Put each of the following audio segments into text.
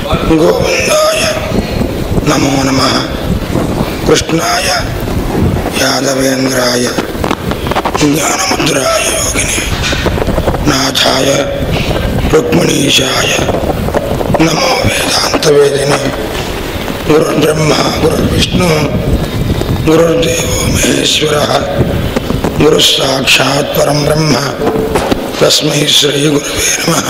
గోవిందాయ నమో నమ కృష్ణాయ యాదవేంద్రాయ జ్ఞానముద్రాయ యోగిని నాథాయ రుక్మిణీశాయ నమో వేదాంతవేదిని గురుర్బ్రహ్మ గురుర్విష్ణు గురుర్దేవో మహేశ్వర గురు సాక్షాత్ పరం బ్రహ్మ తస్మై శ్రీ గురువే నమ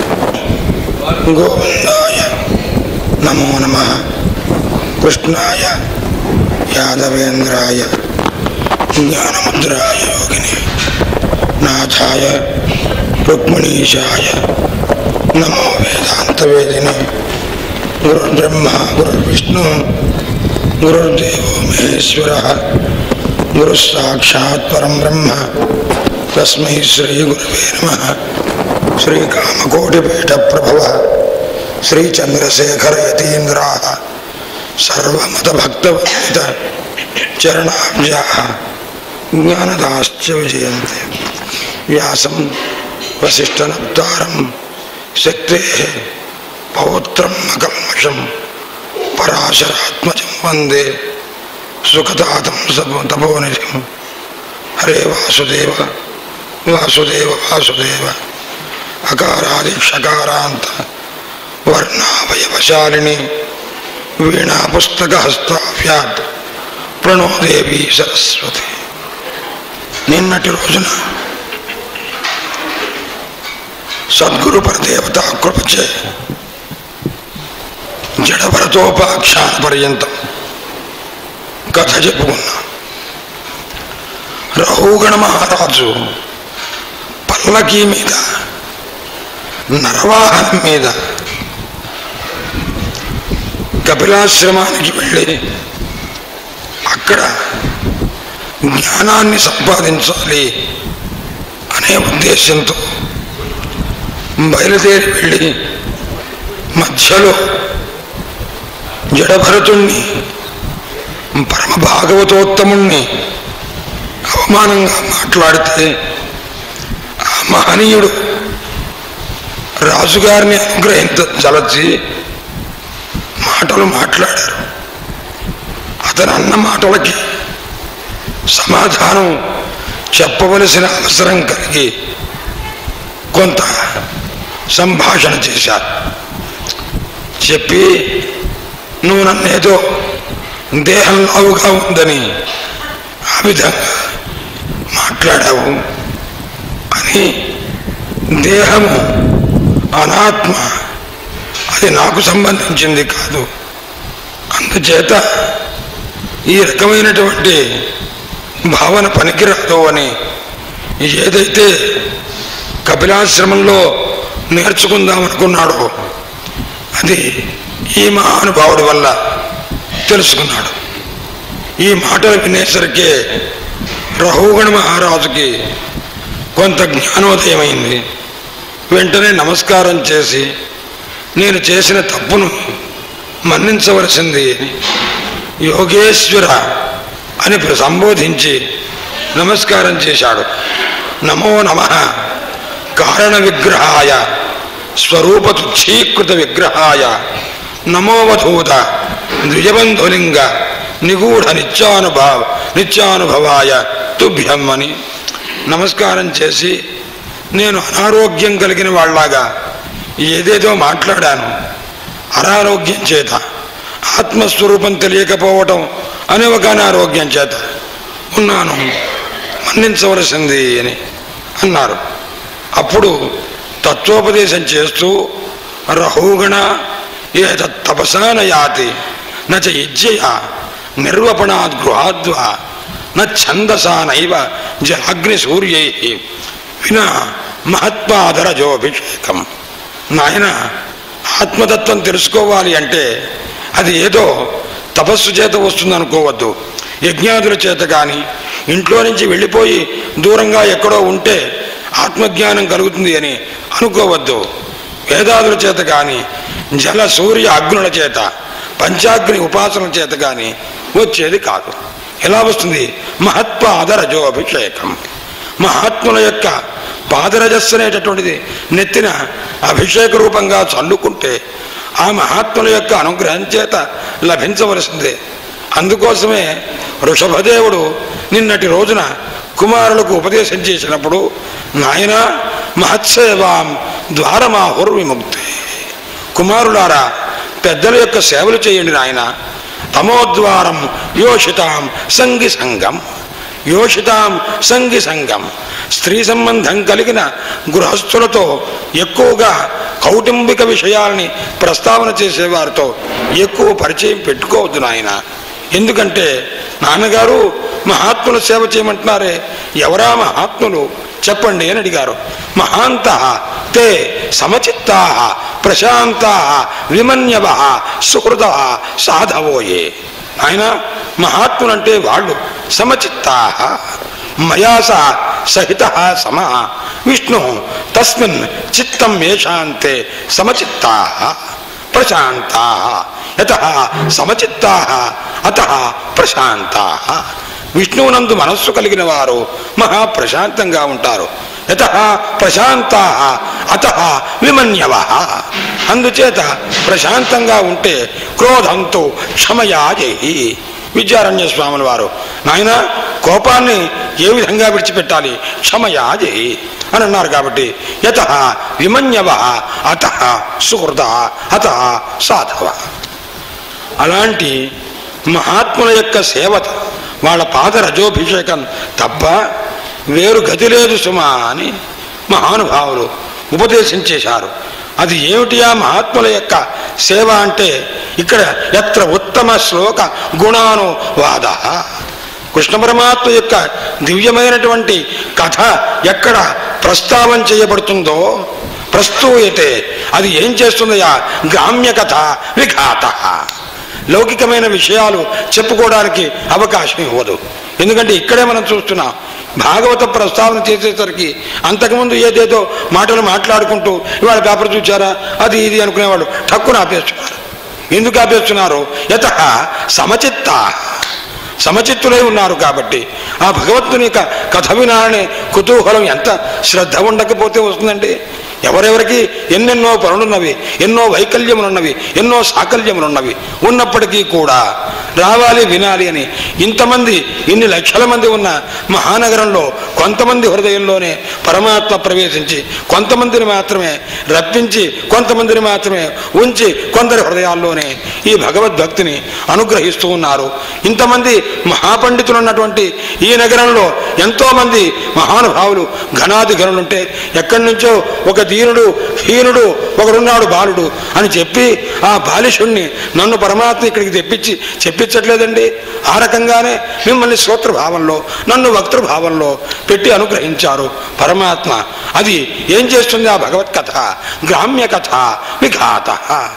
గోవిందాయ నమో నమ కృష్ణాయ యాదవేంద్రాయ జ్ఞానముద్రాయ యోగిని నాథాయ రుక్మిణీశాయ నమో వేదాంతవేదిని గురుర్బ్రహ్మ గురుర్విష్ణు గురుర్దేవో మహేశ్వర గురు సాక్షాత్ పరం బ్రహ్మ తస్మై శ్రీ గురువే నమ శ్రీకామకోటిపీఠ ప్రభవ శ్రీచంద్రశేఖర యతీంద్రా సర్వమత భక్తవందిత చరణాబ్జా జ్ఞానదాశ్చ విజయంతి వ్యాసం వసిష్ఠనప్తారం శక్తే పౌత్రం అకల్మషం పరాశరాత్మజం వందే సుఖదాతం సపో తపోనిధిం హరే వాసుదేవ వాసుదేవ వాసుదేవ అకారాది షకారాంత వర్ణావయవశాలిని వీణా పుస్తక హస్తాభ్యాత్ ప్రణోదేవి సరస్వతి నిన్నటి రోజున సద్గురు పరదేవత కృపచే జడభరతోపాఖ్యాన పర్యంతం కథ చెప్పుకున్నాం రహుగణ మహారాజు పల్లకీ మీద నరవాహనం మీద కపిలాశ్రమానికి వెళ్ళి అక్కడ జ్ఞానాన్ని సంపాదించాలి అనే ఉద్దేశంతో బయలుదేరి వెళ్ళి మధ్యలో జడభరతుణ్ణి పరమ భాగవతోత్తముణ్ణి అవమానంగా మాట్లాడితే ఆ మహనీయుడు రాజుగారిని అనుగ్రహించలచి మాటలు మాట్లాడారు అతను అన్న మాటలకి సమాధానం చెప్పవలసిన అవసరం కలిగి కొంత సంభాషణ చేశారు చెప్పి నువ్వు నన్నేదో దేహం లావుగా ఉందని ఆ విధంగా మాట్లాడావు అని దేహము అనాత్మ అది నాకు సంబంధించింది కాదు అందుచేత ఈ రకమైనటువంటి భావన పనికిరాదు అని ఏదైతే కపిలాశ్రమంలో నేర్చుకుందామనుకున్నాడో అది ఈ మహానుభావుడి వల్ల తెలుసుకున్నాడు ఈ మాటలు వినేసరికే రహుగణ మహారాజుకి కొంత జ్ఞానోదయమైంది వెంటనే నమస్కారం చేసి నేను చేసిన తప్పును మన్నించవలసింది అని యోగేశ్వర అని సంబోధించి నమస్కారం చేశాడు నమో నమ కారణ విగ్రహాయ స్వరూప తుచ్చీకృత విగ్రహాయ నమోవధూత ద్విజబంధులింగ నిగూఢ నిత్యానుభవ నిత్యానుభవాయ తుభ్యం అని నమస్కారం చేసి నేను అనారోగ్యం కలిగిన వాళ్ళలాగా ఏదేదో మాట్లాడాను అనారోగ్యం చేత ఆత్మస్వరూపం తెలియకపోవటం అనే ఒక అనారోగ్యం చేత ఉన్నాను మన్నించవలసింది అని అన్నారు అప్పుడు తత్వోపదేశం చేస్తూ రహుగణ ఏత తపసాన యాతి నచ యజ్ఞయ నిర్వపణాద్ గృహాద్వా న ఛందసా నైవ జలాగ్ని సూర్యై వినా మహత్వాదరజోభిషేకం నాయన ఆత్మతత్వం తెలుసుకోవాలి అంటే అది ఏదో తపస్సు చేత వస్తుంది అనుకోవద్దు యజ్ఞాదుల చేత కానీ ఇంట్లో నుంచి వెళ్ళిపోయి దూరంగా ఎక్కడో ఉంటే ఆత్మజ్ఞానం కలుగుతుంది అని అనుకోవద్దు వేదాదుల చేత కానీ జల సూర్య అగ్నుల చేత పంచాగ్ని ఉపాసన చేత కానీ వచ్చేది కాదు ఎలా వస్తుంది మహత్పాదరజో అభిషేకం మహాత్ముల యొక్క పాదరజస్సు అనేటటువంటిది నెత్తిన అభిషేక రూపంగా చల్లుకుంటే ఆ మహాత్ముల యొక్క అనుగ్రహం చేత లభించవలసిందే అందుకోసమే వృషభదేవుడు నిన్నటి రోజున కుమారులకు ఉపదేశం చేసినప్పుడు నాయన మహత్సేవాం ద్వారమాహుర్ విముక్తి కుమారులారా పెద్దల యొక్క సేవలు చేయండి నాయన తమోద్వారం యోషితాం సంగి సంగం యోషితాం సంగి సంగం స్త్రీ సంబంధం కలిగిన గృహస్థులతో ఎక్కువగా కౌటుంబిక విషయాల్ని ప్రస్తావన చేసేవారితో ఎక్కువ పరిచయం పెట్టుకోవద్దు నాయన ఎందుకంటే నాన్నగారు మహాత్ముల సేవ చేయమంటున్నారే ఎవరా మహాత్ములు చెప్పండి అని అడిగారు మహాంత తే సమచిత్తా ప్రశాంతా విమన్యవ సుహృద సాధవోయే ఆయన మహాత్ములంటే వాళ్ళు సమచిత్తా మయా సహ సహిత సమ విష్ణు తస్మిన్ చిత్తం మేషాంతే సమచిత్తా ప్రశాంతా యత సమచిత్తా అత ప్రశాంతా విష్ణువునందు మనస్సు కలిగిన వారు మహాప్రశాంతంగా ఉంటారు యత ప్రశాంతా అత విమన్యవ అందుచేత ప్రశాంతంగా ఉంటే క్రోధంతో క్షమయా జయి విద్యారణ్య స్వాముల వారు నాయన కోపాన్ని ఏ విధంగా విడిచిపెట్టాలి క్షమయా జయి అని అన్నారు కాబట్టి యత విమన్యవ అత సుహృద అత సాధవ అలాంటి మహాత్ముల యొక్క సేవత వాళ్ళ పాద రజోభిషేకం తప్ప వేరు గతి లేదు సుమా అని మహానుభావులు ఉపదేశం చేశారు అది ఏమిటి ఆ మహాత్ముల యొక్క సేవ అంటే ఇక్కడ ఎత్ర ఉత్తమ శ్లోక గుణాను వాద కృష్ణ పరమాత్మ యొక్క దివ్యమైనటువంటి కథ ఎక్కడ ప్రస్తావన చేయబడుతుందో ప్రస్తూయతే అది ఏం చేస్తుందయా గ్రామ్య కథ విఘాత లౌకికమైన విషయాలు చెప్పుకోవడానికి అవకాశం ఇవ్వదు ఎందుకంటే ఇక్కడే మనం చూస్తున్నాం భాగవత ప్రస్తావన చేసేసరికి అంతకుముందు ఏదేదో మాటలు మాట్లాడుకుంటూ ఇవాళ పేపర్ చూచారా అది ఇది అనుకునేవాళ్ళు తక్కువ ఆపేస్తున్నారు ఎందుకు ఆపేస్తున్నారు యత సమచిత్త సమచిత్తులై ఉన్నారు కాబట్టి ఆ భగవంతుని యొక్క కథ వినాలనే కుతూహలం ఎంత శ్రద్ధ ఉండకపోతే వస్తుందండి ఎవరెవరికి ఎన్నెన్నో పనులున్నవి ఎన్నో వైకల్యములున్నవి ఎన్నో సాకల్యములున్నవి ఉన్నప్పటికీ కూడా రావాలి వినాలి అని ఇంతమంది ఇన్ని లక్షల మంది ఉన్న మహానగరంలో కొంతమంది హృదయంలోనే పరమాత్మ ప్రవేశించి కొంతమందిని మాత్రమే రప్పించి కొంతమందిని మాత్రమే ఉంచి కొందరి హృదయాల్లోనే ఈ భగవద్భక్తిని అనుగ్రహిస్తూ ఉన్నారు ఇంతమంది మహాపండితులు ఉన్నటువంటి ఈ నగరంలో ఎంతో మంది మహానుభావులు ఘనాది గనులుంటే ఎక్కడి నుంచో ఒక దీనుడు హీనుడు ఒకడున్నాడు బాలుడు అని చెప్పి ఆ బాలిషుణ్ణి నన్ను పరమాత్మ ఇక్కడికి తెప్పించి చెప్పించట్లేదండి ఆ రకంగానే మిమ్మల్ని శ్రోతృభావంలో నన్ను వక్తృభావంలో పెట్టి అనుగ్రహించారు పరమాత్మ అది ఏం చేస్తుంది ఆ భగవత్ కథ గ్రామ్య కథ విఘాత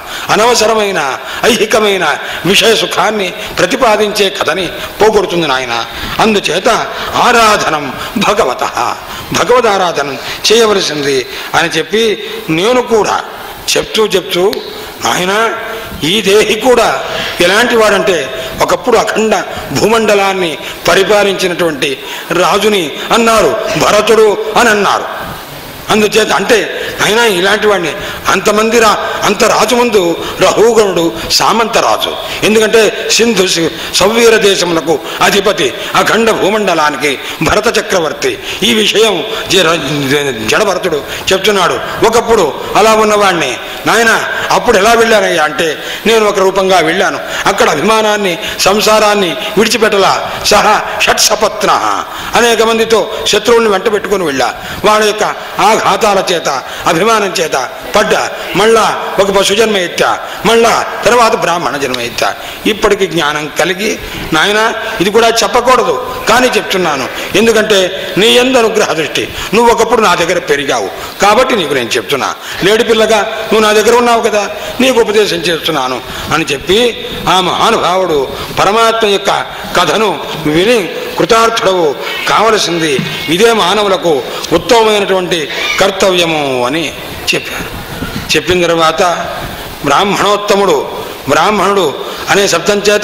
అనవసరమైన ఐహికమైన విషయ సుఖాన్ని ప్రతిపాదించే కథని పోగొడుతుంది నాయన అందుచేత ఆరాధనం భగవత భగవద్ ఆరాధనం చేయవలసింది అని చెప్పి నేను కూడా చెప్తూ చెప్తూ నాయన ఈ దేహి కూడా ఎలాంటి వాడంటే ఒకప్పుడు అఖండ భూమండలాన్ని పరిపాలించినటువంటి రాజుని అన్నారు భరతుడు అని అన్నారు అందుచేత అంటే అయినా ఇలాంటి వాడిని అంతమంది రా అంత రాజు ముందు రహుగణుడు సామంతరాజు ఎందుకంటే సింధు సి- సౌవీర దేశములకు అధిపతి అఖండ భూమండలానికి భరత చక్రవర్తి ఈ విషయం జ- జడభరతుడు చెప్తున్నాడు ఒకప్పుడు అలా ఉన్నవాడిని నాయన అప్పుడు ఎలా వెళ్ళానయ్యా అంటే నేను ఒక రూపంగా వెళ్ళాను అక్కడ అభిమానాన్ని సంసారాన్ని విడిచిపెట్టలా సహా షట్సపత్న అనేక మందితో శత్రువుల్ని వెంట పెట్టుకుని వెళ్ళా వాళ్ళ యొక్క ఆఘాతాల చేత అభిమానం చేత పడ్డా మళ్ళా ఒక పశు జన్మ ఎత్తా మళ్ళా తర్వాత బ్రాహ్మణ జన్మ ఎత్తా ఇప్పటికి జ్ఞానం కలిగి నాయన ఇది కూడా చెప్పకూడదు కానీ చెప్తున్నాను ఎందుకంటే నీ ఎందు అనుగ్రహ దృష్టి నువ్వు ఒకప్పుడు నా దగ్గర పెరిగావు కాబట్టి నీకు నేను చెప్తున్నా లేడి పిల్లగా నువ్వు నా దగ్గర ఉన్నావు కదా నీకు ఉపదేశం చేస్తున్నాను అని చెప్పి ఆ మహానుభావుడు పరమాత్మ యొక్క కథను విని కృతార్థుడవు కావలసింది ఇదే మానవులకు ఉత్తమమైనటువంటి కర్తవ్యము అని చెప్పారు చెప్పిన తర్వాత బ్రాహ్మణోత్తముడు బ్రాహ్మణుడు అనే శబ్దం చేత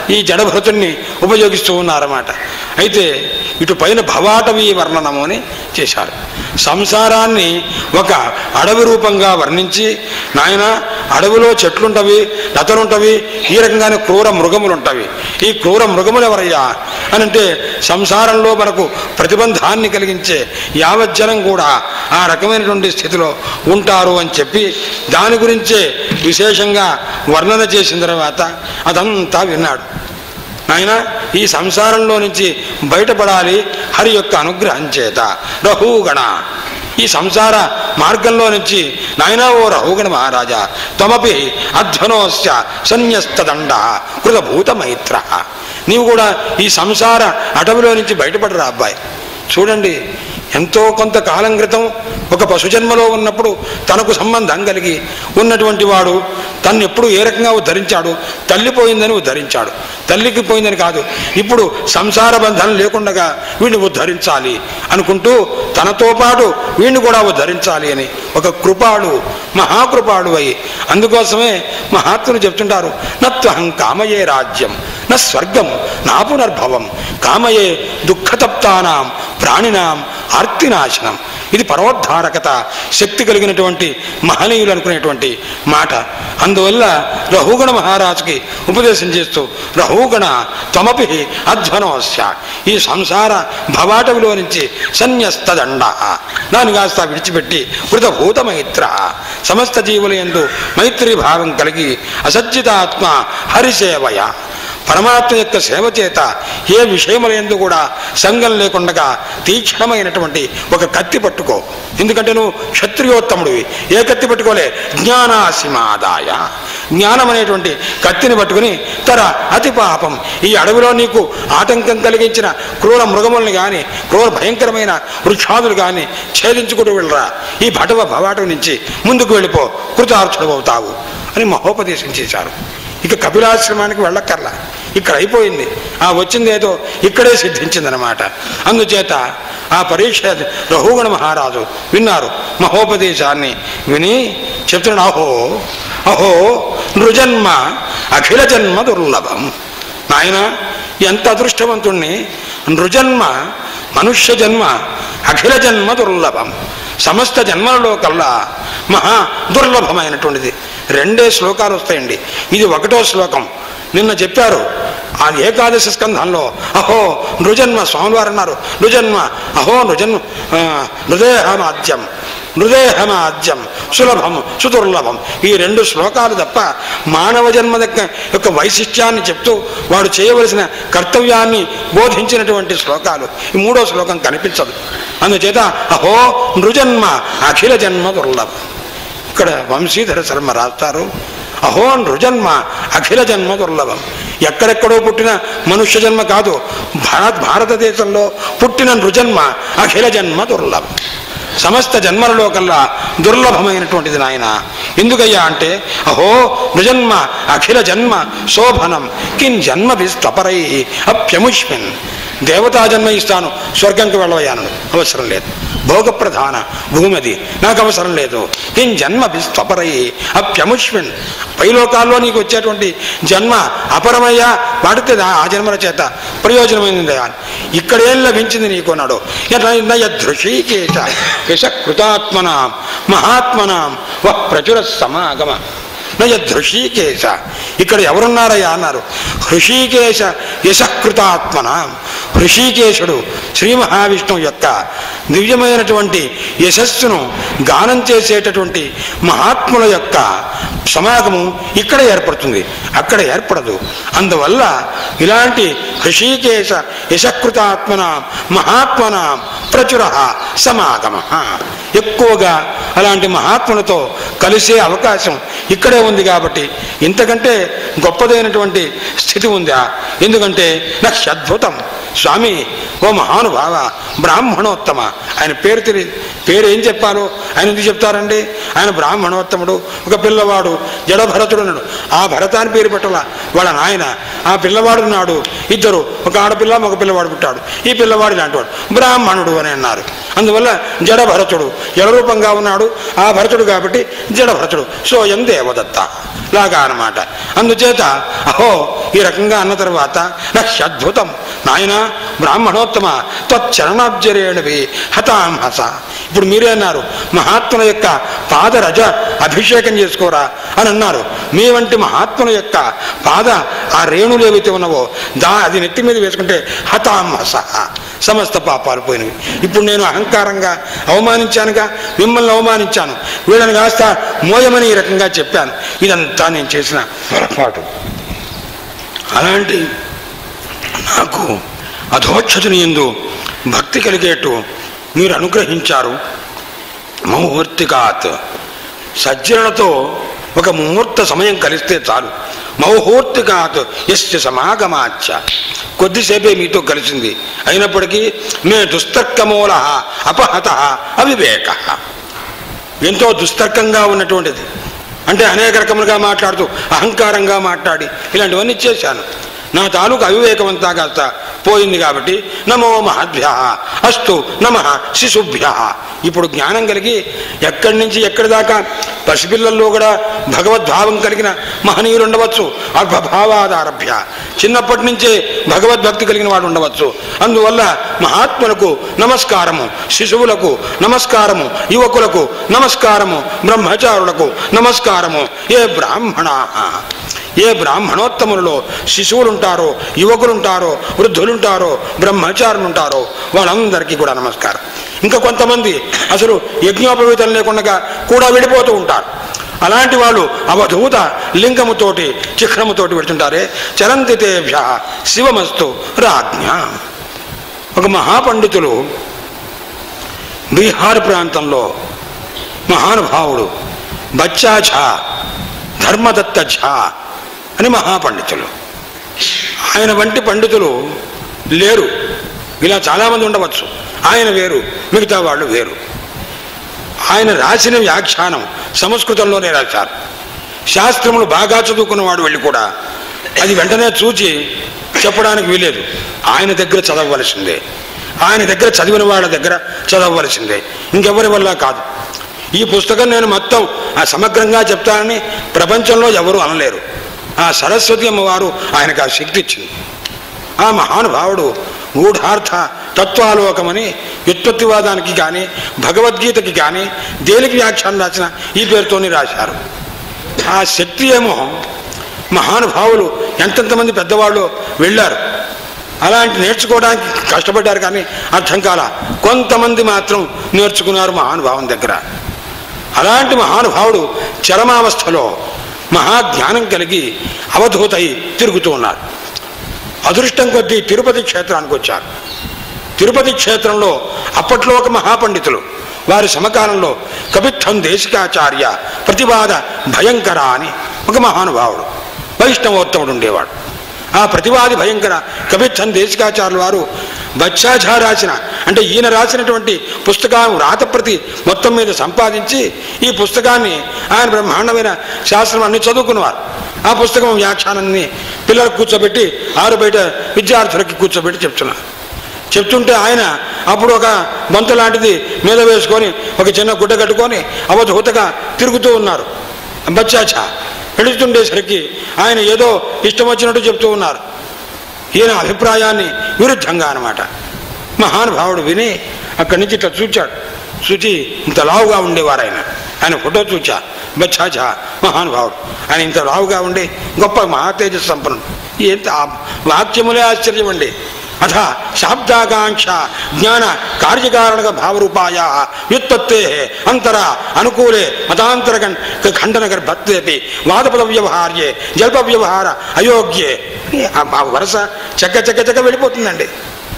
ఈ జడభరతుణ్ణి ఉపయోగిస్తూ ఉన్నారన్నమాట అయితే ఇటు పైన భవాటవీ వర్ణనము అని చేశారు సంసారాన్ని ఒక అడవి రూపంగా వర్ణించి నాయన అడవిలో చెట్లుంటవి లతలుంటవి ఈ రకంగానే క్రూర మృగములుంటవి ఈ క్రూర మృగములు ఎవరయ్యా అని అంటే సంసారంలో మనకు ప్రతిబంధాన్ని కలిగించే యావజ్జనం కూడా ఆ రకమైనటువంటి స్థితిలో ఉంటారు అని చెప్పి దాని గురించే విశేషంగా వర్ణన చేసిన తర్వాత అదంతా విన్నాడు నాయన ఈ సంసారంలో నుంచి బయటపడాలి హరి యొక్క అనుగ్రహం చేత రహూగణ ఈ సంసార మార్గంలో నుంచి నాయన ఓ రహుగణ మహారాజా త్వమపి అధ్వనోస్య సన్యస్తదండ కృతభూత మైత్ర నీవు కూడా ఈ సంసార అటవిలో నుంచి బయటపడరా అబ్బాయి చూడండి ఎంతో కొంతకాలం క్రితం ఒక పశుజన్మలో ఉన్నప్పుడు తనకు సంబంధం కలిగి ఉన్నటువంటి వాడు తను ఎప్పుడు ఏ రకంగా ఉద్ధరించాడు తల్లి పోయిందని ఉద్ధరించాడు తల్లికి పోయిందని కాదు ఇప్పుడు సంసార బంధం లేకుండా వీడిని ఉద్ధరించాలి అనుకుంటూ తనతో పాటు వీడిని కూడా ఉద్ధరించాలి అని ఒక కృపాడు మహాకృపాడు అయి అందుకోసమే మహాత్ములు చెప్తుంటారు నత్వహం కామయే రాజ్యం నా స్వర్గం నా పునర్భవం కామయే దుఃఖతప్తానాం ప్రాణినాం ఆర్తినాశనం ఇది పరోద్ధారకత శక్తి కలిగినటువంటి మహనీయులు అనుకునేటువంటి మాట అందువల్ల రహుగణ మహారాజుకి ఉపదేశం చేస్తూ రహుగణ త్వమపి అధ్వనోస్య ఈ సంసార భవాటవిలో నుంచి సన్యస్తదండ దాన్ని కాస్త విడిచిపెట్టి కృతభూత మైత్ర సమస్త జీవుల ఎందు మైత్రి భావం కలిగి అసజ్జితాత్మ హరిసేవయ పరమాత్మ యొక్క సేవ చేత ఏ విషయముల ఎందు కూడా సంఘం లేకుండా తీక్షణమైనటువంటి ఒక కత్తి పట్టుకో ఎందుకంటే నువ్వు క్షత్రియోత్తముడివి ఏ కత్తి పట్టుకోలే జ్ఞానాసిమాదాయ జ్ఞానం అనేటువంటి కత్తిని పట్టుకుని తర అతి పాపం ఈ అడవిలో నీకు ఆటంకం కలిగించిన క్రూర మృగముల్ని కానీ క్రూర భయంకరమైన వృక్షాదులు కానీ ఛేదించుకుంటూ వెళ్ళరా ఈ భటవ భవాటం నుంచి ముందుకు వెళ్ళిపో కృతార్థుడు అవుతావు అని మహోపదేశం చేశారు ఇక కపిలాశ్రమానికి వెళ్ళక్కర్లా ఇక్కడ అయిపోయింది ఆ వచ్చింది ఏదో ఇక్కడే సిద్ధించిందనమాట అందుచేత ఆ పరీక్ష రఘుగణ మహారాజు విన్నారు మహోపదేశాన్ని విని చెప్తున్నాడు అహో అహో నృజన్మ అఖిల జన్మ దుర్లభం నాయన ఎంత అదృష్టవంతుణ్ణి నృజన్మ మనుష్య జన్మ అఖిల జన్మ దుర్లభం సమస్త జన్మలలో కల్లా మహా దుర్లభమైనటువంటిది రెండే శ్లోకాలు వస్తాయండి ఇది ఒకటో శ్లోకం నిన్న చెప్పారు ఆ ఏకాదశి స్కంధంలో అహో నృజన్మ స్వామివారు అన్నారు నృజన్మ అహో నృజన్మ ఆ, నృదేహమాద్యం నృదేహమాద్యం సులభం సుదుర్లభం ఈ రెండు శ్లోకాలు తప్ప మానవ జన్మ దగ్గ యొక్క వైశిష్ట్యాన్ని చెప్తూ వాడు చేయవలసిన కర్తవ్యాన్ని బోధించినటువంటి శ్లోకాలు ఈ మూడో శ్లోకం కనిపించదు అందుచేత అహో నృజన్మ అఖిల జన్మ దుర్లభం ఇక్కడ వంశీధర శర్మ రాస్తారు అహో నృజన్మ అఖిల జన్మ దుర్లభం ఎక్కడెక్కడో పుట్టిన మనుష్య జన్మ కాదు భారత్ భారతదేశంలో పుట్టిన నృజన్మ అఖిల జన్మ దుర్లభం సమస్త జన్మలలో కల్లా దుర్లభమైనటువంటిది నాయన ఎందుకయ్యా అంటే అహో నృజన్మ అఖిల జన్మ శోభనం కిన్ జన్మ విస్తపరై అప్యముష్మిన్ దేవతా జన్మ ఇస్తాను స్వర్గంకి వెళ్ళవయ్యాను అవసరం లేదు భోగప్రధాన భూమి అది నాకు అవసరం లేదు కిం జన్మ విస్తపరై అప్యముష్మిన్ పైలోకాల్లో నీకు వచ్చేటువంటి జన్మ అపరమయ్యా వాడితే దా- ఆ జన్మల చేత ప్రయోజనమైంది ఇక్కడేం లభించింది నీకు అన్నాడు యదృషీకేశ యశ కృతాత్మనాం మహాత్మనాం వ ప్రచుర సమాగమ నయదృషీకేశ ఇక్కడ ఎవరున్నారయ్యా అన్నారు హృషీకేశ యశకృతాత్మన హృషీకేశుడు శ్రీ మహావిష్ణువు యొక్క దివ్యమైనటువంటి యశస్సును గానం చేసేటటువంటి మహాత్ముల యొక్క సమాగమం ఇక్కడ ఏర్పడుతుంది అక్కడ ఏర్పడదు అందువల్ల ఇలాంటి హృషీకేశ యశకృతాత్మన మహాత్మన ప్రచుర సమాగమ ఎక్కువగా అలాంటి మహాత్ములతో కలిసే అవకాశం ఇక్కడే ఉంది కాబట్టి ఇంతకంటే గొప్పదైనటువంటి స్థితి ఉందా ఎందుకంటే నాకు అద్భుతం స్వామి ఓ మహానుభావ బ్రాహ్మణోత్తమ ఆయన పేరు తెలియదు పేరు ఏం చెప్పాలో ఆయన ఎందుకు చెప్తారండి ఆయన బ్రాహ్మణోత్తముడు ఒక పిల్లవాడు జడభరతుడు అన్నాడు ఆ భరతాన్ని పేరు పెట్టాల వాళ్ళ నాయన ఆ పిల్లవాడు ఉన్నాడు ఇద్దరు ఒక ఆడపిల్ల ఒక పిల్లవాడు పుట్టాడు ఈ పిల్లవాడు ఇలాంటివాడు బ్రాహ్మణుడు అని అన్నారు అందువల్ల జడ భరతుడు జడరూపంగా ఉన్నాడు ఆ భరతుడు కాబట్టి జడ భరతుడు సోయం దేవదత్త లాగా అన్నమాట అందుచేత అహో ఈ రకంగా అన్న తర్వాత అద్భుతం నాయన బ్రాహ్మణోత్తమ త్వచ్చరణాబ్జరేణవి హతాం హస ఇప్పుడు మీరే అన్నారు మహాత్ముల యొక్క పాదరజ అభిషేకం చేసుకోరా అని అన్నారు మీ వంటి మహాత్ముల యొక్క పాద ఆ రేణులు ఏవైతే ఉన్నావో దా అది నెత్తి మీద వేసుకుంటే హతాం హస సమస్త పాపాలు పోయినవి ఇప్పుడు నేను అహంకారంగా అవమానించానుగా మిమ్మల్ని అవమానించాను వీళ్ళని కాస్త మోయమని ఈ రకంగా చెప్పాను ఇదంతా నేను చేసిన పొరపాటు అలాంటి నాకు అధోక్షతుని ఎందు భక్తి కలిగేట్టు మీరు అనుగ్రహించారు మౌహూర్తికాత్ సజ్జనులతో ఒక ముహూర్త సమయం కలిస్తే చాలు మౌహూర్తికాత్ ఎస్య సమాగమాచ కొద్దిసేపే మీతో కలిసింది అయినప్పటికీ మే దుస్తర్కమూల అపహత అవివేక ఎంతో దుస్తర్కంగా ఉన్నటువంటిది అంటే అనేక రకములుగా మాట్లాడుతూ అహంకారంగా మాట్లాడి ఇలాంటివన్నీ చేశాను నా తాలూకు అవివేకం అంతా కాస్త పోయింది కాబట్టి నమో మహద్భ్య అస్తు నమ శిశుభ్య ఇప్పుడు జ్ఞానం కలిగి ఎక్కడి నుంచి ఎక్కడి దాకా పసిపిల్లల్లో కూడా భగవద్భావం కలిగిన మహనీయులు ఉండవచ్చు అల్పభావాదారభ్య చిన్నప్పటి నుంచే భగవద్భక్తి కలిగిన వాడు ఉండవచ్చు అందువల్ల మహాత్ములకు నమస్కారము శిశువులకు నమస్కారము యువకులకు నమస్కారము బ్రహ్మచారులకు నమస్కారము ఏ బ్రాహ్మణ ఏ బ్రాహ్మణోత్తములలో శిశువులుంటారో యువకులుంటారో వృద్ధులుంటారో బ్రహ్మచారులు ఉంటారో వాళ్ళందరికీ కూడా నమస్కారం ఇంకా కొంతమంది అసలు యజ్ఞోపవీతం లేకుండా కూడా విడిపోతూ ఉంటారు అలాంటి వాళ్ళు అవధూత లింగముతోటి చిహ్నముతోటి పెడుతుంటారే చరంతితేభ్య శివమస్తు రాజ్ఞ ఒక మహాపండితులు బీహార్ ప్రాంతంలో మహానుభావుడు బచ్చా ఝా ధర్మదత్త ఝా అని మహాపండితులు ఆయన వంటి పండితులు లేరు ఇలా చాలామంది ఉండవచ్చు ఆయన వేరు మిగతా వాళ్ళు వేరు ఆయన రాసిన వ్యాఖ్యానం సంస్కృతంలోనే రాశారు శాస్త్రములు బాగా చదువుకున్నవాడు వెళ్ళి కూడా అది వెంటనే చూచి చెప్పడానికి వీలేదు ఆయన దగ్గర చదవవలసిందే ఆయన దగ్గర చదివిన వాళ్ళ దగ్గర చదవవలసిందే ఇంకెవరి వల్ల కాదు ఈ పుస్తకం నేను మొత్తం ఆ సమగ్రంగా చెప్తానని ప్రపంచంలో ఎవరు అనలేరు ఆ సరస్వతి అమ్మవారు ఆయనకు ఆ శక్తి ఇచ్చింది ఆ మహానుభావుడు గూఢార్థ తత్వాలోకమని వ్యుత్పత్తివాదానికి కానీ భగవద్గీతకి కానీ దేనికి వ్యాఖ్యానం రాసిన ఈ పేరుతోని రాశారు ఆ శక్తి ఏమో మహానుభావులు ఎంతెంతమంది పెద్దవాళ్ళు వెళ్ళారు అలాంటి నేర్చుకోవడానికి కష్టపడ్డారు కానీ అర్థం కాల కొంతమంది మాత్రం నేర్చుకున్నారు మహానుభావం దగ్గర అలాంటి మహానుభావుడు చరమావస్థలో మహాజ్ఞానం కలిగి అవధూతై తిరుగుతూ ఉన్నారు అదృష్టం కొద్దీ తిరుపతి క్షేత్రానికి వచ్చారు తిరుపతి క్షేత్రంలో అప్పట్లో ఒక మహాపండితులు వారి సమకాలంలో కవిత్వం దేశికాచార్య ప్రతివాద భయంకర అని ఒక మహానుభావుడు వైష్ణవోత్తముడు ఉండేవాడు ఆ ప్రతివాది భయంకర కవిత్వం దేశికాచార్యుల వారు బచ్చాఝా రాసిన అంటే ఈయన రాసినటువంటి పుస్తకం రాతప్రతి మొత్తం మీద సంపాదించి ఈ పుస్తకాన్ని ఆయన బ్రహ్మాండమైన శాస్త్రం అన్ని చదువుకున్నవారు ఆ పుస్తకం వ్యాఖ్యానాన్ని పిల్లలకు కూర్చోబెట్టి ఆరు బయట విద్యార్థులకి కూర్చోబెట్టి చెప్తున్నారు చెప్తుంటే ఆయన అప్పుడు ఒక బంత లాంటిది మీద వేసుకొని ఒక చిన్న గుడ్డ కట్టుకొని అవధూతగా తిరుగుతూ ఉన్నారు బచ్చాచా వెళుతుండేసరికి ఆయన ఏదో ఇష్టం వచ్చినట్టు చెప్తూ ఉన్నారు ఈయన అభిప్రాయాన్ని విరుద్ధంగా అనమాట మహానుభావుడు విని అక్కడి నుంచి ఇట్లా చూచాడు చూచి ఇంత లావుగా ఉండేవారు ఆయన ఆయన ఫోటో చూచా బచ్చాచా మహానుభావుడు ఆయన ఇంత లావుగా ఉండి గొప్ప మహాతేజస్ సంపన్నుడు ఎంత ఆ వాక్యములే ఆశ్చర్యం అండి అథ శాబ్దాకాంక్ష జ్ఞాన కార్యకారణక భావరూపాయ వ్యుత్పత్తే అంతర అనుకూలే మతాంతర ఖండన గర్భత్వేపి వాదపద వ్యవహార్యే జల్ప వ్యవహార అయోగ్యే ఆ వరస చక్క చక్క చక్క వెళ్ళిపోతుందండి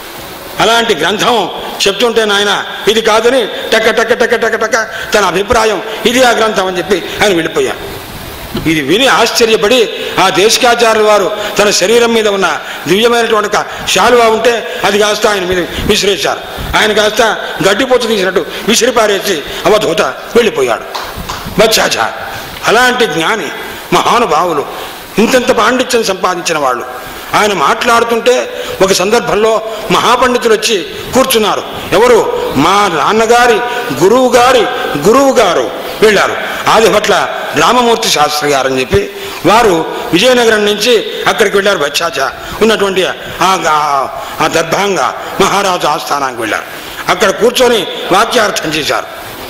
అలాంటి గ్రంథం చెప్తుంటే నాయన ఇది కాదని టక్క టక్క టక్క టక్క టక్క తన అభిప్రాయం ఇది ఆ గ్రంథం అని చెప్పి ఆయన వెళ్ళిపోయాను ఇది విని ఆశ్చర్యపడి ఆ దేశికాచార్యుల వారు తన శరీరం మీద ఉన్న దివ్యమైనటువంటి ఒక శాలువా ఉంటే అది కాస్త ఆయన మీద విసిరేశారు ఆయన కాస్త గడ్డిపోత తీసినట్టు విసిరిపారేసి అవధూత వెళ్ళిపోయాడు బచ్చాచా అలాంటి జ్ఞాని మహానుభావులు ఇంతంత పాండిత్యం సంపాదించిన వాళ్ళు ఆయన మాట్లాడుతుంటే ఒక సందర్భంలో మహాపండితులు వచ్చి కూర్చున్నారు ఎవరు మా నాన్నగారి గురువు గారి గురువు గారు వెళ్ళారు ఆదిభట్ల రామమూర్తి శాస్త్రి గారు అని చెప్పి వారు విజయనగరం నుంచి అక్కడికి వెళ్ళారు బచ్చాచ ఉన్నటువంటి ఆ ఆ- ఆ దర్భాంగ మహారాజు ఆస్థానానికి వెళ్ళారు అక్కడ కూర్చొని వాక్యార్థం చేశారు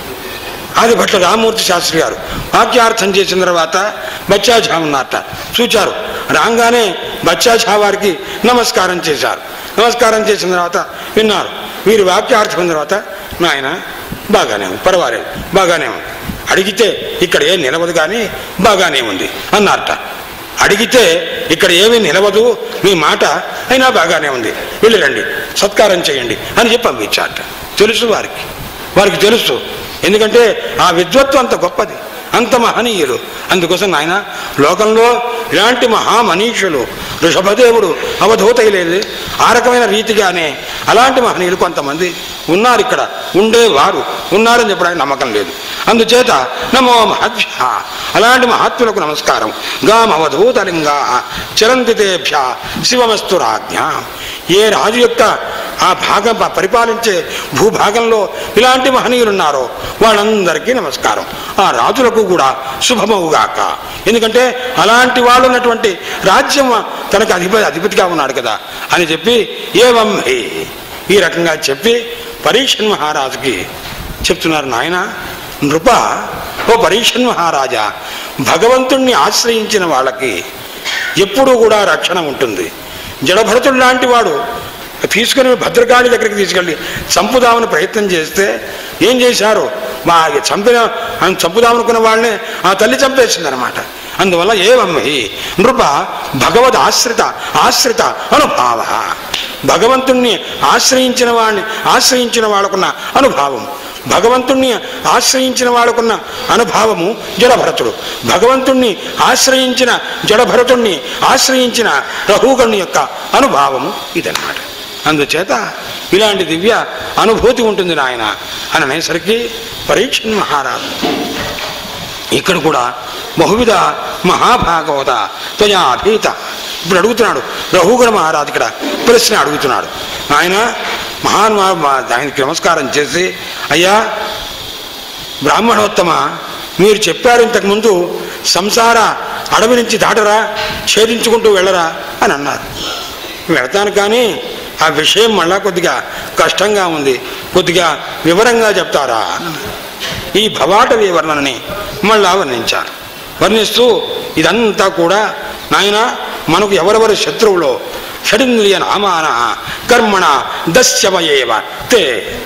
ఆదిభట్ల రామమూర్తి శాస్త్రి గారు వాక్యార్థం చేసిన తర్వాత బచ్చాఝా ఉన్నారట చూచారు రాగానే బచ్చాఝా వారికి నమస్కారం చేశారు నమస్కారం చేసిన తర్వాత విన్నారు వీరి వాక్యార్థం అయిన తర్వాత నాయన బాగానే ఉంది పర్వాలేదు బాగానే ఉంది అడిగితే ఇక్కడ ఏం నిలవదు కానీ బాగానే ఉంది అన్నారట అడిగితే ఇక్కడ ఏమీ నిలవదు మీ మాట అయినా బాగానే ఉంది వెళ్ళిరండి సత్కారం చేయండి అని చెప్పి పంపించారట తెలుసు వారికి వారికి తెలుసు ఎందుకంటే ఆ విద్వత్వం అంత గొప్పది అంత మహనీయులు అందుకోసం నాయన లోకంలో ఇలాంటి మహామనీషులు ఋషభదేవుడు అవధూతయలేదు ఆ రకమైన రీతిగానే అలాంటి మహనీయులు కొంతమంది ఉన్నారు ఇక్కడ ఉండేవారు ఉన్నారని చెప్పడానికి నమ్మకం లేదు అందుచేత నమో మహద్భ్య అలాంటి మహాత్ములకు నమస్కారం గామవధూతలింగా చరంతి తేభ్య శివమస్తు రాజ్ఞ ఏ రాజు యొక్క ఆ భాగం ఆ పరిపాలించే భూభాగంలో ఇలాంటి మహనీయులు ఉన్నారో వాళ్ళందరికీ నమస్కారం ఆ రాజులకు కూడా శుభమవుగాక ఎందుకంటే అలాంటి వాళ్ళు ఉన్నటువంటి రాజ్యం తనకు అధిపతి అధిపతిగా ఉన్నాడు కదా అని చెప్పి ఏవం హే ఈ రకంగా చెప్పి పరీక్షన్ మహారాజుకి చెప్తున్నారు నాయన నృప ఓ పరీక్షన్ మహారాజా భగవంతుణ్ణి ఆశ్రయించిన వాళ్ళకి ఎప్పుడూ కూడా రక్షణ ఉంటుంది జడభరతుడు లాంటి వాడు తీసుకుని భద్రకాళి దగ్గరికి తీసుకెళ్ళి చంపుదామని ప్రయత్నం చేస్తే ఏం చేశారు మా చంపిన ఆయన చంపుదామనుకున్న వాళ్ళనే ఆ తల్లి చంపేసిందనమాట అందువల్ల ఏమమ్మి నృప భగవద్ ఆశ్రిత ఆశ్రిత అనుభావ భగవంతుణ్ణి ఆశ్రయించిన వాడిని ఆశ్రయించిన వాళ్ళకున్న అనుభావం భగవంతుణ్ణి ఆశ్రయించిన వాళ్ళకున్న అనుభావము జడభరతుడు భగవంతుణ్ణి ఆశ్రయించిన జడభరతుణ్ణి ఆశ్రయించిన రఘుగణుని యొక్క అనుభావము ఇదన్నమాట అందుచేత ఇలాంటి దివ్య అనుభూతి ఉంటుంది నాయన అని అనేసరికి పరీక్షణ్ మహారాజు ఇక్కడ కూడా బహువిధ మహాభాగవత త్వయా అభీత ఇప్పుడు అడుగుతున్నాడు రఘుగణ మహారాజు ఇక్కడ ప్రశ్న అడుగుతున్నాడు ఆయన మహాన్ ఆయనకి నమస్కారం చేసి అయ్యా బ్రాహ్మణోత్తమ మీరు చెప్పారు ఇంతకుముందు సంసార అడవి నుంచి దాటరా ఛేదించుకుంటూ వెళ్ళరా అని అన్నారు వెళతాను కానీ ఆ విషయం మళ్ళా కొద్దిగా కష్టంగా ఉంది కొద్దిగా వివరంగా చెప్తారా అని అన్నారు. ఈ భవాటవి వర్ణనని మళ్ళా వర్ణించారు వర్ణిస్తూ ఇదంతా కూడా నాయన మనకు ఎవరెవరి శత్రువులో షడింద్రియ నామాన కర్మణ దశ్యమయేవ తే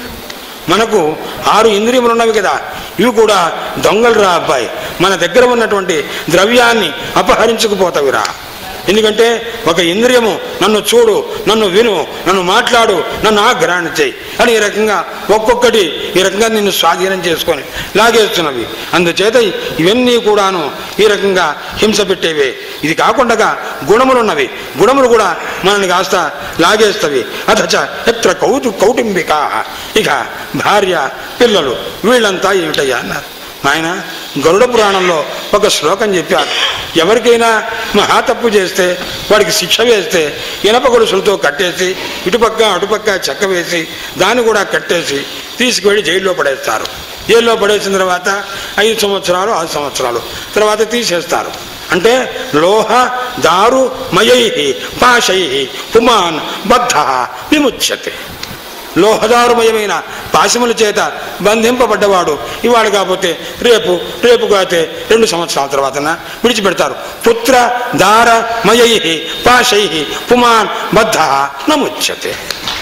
మనకు ఆరు ఇంద్రియములు ఉన్నవి కదా ఇవి కూడా దొంగలు రా అబ్బాయి మన దగ్గర ఉన్నటువంటి ద్రవ్యాన్ని అపహరించుకుపోతావిరా ఎందుకంటే ఒక ఇంద్రియము నన్ను చూడు నన్ను విను నన్ను మాట్లాడు నన్ను ఆగ్రహణ చేయి అని ఈ రకంగా ఒక్కొక్కటి ఈ రకంగా నిన్ను స్వాధీనం చేసుకొని లాగేస్తున్నవి అందుచేత ఇవన్నీ కూడాను ఈ రకంగా హింస పెట్టేవే ఇది కాకుండా గుణములున్నవి గుణములు కూడా మనల్ని కాస్త లాగేస్తవి అథచ ఎత్ర కౌతు కౌటుంబికా ఇక భార్య పిల్లలు వీళ్ళంతా ఏమిటయ్యా అన్నారు నాయన గరుడ పురాణంలో ఒక శ్లోకం చెప్పారు ఎవరికైనా మహా తప్పు చేస్తే వాడికి శిక్ష వేస్తే ఇనప గొలుసులతో కట్టేసి ఇటుపక్క అటుపక్క చెక్క వేసి దాన్ని కూడా కట్టేసి తీసుకువెళ్ళి జైల్లో పడేస్తారు జైల్లో పడేసిన తర్వాత ఐదు సంవత్సరాలు ఆరు సంవత్సరాలు తర్వాత తీసేస్తారు అంటే లోహ దారు మయై పాశై పుమాన్ బద్ధ విముచ్యతే లోహదారుమయమైన పాశముల చేత బంధింపబడ్డవాడు ఇవాళ కాకపోతే రేపు రేపు కాతే రెండు సంవత్సరాల తర్వాత విడిచిపెడతారు పుత్ర దార మయై పాశై పుమాన్ బద్ధ నముచ్యతే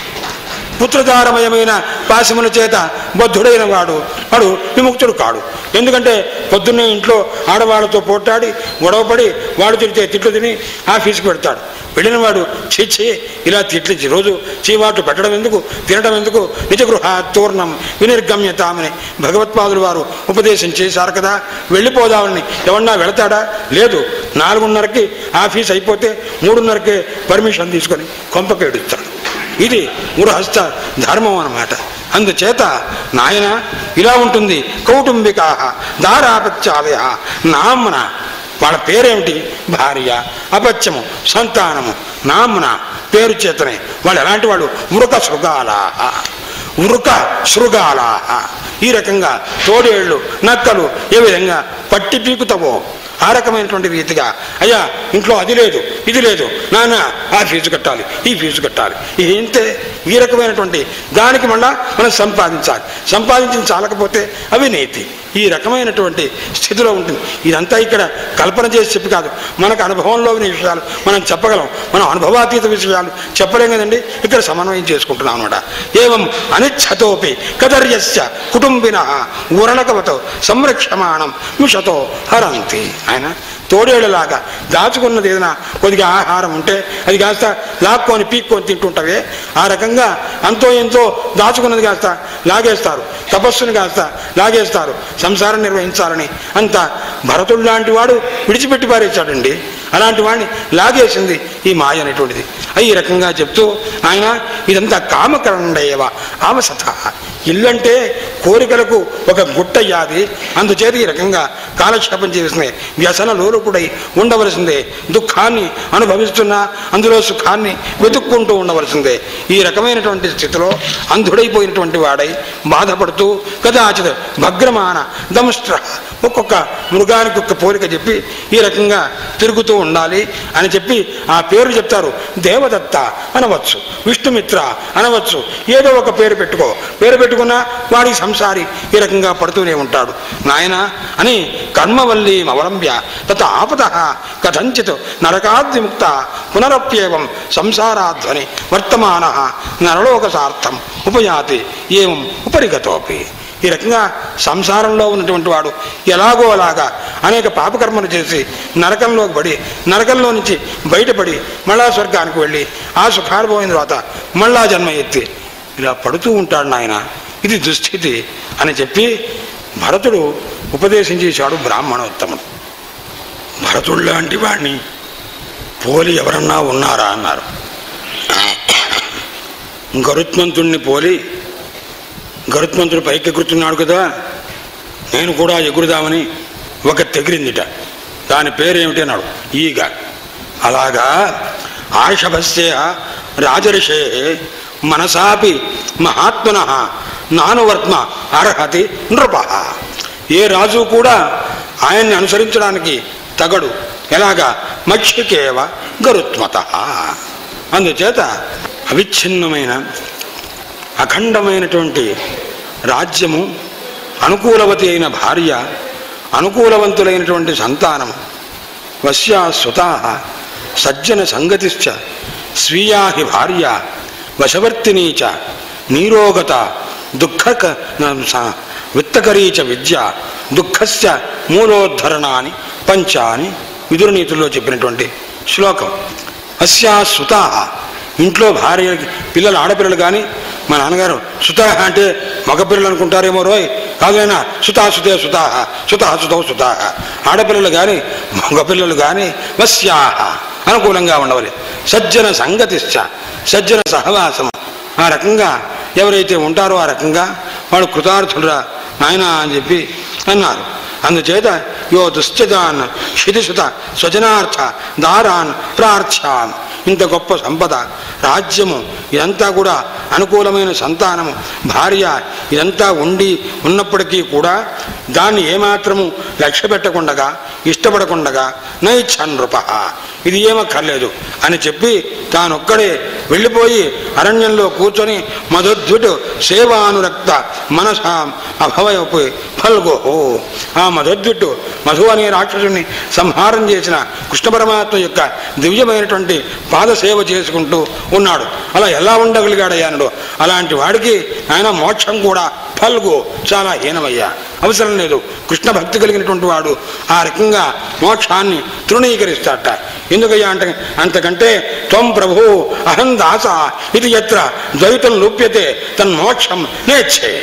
పుత్రధారమయమైన పాశముల చేత బద్ధుడైన వాడు వాడు విముక్తుడు కాడు ఎందుకంటే పొద్దున్నే ఇంట్లో ఆడవాళ్ళతో పోట్లాడి గొడవపడి వాడు తిరిగితే తిట్లు తిని ఆఫీస్కి పెడతాడు వెళ్ళిన వాడు చీచి ఇలా తిట్లించి రోజు చీవాట్లు పెట్టడం ఎందుకు తినడం ఎందుకు నిజగృహ తూర్ణం వినిర్గమ్యతామని భగవత్పాదులు వారు ఉపదేశం చేశారు కదా వెళ్ళిపోదామని ఎవరన్నా వెళతాడా లేదు నాలుగున్నరకి ఆఫీస్ అయిపోతే మూడున్నరకే పర్మిషన్ తీసుకొని కొంపకేడుస్తాడు ఇది గృహస్థ ధర్మం అన్నమాట అందుచేత నాయన ఇలా ఉంటుంది కౌటుంబికా దారాపత్యాదయ నామ్న వాళ్ళ పేరేమిటి భార్య అపత్యము సంతానము నామ్న పేరు చేతనే వాళ్ళు ఎలాంటి వాళ్ళు మృక శృగాల ఉరుక శృగాల ఈ రకంగా తోడేళ్ళు నక్కలు ఏ విధంగా పట్టి పీకుతావో ఆ రకమైనటువంటి రీతిగా అయ్యా ఇంట్లో అది లేదు ఇది లేదు నాన్న ఆ ఫీజు కట్టాలి ఈ ఫీజు కట్టాలి ఇది ఇంతే ఈ రకమైనటువంటి దానికి మళ్ళా మనం సంపాదించాలి సంపాదించిన చాలకపోతే అవినీతి ఈ రకమైనటువంటి స్థితిలో ఉంటుంది ఇదంతా ఇక్కడ కల్పన చేసి చెప్పి కాదు మనకు అనుభవంలో ఉన్న విషయాలు మనం చెప్పగలం మనం అనుభవాతీత విషయాలు చెప్పలేం కదండి ఇక్కడ సమన్వయం చేసుకుంటున్నాం అనమాట ఏవం అనిచ్చతోపి కదర్యస్య కుటుంబిన ఊరణకవతో సంరక్షమాణం మిషతో హరంతి ఆయన తోడేళ్ళలాగా దాచుకున్నది ఏదైనా కొద్దిగా ఆహారం ఉంటే అది కాస్త లాక్కొని పీక్కొని తింటుంటవే ఆ రకంగా అంతో ఎంతో దాచుకున్నది కాస్త లాగేస్తారు తపస్సుని కాస్త లాగేస్తారు సంసారం నిర్వహించాలని అంత భరతుడు లాంటి వాడు విడిచిపెట్టి పారేశాడండి అలాంటి వాడిని లాగేసింది ఈ మాయ అనేటువంటిది అయి ఈ రకంగా చెప్తూ ఆయన ఇదంతా కామకరణేవ ఆవసత ఇల్లంటే కోరికలకు ఒక గుట్టయ్యాది అందుచేత ఈ రకంగా కాలక్షేపం చేసింది వ్యసన లోలుపుడై ఉండవలసిందే దుఃఖాన్ని అనుభవిస్తున్నా అందులో సుఖాన్ని వెతుక్కుంటూ ఉండవలసిందే ఈ రకమైనటువంటి స్థితిలో అంధుడైపోయినటువంటి వాడై బాధపడుతూ కదాచిత్ భగ్రమాన దంష్ట్ర ఒక్కొక్క మృగానికి ఒక్క పోలిక చెప్పి ఈ రకంగా తిరుగుతూ ఉండాలి అని చెప్పి ఆ పేరు చెప్తారు దేవదత్త అనవచ్చు విష్ణుమిత్ర అనవచ్చు ఏదో ఒక పేరు పెట్టుకో పేరు పెట్టుకున్నా వాడి సంసారి ఈ రకంగా పడుతూనే ఉంటాడు నాయన అని కర్మవల్లి అవలంబ్య తత ఆపద కథంచిత్ నరకాద్విముక్త పునరప్యేవం సంసారాధ్వని వర్తమాన నరలోకసార్థం ఉపయాతి ఏం ఉపరిగతోపి ఈ రకంగా సంసారంలో ఉన్నటువంటి వాడు ఎలాగో అలాగా అనేక పాపకర్మలు చేసి నరకంలోకి పడి నరకంలో నుంచి బయటపడి మళ్ళా స్వర్గానికి వెళ్ళి ఆ సుఖానుభవం తర్వాత మళ్ళా జన్మ ఎత్తి ఇలా పడుతూ ఉంటాడు నాయన ఇది దుస్థితి అని చెప్పి భరతుడు ఉపదేశం చేశాడు బ్రాహ్మణోత్తముడు భరతుడు లాంటి వాడిని పోలి ఎవరన్నా ఉన్నారా అన్నారు గరుత్మంతుణ్ణి పోలి గరుత్మంతుడు పైకి ఎగురుతున్నాడు కదా నేను కూడా ఎగురుదామని ఒక తెగిరిందిట దాని పేరేమిటి అన్నాడు ఈగ అలాగా ఆర్షభస్య రాజర్షే మనసాపి మహాత్మన నానువర్త్మ అర్హతి నృప ఏ రాజు కూడా ఆయన్ని అనుసరించడానికి తగడు ఎలాగా మక్షికేవ గరుత్మత అందుచేత అవిచ్ఛిన్నమైన అఖండమైనటువంటి రాజ్యము అనుకూలవతి అయిన భార్య అనుకూలవంతులైనటువంటి సంతానము వశ్యా సుతా సజ్జన సంగతిశ్చ స్వీయా హి భార్య వశవర్తినీ చ నీరోగత దుఃఖక స- విత్తకరీ చ విద్య దుఃఖస్య మూలోద్ధరణాన్ని పంచాని విదురునీతుల్లో చెప్పినటువంటి శ్లోకం అస్యా సుతా ఇంట్లో భార్య పిల్లలు ఆడపిల్లలు కానీ మా నాన్నగారు సుత అంటే మగపిల్లలు అనుకుంటారేమో రోయ్ కాదైనా సుతా సుతే సుతా సుత సుతౌ సుతా ఆడపిల్లలు కానీ మగపిల్లలు కానీ వశ్యాహ అనుకూలంగా ఉండవాలి సజ్జన సంగతిశ్చ సజ్జన సహవాసం ఆ రకంగా ఎవరైతే ఉంటారో ఆ రకంగా వాడు కృతార్థుడురా నాయన అని చెప్పి అన్నారు అందుచేత యో దుశ్చదాన్ శితిసుత స్వజనార్థ దారాన్ ప్రార్థ్యాన్ ఇంత గొప్ప సంపద రాజ్యము ఇదంతా కూడా అనుకూలమైన సంతానము భార్య ఇదంతా ఉండి ఉన్నప్పటికీ కూడా దాన్ని ఏమాత్రము లక్ష్య పెట్టకుండగా ఇష్టపడకుండగా నైచ్ఛన్ నృప ఇది ఏమక్కర్లేదు అని చెప్పి తానొక్కడే వెళ్ళిపోయి అరణ్యంలో కూర్చొని మధుద్విటు సేవానురక్త మనసాం అభవయపు ఫల్గో ఆ మధుద్విట్టు మధు అనే రాక్షసుని సంహారం చేసిన కృష్ణ పరమాత్మ యొక్క దివ్యమైనటువంటి పాదసేవ చేసుకుంటూ ఉన్నాడు అలా ఎలా ఉండగలిగాడయ్యానుడు అలాంటి వాడికి ఆయన మోక్షం కూడా ఫల్గు చాలా హీనమయ్యా అవసరం లేదు కృష్ణ భక్తి కలిగినటువంటి వాడు ఆ రకంగా మోక్షాన్ని తృణీకరిస్తాట ఎందుకయ్యా అంటే అంతకంటే త్వం ప్రభు అహం దాస ఇది ఎత్ర ద్వైతం లూప్యతే తన్మోక్షం నేచ్చే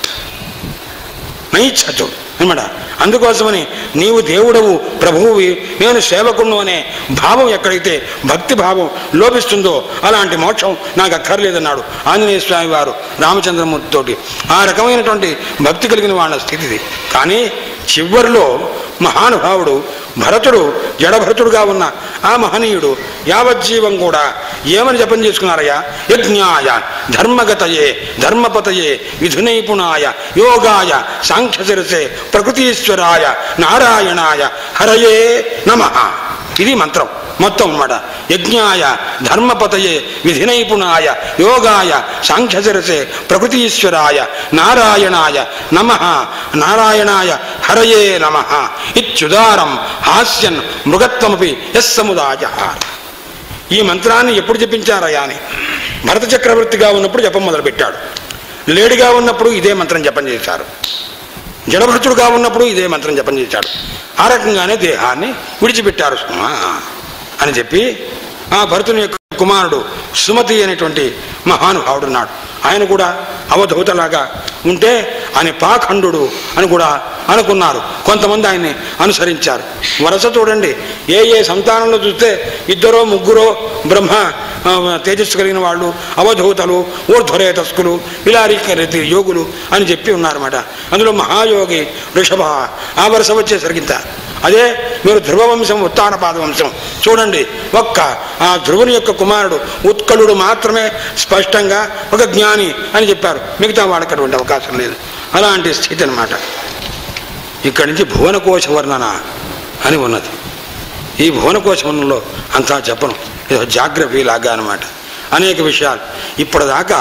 నైచ్చతు అనమాట అందుకోసమని నీవు దేవుడవు ప్రభువువి నేను సేవకుడు అనే భావం ఎక్కడైతే భక్తి భావం లోపిస్తుందో అలాంటి మోక్షం నాకు అక్కర్లేదన్నాడు ఆంజనేయ స్వామి వారు రామచంద్రమూర్తితోటి ఆ రకమైనటువంటి భక్తి కలిగిన వాళ్ళ స్థితిది కానీ చివరిలో మహానుభావుడు భరతుడు జడభరతుడుగా ఉన్న ఆ మహనీయుడు యావజ్జీవం కూడా ఏమని జపం చేసుకున్నారయ్యా యజ్ఞాయ ధర్మగతయే ధర్మపతయే విధునైపుణాయ యోగాయ సాంఖ్యశిరసే ప్రకృతీశ్వరాయ నారాయణాయ హరయే నమ ఇది మంత్రం మొత్తం అన్నమాట యజ్ఞాయ ధర్మపతయే విధినైపుణాయ యోగాయ సాంఖ్యశిరసే ప్రకృతీశ్వరాయ నారాయణాయ నమ నారాయణాయ హరయే నమ ఇత్యుదారం హాస్యన్ మృగత్వమపి ఎస్ సముదాయ ఈ మంత్రాన్ని ఎప్పుడు జపించారయ్యా అని భరత చక్రవర్తిగా ఉన్నప్పుడు జపం మొదలుపెట్టాడు లేడిగా ఉన్నప్పుడు ఇదే మంత్రం జపం చేశారు జడభృతుడుగా ఉన్నప్పుడు ఇదే మంత్రం జపం చేశాడు ఆ రకంగానే దేహాన్ని విడిచిపెట్టారు సుమా అని చెప్పి ఆ భరతుని యొక్క కుమారుడు సుమతి అనేటువంటి మహానుభావుడు ఉన్నాడు ఆయన కూడా అవధూతలాగా ఉంటే ఆయన పాఖండు అని కూడా అనుకున్నారు కొంతమంది ఆయన్ని అనుసరించారు వరస చూడండి ఏ ఏ సంతానంలో చూస్తే ఇద్దరో ముగ్గురో బ్రహ్మ ఆ, తేజస్సు కలిగిన వాళ్ళు అవధూతలు ఊర్ధ్వరేతస్కులు విలారీకరతి యోగులు అని చెప్పి ఉన్నారన్నమాట అందులో మహాయోగి వృషభ ఆ వరుస వచ్చేసరికి ఇంత అదే మీరు ధ్రువవంశం ఉత్తానపాద వంశం చూడండి ఒక్క ఆ ధ్రువుని యొక్క కుమారుడు ఉత్కలుడు మాత్రమే స్పష్టంగా ఒక జ్ఞాని అని చెప్పారు మిగతా వాళ్ళకి అటువంటి అవకాశం లేదు అలాంటి స్థితి అన్నమాట ఇక్కడి నుంచి భువనకోశ వర్ణన అని ఉన్నది ఈ భువనకోశ వర్ణనలో అంతా చెప్పను ఇది జాగ్రఫీ లాగా అనమాట అనేక విషయాలు ఇప్పటిదాకా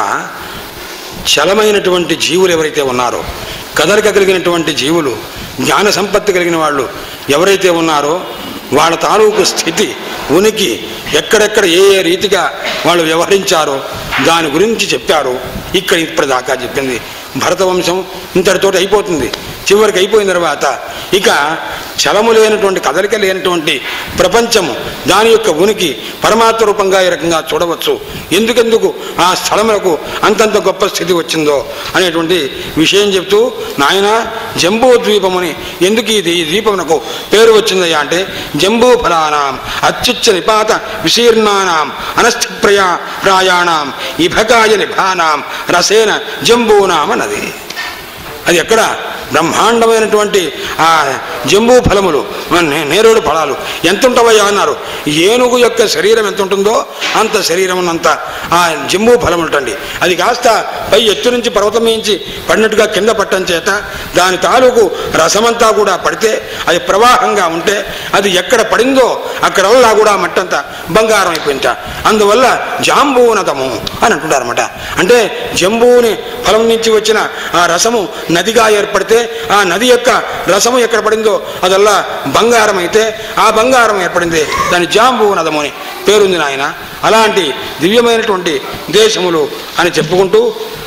చలమైనటువంటి జీవులు ఎవరైతే ఉన్నారో కదలిక కలిగినటువంటి జీవులు జ్ఞాన సంపత్తి కలిగిన వాళ్ళు ఎవరైతే ఉన్నారో వాళ్ళ తాలూకు స్థితి ఉనికి ఎక్కడెక్కడ ఏ ఏ రీతిగా వాళ్ళు వ్యవహరించారో దాని గురించి చెప్పారు ఇక్కడ ఇప్పటిదాకా చెప్పింది భరతవంశం ఇంతటితో అయిపోతుంది చివరికి అయిపోయిన తర్వాత ఇక చలము లేనటువంటి కదలిక లేనటువంటి ప్రపంచము దాని యొక్క ఉనికి పరమాత్మ రూపంగా ఈ రకంగా చూడవచ్చు ఎందుకెందుకు ఆ స్థలములకు అంతంత గొప్ప స్థితి వచ్చిందో అనేటువంటి విషయం చెప్తూ నాయన జంబూ ద్వీపముని ఎందుకు ఇది ఈ ద్వీపమునకు పేరు వచ్చిందయ్యా అంటే జంబూ ఫలానాం అత్యుచ్చ నిపాత విశీర్ణానాం అనస్థిప్రయా ప్రాయాణాం ఇభకాయ నిభానాం రసేన జంబూనామ నది అది ఎక్కడ బ్రహ్మాండమైనటువంటి ఆ జంబూ ఫలములు నే- నేరేడు ఫలాలు ఎంత ఉంటావయ్యా అన్నారు ఏనుగు యొక్క శరీరం ఎంత ఉంటుందో అంత శరీరం ఉన్నంత ఆ జంబూ ఫలం ఉంటండి అది కాస్త పై ఎత్తు నుంచి పర్వతం నుంచి పడినట్టుగా కింద పట్టం చేత దాని తాలూకు రసమంతా కూడా పడితే అది ప్రవాహంగా ఉంటే అది ఎక్కడ పడిందో అక్కడల్లా కూడా మట్టంతా బంగారం అయిపోయింట అందువల్ల జాంబూనదము అని అంటుంటారన్నమాట అంటే జంబూని ఫలం నుంచి వచ్చిన ఆ రసము నదిగా ఏర్పడితే ఆ నది యొక్క రసము ఎక్కడ పడిందో అదల్లా బంగారం అయితే ఆ బంగారం ఏర్పడింది దాని జాంబూ నదము అని పేరుంది నాయన అలాంటి దివ్యమైనటువంటి దేశములు అని చెప్పుకుంటూ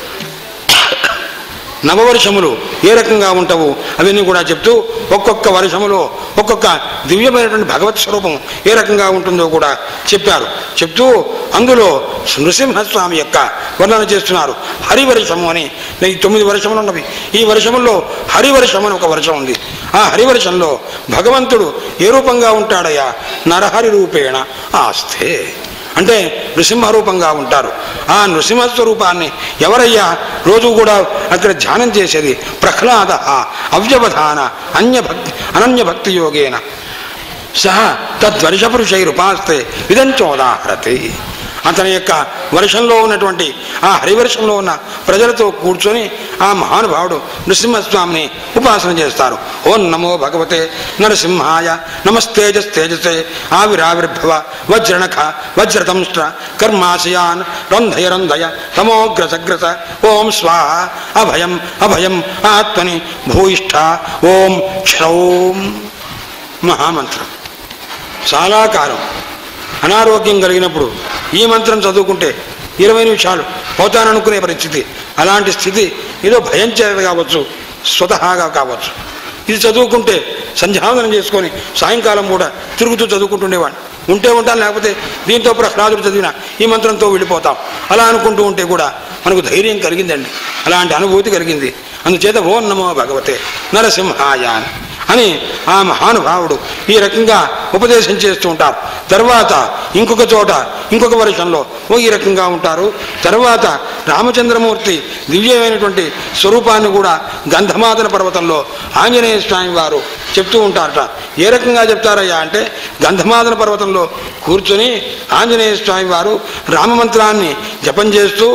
నవవర్షములు ఏ రకంగా ఉంటావు అవన్నీ కూడా చెప్తూ ఒక్కొక్క వర్షములో ఒక్కొక్క దివ్యమైనటువంటి భగవత్ స్వరూపం ఏ రకంగా ఉంటుందో కూడా చెప్పారు చెప్తూ అందులో నృసింహస్వామి యొక్క వర్ణన చేస్తున్నారు హరివర్షము అని ఈ తొమ్మిది వర్షములు ఉన్నవి ఈ వర్షముల్లో హరివర్షం అని ఒక వర్షం ఉంది ఆ హరివర్షంలో భగవంతుడు ఏ రూపంగా ఉంటాడయ్యా నరహరి రూపేణ ఆస్తే అంటే నృసింహ రూపంగా ఉంటారు ఆ నృసింహ స్వరూపాన్ని ఎవరయ్యా రోజు కూడా అక్కడ ధ్యానం చేసేది ప్రహ్లాద అవ్యవధాన అన్యభక్తి అనన్యభక్తి యోగేన సహ తద్వర్షపురుషైరుపాస్తే ఇదంచోదాహరతి అతని యొక్క వర్షంలో ఉన్నటువంటి ఆ హరివర్షంలో ఉన్న ప్రజలతో కూర్చొని ఆ మహానుభావుడు నృసింహస్వామిని ఉపాసన చేస్తారు ఓం నమో భగవతే నరసింహాయ నమస్తేజస్తేజసే ఆవిరావిర్భవ వజ్రనఖ వజ్రతంష్ట్ర కర్మాశయాన్ రంధయ రంధయ తమోగ్రసగ్రస ఓం స్వాహ అభయం అభయం ఆత్మని భూయిష్ఠ ఓం క్షౌం మహామంత్రం చాలా కాలం అనారోగ్యం కలిగినప్పుడు ఈ మంత్రం చదువుకుంటే ఇరవై నిమిషాలు పోతాననుకునే పరిస్థితి అలాంటి స్థితి ఏదో భయం చేత కావచ్చు స్వతహాగా కావచ్చు ఇది చదువుకుంటే సంధ్యావందనం చేసుకొని సాయంకాలం కూడా తిరుగుతూ చదువుకుంటుండేవాడిని ఉంటే ఉంటాను లేకపోతే దీంతో ప్రహ్లాదుడు చదివిన ఈ మంత్రంతో వెళ్ళిపోతాం అలా అనుకుంటూ ఉంటే కూడా మనకు ధైర్యం కలిగిందండి అలాంటి అనుభూతి కలిగింది అందుచేత ఓం నమో భగవతే నరసింహాయ అని అని ఆ మహానుభావుడు ఈ రకంగా ఉపదేశం చేస్తూ ఉంటారు తర్వాత ఇంకొక చోట ఇంకొక వర్షంలో ఓ ఈ రకంగా ఉంటారు తర్వాత రామచంద్రమూర్తి దివ్యమైనటువంటి స్వరూపాన్ని కూడా గంధమాదన పర్వతంలో ఆంజనేయ స్వామి వారు చెప్తూ ఉంటారట ఏ రకంగా చెప్తారయ్యా అంటే గంధమాదన పర్వతంలో కూర్చొని ఆంజనేయ స్వామి వారు రామమంత్రాన్ని జపం చేస్తూ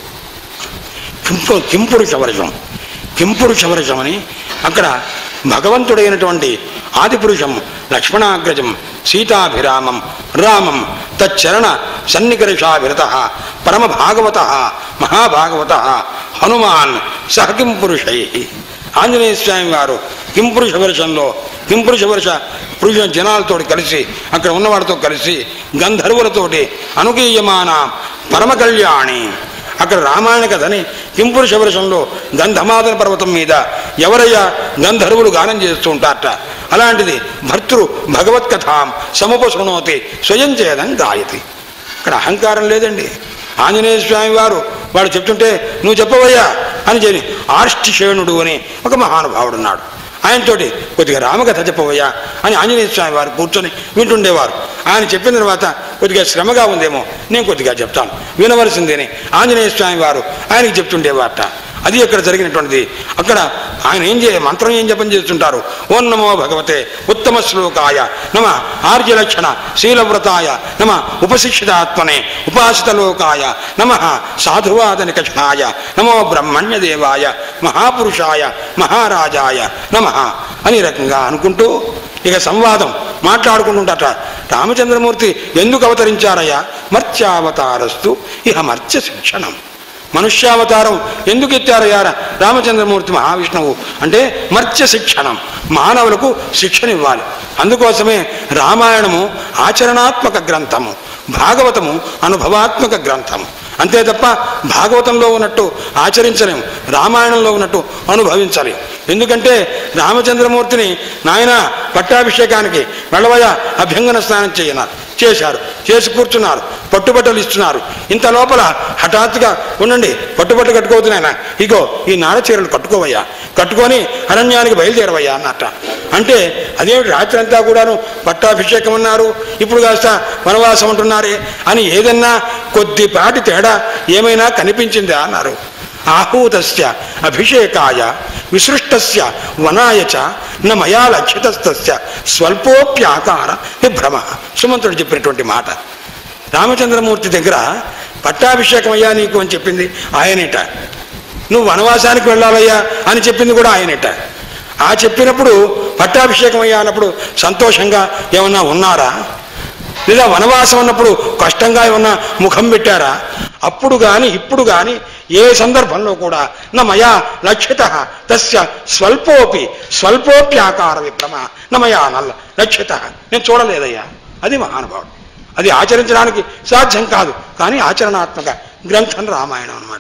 కింపు కింపురుష వర్షం కింపురుష వర్షం అని అక్కడ భగవంతుడైనటువంటి ఆదిపురుషం లక్ష్మణాగ్రజం సీతాభిరామం రామం తచ్చరణ సన్నికర్షాభిరత పరమ భాగవత మహాభాగవత హనుమాన్ సహ కింపురుషై ఆంజనేయ స్వామి వారు కింపురుష వర్షంలో కింపురుష వర్ష పురుష జనాలతో కలిసి అక్కడ ఉన్నవాడితో కలిసి గంధర్వులతోటి అనుగీయమాన పరమ కళ్యాణి అక్కడ రామాయణ కథని కింపురుష వర్షంలో గంధమాదన పర్వతం మీద ఎవరయ్యా గంధర్వులు గానం చేస్తూ ఉంటారట అలాంటిది భర్తృ భగవత్కథాం సముపశృణోతి స్వయం చేయడం గాయతి ఇక్కడ అహంకారం లేదండి ఆంజనేయ స్వామి వారు వాడు చెప్తుంటే నువ్వు చెప్పవయ్యా అని చెప్పి ఆర్ష్టిషేణుడు అని ఒక మహానుభావుడు ఉన్నాడు ఆయనతోటి కొద్దిగా రామకథ చెప్పవయ్యా అని ఆంజనేయ స్వామి వారు కూర్చొని వింటుండేవారు ఆయన చెప్పిన తర్వాత కొద్దిగా శ్రమగా ఉందేమో నేను కొద్దిగా చెప్తాను వినవలసిందేని ఆంజనేయ స్వామి వారు ఆయనకి చెప్తుండేవారట అది అక్కడ జరిగినటువంటిది అక్కడ ఆయన ఏం చేయ మంత్రం ఏం జపం చేస్తుంటారు ఓం నమో భగవతే ఉత్తమ శ్లోకాయ నమ ఆర్యలక్షణ శీలవ్రతాయ నమ ఉపశిక్షితాత్మనే ఉపాసితలోకాయ నమ సాధువాద నికషాయ నమో బ్రహ్మణ్యదేవాయ మహాపురుషాయ మహారాజాయ నమ అని రకంగా అనుకుంటూ ఇక సంవాదం మాట్లాడుకుంటుంటట రామచంద్రమూర్తి ఎందుకు అవతరించారయ్యా మర్త్యావతారస్తు ఇహ మర్త్య శిక్షణం మనుష్యావతారం ఎందుకు ఎత్తారయ్యా రామచంద్రమూర్తి మహావిష్ణువు అంటే మర్త్య శిక్షణం మానవులకు శిక్షనివ్వాలి అందుకోసమే రామాయణము ఆచరణాత్మక గ్రంథము భాగవతము అనుభవాత్మక గ్రంథము అంతే తప్ప భాగవతంలో ఉన్నట్టు ఆచరించలేము రామాయణంలో ఉన్నట్టు అనుభవించలేము ఎందుకంటే రామచంద్రమూర్తిని నాయన పట్టాభిషేకానికి వెళ్ళవయ అభ్యంగన స్నానం చేయన్నారు చేశారు చేసి కూర్చున్నారు పట్టుబట్టలు ఇస్తున్నారు ఇంత లోపల హఠాత్తుగా ఉండండి పట్టుబట్ట కట్టుకోవద్దునైనా ఇగో ఈ నాడ చీరలు కట్టుకోవయ్యా కట్టుకొని అరణ్యానికి బయలుదేరవయ్యా అన్నట్ట అంటే అదేమిటి రాత్రి అంతా కూడాను పట్టాభిషేకం అన్నారు ఇప్పుడు కాస్త వనవాసం ఉంటున్నారే అని ఏదన్నా కొద్దిపాటి తేడా ఏమైనా కనిపించిందా అన్నారు ఆహూతస్య అభిషేకాయ విసృష్టస్య వనాయ చ న మయా లక్షితస్తస్య స్వల్పోప్యాకార విభ్రమ సుమంతుడు చెప్పినటువంటి మాట రామచంద్రమూర్తి దగ్గర పట్టాభిషేకం అయ్యా నీకు అని చెప్పింది ఆయనేట నువ్వు వనవాసానికి వెళ్ళాలయ్యా అని చెప్పింది కూడా ఆయనేట ఆ చెప్పినప్పుడు పట్టాభిషేకం అయ్యా అన్నప్పుడు సంతోషంగా ఏమన్నా ఉన్నారా లేదా వనవాసం ఉన్నప్పుడు కష్టంగా ఏమన్నా ముఖం పెట్టారా అప్పుడు కానీ ఇప్పుడు కానీ ఏ సందర్భంలో కూడా నా మయా లక్షిత తస్య స్వల్పోపి స్వల్పోప్యాకార విభ్రమ నా మయా నల్ల లక్షిత నేను చూడలేదయ్యా అది మహానుభావుడు అది ఆచరించడానికి సాధ్యం కాదు కానీ ఆచరణాత్మక గ్రంథం రామాయణం అన్నమాట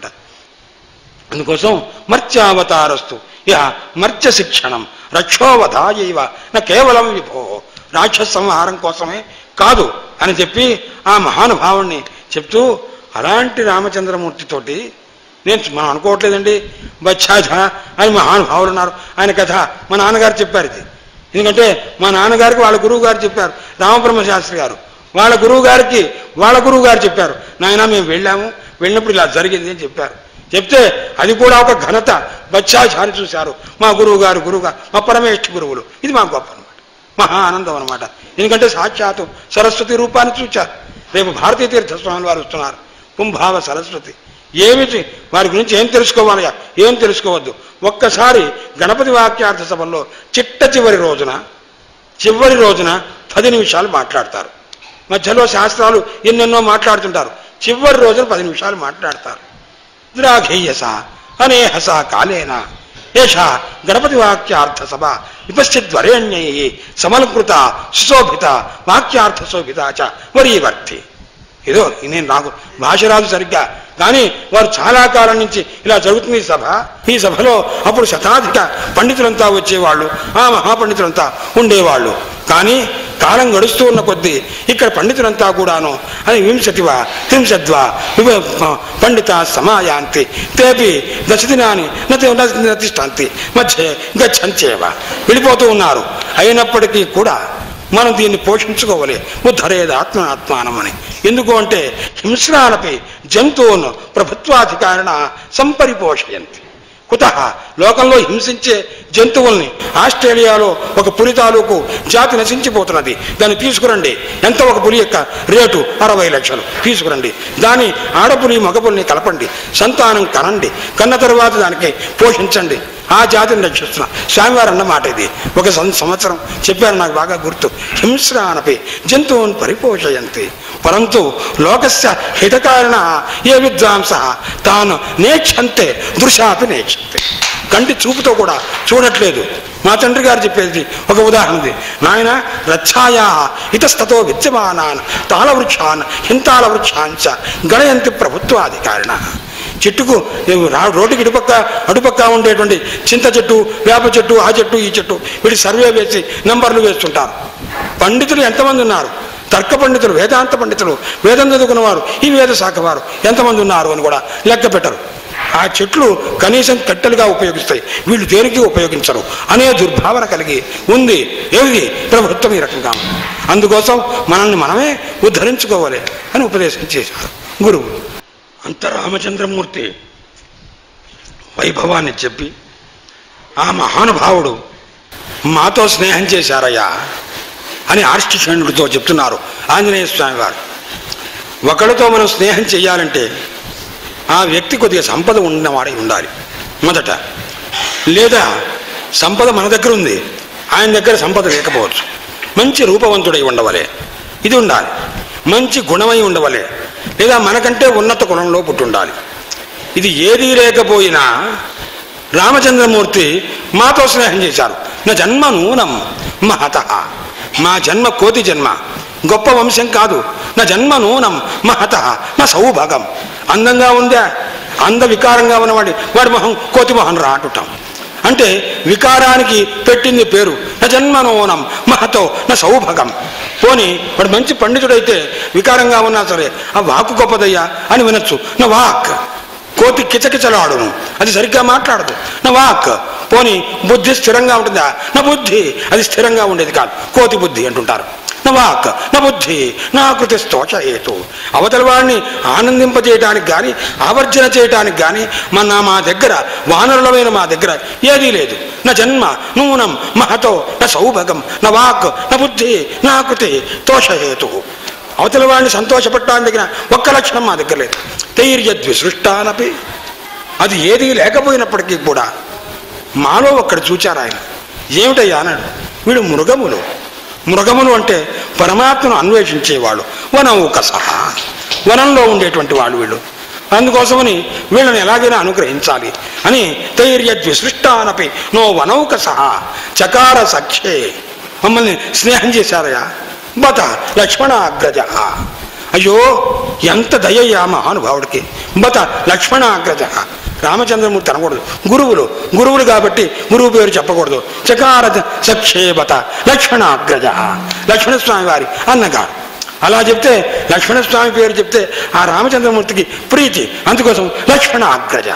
అందుకోసం మర్త్యావతారస్తు ఇహ మర్త్య శిక్షణం రక్షోవధాయైవ నా కేవలం విభో రాక్షస సంహారం కోసమే కాదు అని చెప్పి ఆ మహానుభావుణ్ణి చెప్తూ అలాంటి రామచంద్రమూర్తితోటి నేను మనం అనుకోవట్లేదండి బచ్చాజ అని మహానుభావులు ఉన్నారు ఆయన కథ మా నాన్నగారు చెప్పారు ఇది ఎందుకంటే మా నాన్నగారికి వాళ్ళ గురువు గారు చెప్పారు రామబ్రహ్మ శాస్త్రి గారు వాళ్ళ గురువు గారికి వాళ్ళ గురువు గారు చెప్పారు నాయన మేము వెళ్ళాము వెళ్ళినప్పుడు ఇలా జరిగింది అని చెప్పారు చెప్తే అది కూడా ఒక ఘనత బచ్చాచారి చూశారు మా గురువు గారు గురువు గారు మా పరమేష్ఠ గురువులు ఇది మా గొప్ప అనమాట మహా ఆనందం అనమాట ఎందుకంటే సాక్షాత్తు సరస్వతి రూపాన్ని చూచారు రేపు భారతీయ తీర్థ స్వామి వారు వస్తున్నారు కుంభావ సరస్వతి ఏమిటి వారి గురించి ఏం తెలుసుకోవాలయా ఏం తెలుసుకోవద్దు ఒక్కసారి గణపతి వాక్యార్థ సభల్లో చిట్ట చివరి రోజున చివరి రోజున పది నిమిషాలు మాట్లాడతారు మధ్యలో శాస్త్రాలు ఎన్నెన్నో మాట్లాడుతుంటారు చివరి రోజున పది నిమిషాలు మాట్లాడతారు ద్రాఘేయస అనేహస కాలేన ఏష గణపతి వాక్యార్థ సభ విపశ్చిద్వరేణ్యై సమలంకృత సుశోభిత వాక్యార్థ శోభిత చ వరీవర్తి ఏదో నేను నాకు భాష రాదు సరిగ్గా కానీ వారు చాలా కాలం నుంచి ఇలా జరుగుతుంది ఈ సభ ఈ సభలో అప్పుడు శతాధిక పండితులంతా వచ్చేవాళ్ళు ఆ మహాపండితులంతా ఉండేవాళ్ళు కానీ కాలం గడుస్తూ ఉన్న కొద్దీ ఇక్కడ పండితులంతా కూడాను అని వింశతివా త్రింశద్వా వివ పండిత సమాయాంతి తేపి దశదినాని నతి నతిష్టాంతి మధ్య గచ్చంచేవ వెళ్ళిపోతూ ఉన్నారు అయినప్పటికీ కూడా మనం దీన్ని పోషించుకోవాలి ఉద్ధరేది ఆత్మ ఆత్మానమని ఎందుకు అంటే హింస్రాలపై జంతువును ప్రభుత్వాధికారణ సంపరిపోషయంతి కుత లోకంలో హింసించే జంతువుల్ని ఆస్ట్రేలియాలో ఒక పులి తాలూకు జాతి నశించిపోతున్నది దాన్ని తీసుకురండి ఎంత ఒక పులి యొక్క రేటు అరవై లక్షలు తీసుకురండి దాని ఆడపులి మగపులిని కలపండి సంతానం కనండి కన్న తరువాత దానికి పోషించండి ఆ జాతిని రక్షిస్తున్నా స్వామివారు అన్న మాట ఇది ఒక సం- సంవత్సరం చెప్పారు నాకు బాగా గుర్తు హింస్రానపై జంతువుని పరిపోషయంతి పరంతు లోకస్య హితకారణ ఏ విద్వాంస తాను నేక్షంతే దృశాపి నేక్షంతే కంటి చూపుతో కూడా చూడట్లేదు మా తండ్రి గారు చెప్పేది ఒక ఉదాహరణది నాయన రచ్ఛాయా ఇతస్తతో విద్యమానాన్ తాళవృక్షాన్ హింతాళ వృక్షాంచ గణయంతి ప్రభుత్వాధికారిణ చెట్టుకు రా- రోడ్డుకి ఇటుపక్క అటుపక్క ఉండేటువంటి చింత చెట్టు వేప చెట్టు ఆ చెట్టు ఈ చెట్టు వీటి సర్వే వేసి నంబర్లు వేస్తుంటారు పండితులు ఎంతమంది ఉన్నారు తర్క పండితులు వేదాంత పండితులు వేదం చదువుకున్నవారు ఈ వేద శాఖ వారు ఎంతమంది ఉన్నారు అని కూడా లెక్క పెట్టరు ఆ చెట్లు కనీసం కట్టెలుగా ఉపయోగిస్తాయి వీళ్ళు దేనికి ఉపయోగించరు అనే దుర్భావన కలిగి ఉంది ఏది ప్రభుత్వం ఈ రకంగా ఉంది. అందుకోసం మనల్ని మనమే ఉద్ధరించుకోవాలి అని ఉపదేశం చేశారు గురువు అంత రామచంద్రమూర్తి వైభవాన్ని చెప్పి ఆ మహానుభావుడు మాతో స్నేహం చేశారయ్యా అని ఆర్ష్టిషణుడితో చెప్తున్నారు ఆంజనేయ స్వామి వారు ఒకరితో మనం స్నేహం చేయాలంటే ఆ వ్యక్తి కొద్దిగా సంపద ఉన్నవాడై ఉండాలి మొదట లేదా సంపద మన దగ్గర ఉంది ఆయన దగ్గర సంపద లేకపోవచ్చు మంచి రూపవంతుడై ఉండవలే ఇది ఉండాలి మంచి గుణమై ఉండవలే లేదా మనకంటే ఉన్నత కులంలో పుట్టి ఉండాలి ఇది ఏదీ లేకపోయినా రామచంద్రమూర్తి మాతో స్నేహం చేశారు నా జన్మ నూనం మహత మా జన్మ కోతి జన్మ గొప్ప వంశం కాదు నా జన్మ నూనం మహత నా సౌభాగం అందంగా ఉందా అంద వికారంగా ఉన్నవాడి వాడి మొహం కోతి మొహం రాటుటాం అంటే వికారానికి పెట్టింది పేరు నా జన్మనోనం మహతో నా సౌభగం పోని వాడు మంచి పండితుడైతే వికారంగా ఉన్నా సరే ఆ వాక్కు గొప్పదయ్యా అని వినొచ్చు నా వాక్ కోతి కిచకిచలాడును అది సరిగ్గా మాట్లాడదు నా వాక్ పోని బుద్ధి స్థిరంగా ఉంటుందా నా బుద్ధి అది స్థిరంగా ఉండేది కాదు కోతి బుద్ధి అంటుంటారు నా వాక్ నా బుద్ధి నా కృతి స్తోషహేతు అవతల వాడిని ఆనందింపజేయటానికి కానీ ఆవర్జన చేయటానికి కానీ మన మా దగ్గర వానరులమైన మా దగ్గర ఏదీ లేదు నా జన్మ నూనం మహతో నా సౌభగం నా వాక్ నా బుద్ధి నా కృతి తోషహేతు అవతల వాడిని సంతోషపెట్టడానికి దగ్గర ఒక్క లక్షణం మా దగ్గర లేదు ధైర్యద్విసృష్టానపి అది ఏదీ లేకపోయినప్పటికీ కూడా మాలో ఒక్కడు చూచారు ఆయన ఏమిటయ్యా అన్నాడు వీడు మృగములు మృగములు అంటే పరమాత్మను అన్వేషించేవాళ్ళు వనౌక సహా వనంలో ఉండేటువంటి వాళ్ళు వీళ్ళు అందుకోసమని వీళ్ళని ఎలాగైనా అనుగ్రహించాలి అని ధైర్యద్విసృష్టానపి నో వనౌక సహా చకార సఖ్యే మమ్మల్ని స్నేహం చేశారయ్యా బత లక్ష్మణాగ్రజ అయ్యో ఎంత దయ్యయ్యా మహానుభావుడికి బత లక్ష్మణాగ్రజ రామచంద్రమూర్తి అనకూడదు గురువులు గురువులు కాబట్టి గురువు పేరు చెప్పకూడదు చకార సక్షేబత లక్ష్మణాగ్రజ లక్ష్మణస్వామి వారి అన్నగారు అలా చెప్తే లక్ష్మణస్వామి పేరు చెప్తే ఆ రామచంద్రమూర్తికి ప్రీతి అందుకోసం లక్ష్మణాగ్రజ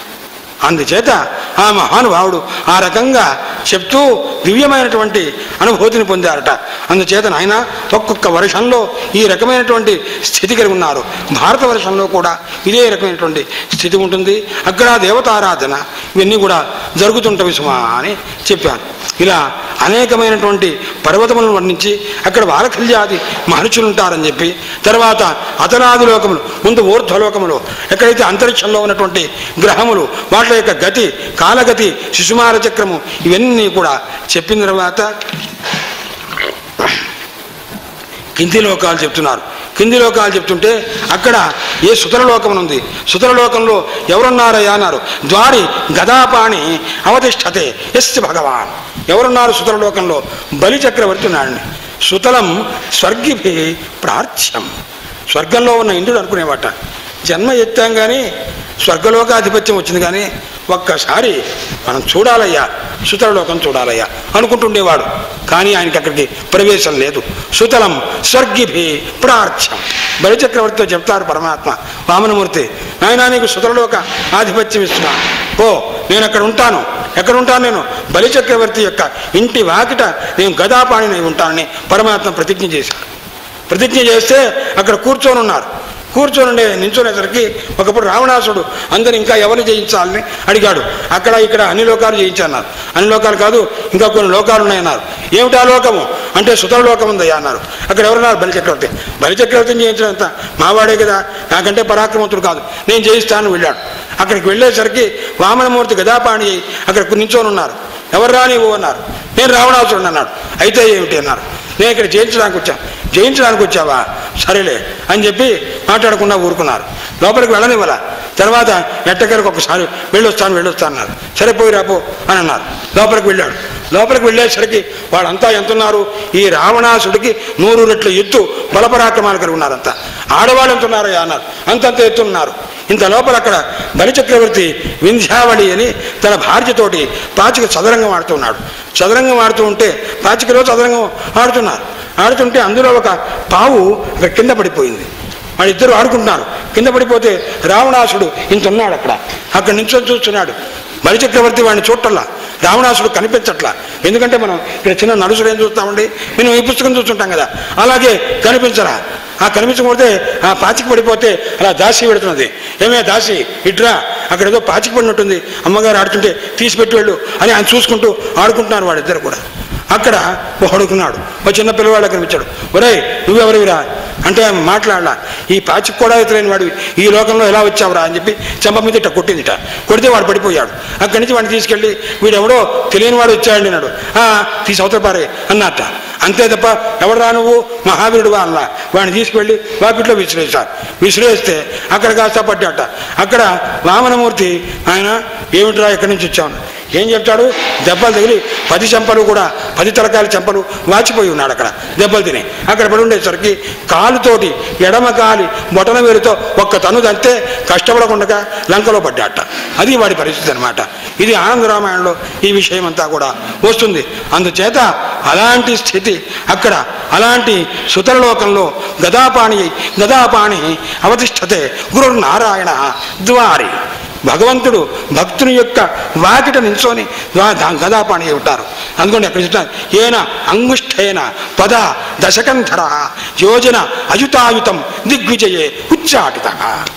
అందుచేత ఆ మహానుభావుడు ఆ రకంగా చెప్తూ దివ్యమైనటువంటి అనుభూతిని పొందారట అందుచేత నాయన ఒక్కొక్క వర్షంలో ఈ రకమైనటువంటి స్థితి కలిగి ఉన్నారు భారత వర్షంలో కూడా ఇదే రకమైనటువంటి స్థితి ఉంటుంది అక్కడ దేవతారాధన ఇవన్నీ కూడా జరుగుతుంటవి సుమా అని చెప్పాను ఇలా అనేకమైనటువంటి పర్వతములను వర్ణించి అక్కడ వాలకల్యాది మహర్షులు ఉంటారని చెప్పి తర్వాత అతనాది లోకములు ముందు ఊర్ధ్వలోకములు ఎక్కడైతే అంతరిక్షంలో ఉన్నటువంటి గ్రహములు వాటి యొక్క గతి కాలగతి శిశుమార చక్రము ఇవన్నీ కూడా చెప్పిన తర్వాత కింది లోకాలు చెప్తున్నారు కింది లోకాలు చెప్తుంటే అక్కడ ఏ సుతల లోకం ఉంది సుతల లోకంలో ఎవరున్నారయ్యా అన్నారు ద్వారి గదాపాణి అవతిష్టతే ఎస్ భగవాన్ ఎవరున్నారు సుతల లోకంలో బలి చక్రవర్తి ఉన్నాడండి సుతలం స్వర్గిభి ప్రార్థ్యం స్వర్గంలో ఉన్న ఇంద్రుడు అనుకునేవాట జన్మ ఎత్తాం కానీ స్వర్గలోకాధిపత్యం వచ్చింది కానీ ఒక్కసారి మనం చూడాలయ్యా సుతలలోకం చూడాలయ్యా అనుకుంటుండేవాడు కానీ ఆయనకి అక్కడికి ప్రవేశం లేదు సుతలం స్వర్గిభి ప్రార్థ్యం బలిచక్రవర్తితో చెప్తారు పరమాత్మ వామనమూర్తి నాయనా నీకు సుతలలోక ఆధిపత్యం ఇస్తున్నా ఓ నేను అక్కడ ఉంటాను ఎక్కడ ఉంటాను నేను బలిచక్రవర్తి యొక్క ఇంటి వాకిట నేను గదాపాణినై ఉంటానని పరమాత్మ ప్రతిజ్ఞ చేశాడు ప్రతిజ్ఞ చేస్తే అక్కడ కూర్చొని ఉన్నారు కూర్చొని ఉండే నించునేసరికి ఒకప్పుడు రావణాసుడు అందరు ఇంకా ఎవరిని జయించాలని అడిగాడు అక్కడ ఇక్కడ అన్ని లోకాలు జయించన్నారు అన్ని లోకాలు కాదు ఇంకా కొన్ని లోకాలు ఉన్నాయన్నారు ఏమిటా లోకము అంటే సుతల లోకం ఉందయ్యా అన్నారు అక్కడ ఎవరున్నారు బలిచక్రవర్తి బలిచక్రవర్తిని జయించినంత మావాడే కదా నాకంటే పరాక్రమవంతుడు కాదు నేను జయిస్తాను వెళ్ళాడు అక్కడికి వెళ్ళేసరికి వామనమూర్తి గదాపాణి అయి అక్కడ నించొని ఉన్నారు ఎవరు రానివ్వు అన్నారు నేను రావణాసురుడు అన్నాడు అయితే ఏమిటి అన్నారు నేను ఇక్కడ జయించడానికి వచ్చాను జయించడానికి వచ్చావా సరేలే అని చెప్పి మాట్లాడకుండా ఊరుకున్నారు లోపలికి వెళ్ళనివ్వాల తర్వాత ఎట్టకెరకు ఒకసారి వెళ్ళొస్తాను వెళ్ళొస్తాను అన్నారు సరే పోయి రాపో అని అన్నారు లోపలికి వెళ్ళాడు లోపలికి వెళ్ళేసరికి వాళ్ళంతా ఎంత ఉన్నారు ఈ రావణాసుడికి నూరు రెట్ల ఎత్తు బలపరాక్రమాలు కలిగి ఉన్నారంతా ఆడవాళ్ళు ఎంత ఉన్నారయ్యా అన్నారు అంతంత ఎత్తున్నారు ఇంత లోపల అక్కడ బలిచక్రవర్తి వింధ్యావళి అని తన భార్యతోటి పాచిక చదరంగం ఆడుతున్నాడు చదరంగం ఆడుతూ ఉంటే పాచికలో చదరంగం ఆడుతున్నారు ఆడుతుంటే అందులో ఒక పావు ఇక్కడ కింద పడిపోయింది వాళ్ళిద్దరూ ఆడుకుంటున్నారు కింద పడిపోతే రావణాసుడు ఇంత ఉన్నాడు అక్కడ అక్కడ నించొని చూస్తున్నాడు బలిచక్రవర్తి వాడిని చూడటల్లా రావణాసుడు కనిపించట్లా ఎందుకంటే మనం ఇక్కడ చిన్న నడుసుడు ఏం చూస్తామండి మనం ఈ పుస్తకం చూస్తుంటాం కదా అలాగే కనిపించరా ఆ కనిపించకపోతే ఆ పాచికి పడిపోతే అలా దాసి పెడుతున్నది ఏమే దాసి ఇట్రా అక్కడ ఏదో పాచికి పడినట్టుంది అమ్మగారు ఆడుతుంటే తీసిపెట్టి వెళ్ళు అని ఆయన చూసుకుంటూ ఆడుకుంటున్నారు వాళ్ళిద్దరు కూడా అక్కడ ఒకడుకున్నాడు ఒక చిన్న పిల్లవాడు కనిపించాడు ఒరేయ్ నువ్వెవరివిరా అంటే ఆమె మాట్లాడలా ఈ పాచికి కూడా ఎదురైన వాడివి ఈ లోకంలో ఎలా వచ్చావురా అని చెప్పి చెంప మీద ఇట్ట కొట్టిందిట కొడితే వాడు పడిపోయాడు అక్కడి నుంచి వాడిని తీసుకెళ్ళి వీడెవడో తెలియని వాడు వచ్చాడు అన్నాడు "ఆ, తీసి అవతల పారే అన్నట్ట అంతే తప్ప ఎవడరా నువ్వు మహావీరుడువా అన్నా వాడిని తీసుకువెళ్ళి వాకిట్లో విసిరేశారు విసిరేస్తే అక్కడ కాస్త పడ్డాట అక్కడ వామనమూర్తి ఆయన ఏమిట్రా ఎక్కడి నుంచి వచ్చావు ఏం చెప్తాడు దెబ్బలు తగిలి పది చెంపలు కూడా పది తలకాయల చెంపలు వాచిపోయి ఉన్నాడు అక్కడ దెబ్బలు తిని అక్కడ పడి ఉండేసరికి కాలుతోటి ఎడమ కాలి బొటన వేలుతో ఒక్క తను తంతే కష్టపడకుండా లంకలో పడ్డాట అది వాడి పరిస్థితి అనమాట ఇది ఆనంద రామాయణంలో ఈ విషయం అంతా కూడా వస్తుంది అందుచేత అలాంటి స్థితి అక్కడ అలాంటి సుతరలోకంలో గదాపాణి గదాపాణి అవతిష్టతే గురు నారాయణ ద్వారి భగవంతుడు భక్తుని యొక్క వాకిట నించొని ద్వా- దా- గదాపాణి అయి ఉంటారు అందుకని అక్కడ చెప్తారు ఏన అంగుష్ఠేన పద దశకంధర యోజన అయుతాయుతం దిగ్విజయే ఉచ్చాటిత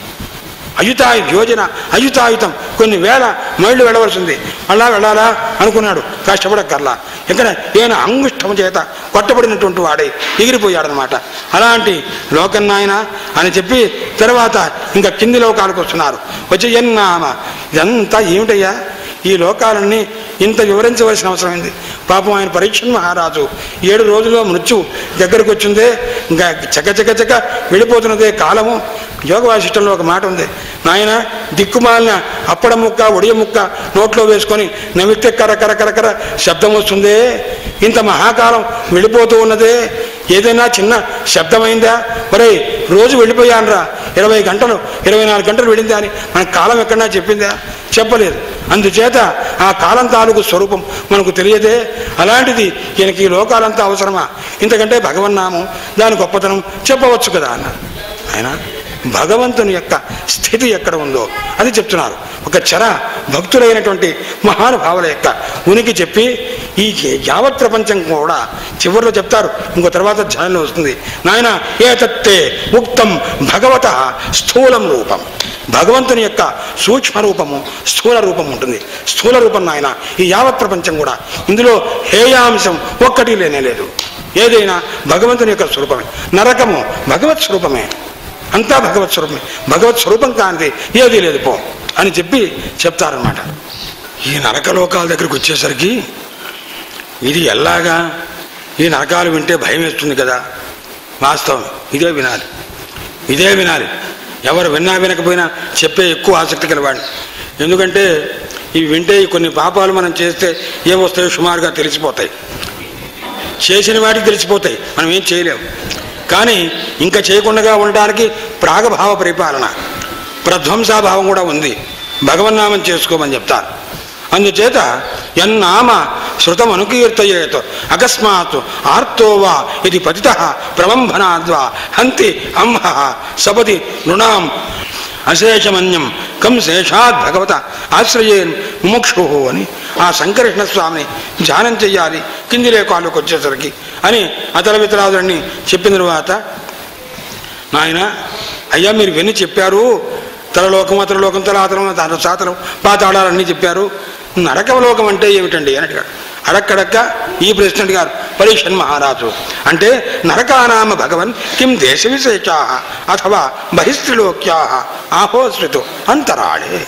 అయుతాయు యోజన అయుతాయుతం కొన్ని వేల మైళ్ళు వెళ్ళవలసింది అలా వెళ్ళాలా అనుకున్నాడు కష్టపడక్కర్లా ఇక్కడ ఈయన అంగుష్టం చేత కొట్టబడినటువంటి వాడై ఎగిరిపోయాడనమాట అలాంటి లోకం నాయన అని చెప్పి తర్వాత ఇంకా కింది లోకాలకు వస్తున్నారు వచ్చి ఎన్నామ ఇదంతా ఏమిటయ్యా ఈ లోకాలన్నీ ఇంత వివరించవలసిన అవసరం ఏంది పాపం ఆయన పరీక్ష మహారాజు ఏడు రోజుల్లో మృత్యు దగ్గరకు వచ్చిందే ఇంకా చక చక చక వెళ్ళిపోతున్నదే కాలము యోగ వాసిష్టంలో ఒక మాట ఉంది నాయన దిక్కుమాలిన అప్పడ ముక్క ఒడియ ముక్క నోట్లో వేసుకొని నవ్వితే కర కర కర కర శబ్దం వస్తుందే ఇంత మహాకాలం వెళ్ళిపోతూ ఉన్నదే ఏదైనా చిన్న శబ్దమైందా ఒరేయ్ రోజు వెళ్ళిపోయానరా ఇరవై గంటలు ఇరవై నాలుగు గంటలు వెళ్ళిందా అని మన కాలం ఎక్కడన్నా చెప్పిందా చెప్పలేదు అందుచేత ఆ కాలం తాలూకు స్వరూపం మనకు తెలియదే అలాంటిది ఈయనకి ఈ లోకాలంతా అవసరమా ఇంతకంటే భగవన్నామం దాని గొప్పతనం చెప్పవచ్చు కదా అన్నారు ఆయన భగవంతుని యొక్క స్థితి ఎక్కడ ఉందో అది చెప్తున్నారు ఒక చర భక్తులైనటువంటి మహానుభావుల యొక్క ఉనికి చెప్పి ఈ యావత్ ప్రపంచం కూడా చివరిలో చెప్తారు ఇంకో తర్వాత ధ్యానంలో వస్తుంది నాయన ఏతత్తే ఉక్తం భగవత స్థూలం రూపం భగవంతుని యొక్క సూక్ష్మ రూపము స్థూల రూపం ఉంటుంది స్థూల రూపం నాయన ఈ యావత్ ప్రపంచం కూడా ఇందులో హేయాంశం ఒక్కటి లేనే లేదు ఏదైనా భగవంతుని యొక్క స్వరూపమే నరకము భగవత్ స్వరూపమే అంతా భగవత్ స్వరూపమే భగవత్ స్వరూపం కానిది ఏదీ లేదు పో అని చెప్పి చెప్తారనమాట ఈ నరకలోకాల దగ్గరికి వచ్చేసరికి ఇది ఎలాగా ఈ నరకాలు వింటే భయం వేస్తుంది కదా వాస్తవం ఇదే వినాలి ఇదే వినాలి ఎవరు విన్నా వినకపోయినా చెప్పే ఎక్కువ ఆసక్తి కలవాడిని ఎందుకంటే ఇవి వింటే ఈ కొన్ని పాపాలు మనం చేస్తే ఏమొస్తాయో సుమారుగా తెలిసిపోతాయి చేసిన వాటికి తెలిసిపోతాయి మనం ఏం చేయలేము కానీ ఇంకా చేయకుండా ఉండడానికి ప్రాగభావ పరిపాలన ప్రధ్వంసాభావం కూడా ఉంది భగవన్నామం చేసుకోమని చెప్తారు అందుచేత ఎన్నామ శృతం అనుకీర్తయేత్ అకస్మాత్ ఆర్తో వా ఇది పతిత ప్రబంభనాద్వా హంతి అంహ సపది నృణాం అశేషమన్యం కం శేషాద్ భగవత ఆశ్రయేన్ ముముక్షు అని ఆ సంకర్షణ స్వామిని ధ్యానం చెయ్యాలి కింది లేకాలకు వచ్చేసరికి అని అతల వితరాదులన్నీ చెప్పిన తర్వాత నాయన అయ్యా మీరు విని చెప్పారు తలలోకం అతలలోకం తలాతలం తన సాతలం పాతాళాలన్నీ చెప్పారు నరకలోకం అంటే ఏమిటండి అని అడిగాడు అడక్కడక్క ఈ ప్రశ్న అడిగారు పరీక్షన్ మహారాజు అంటే నరకానామ భగవన్ కిం దేశ విశేషా అథవా బహిస్త్రిలోక్యా ఆహోశ్రితు అంతరాళే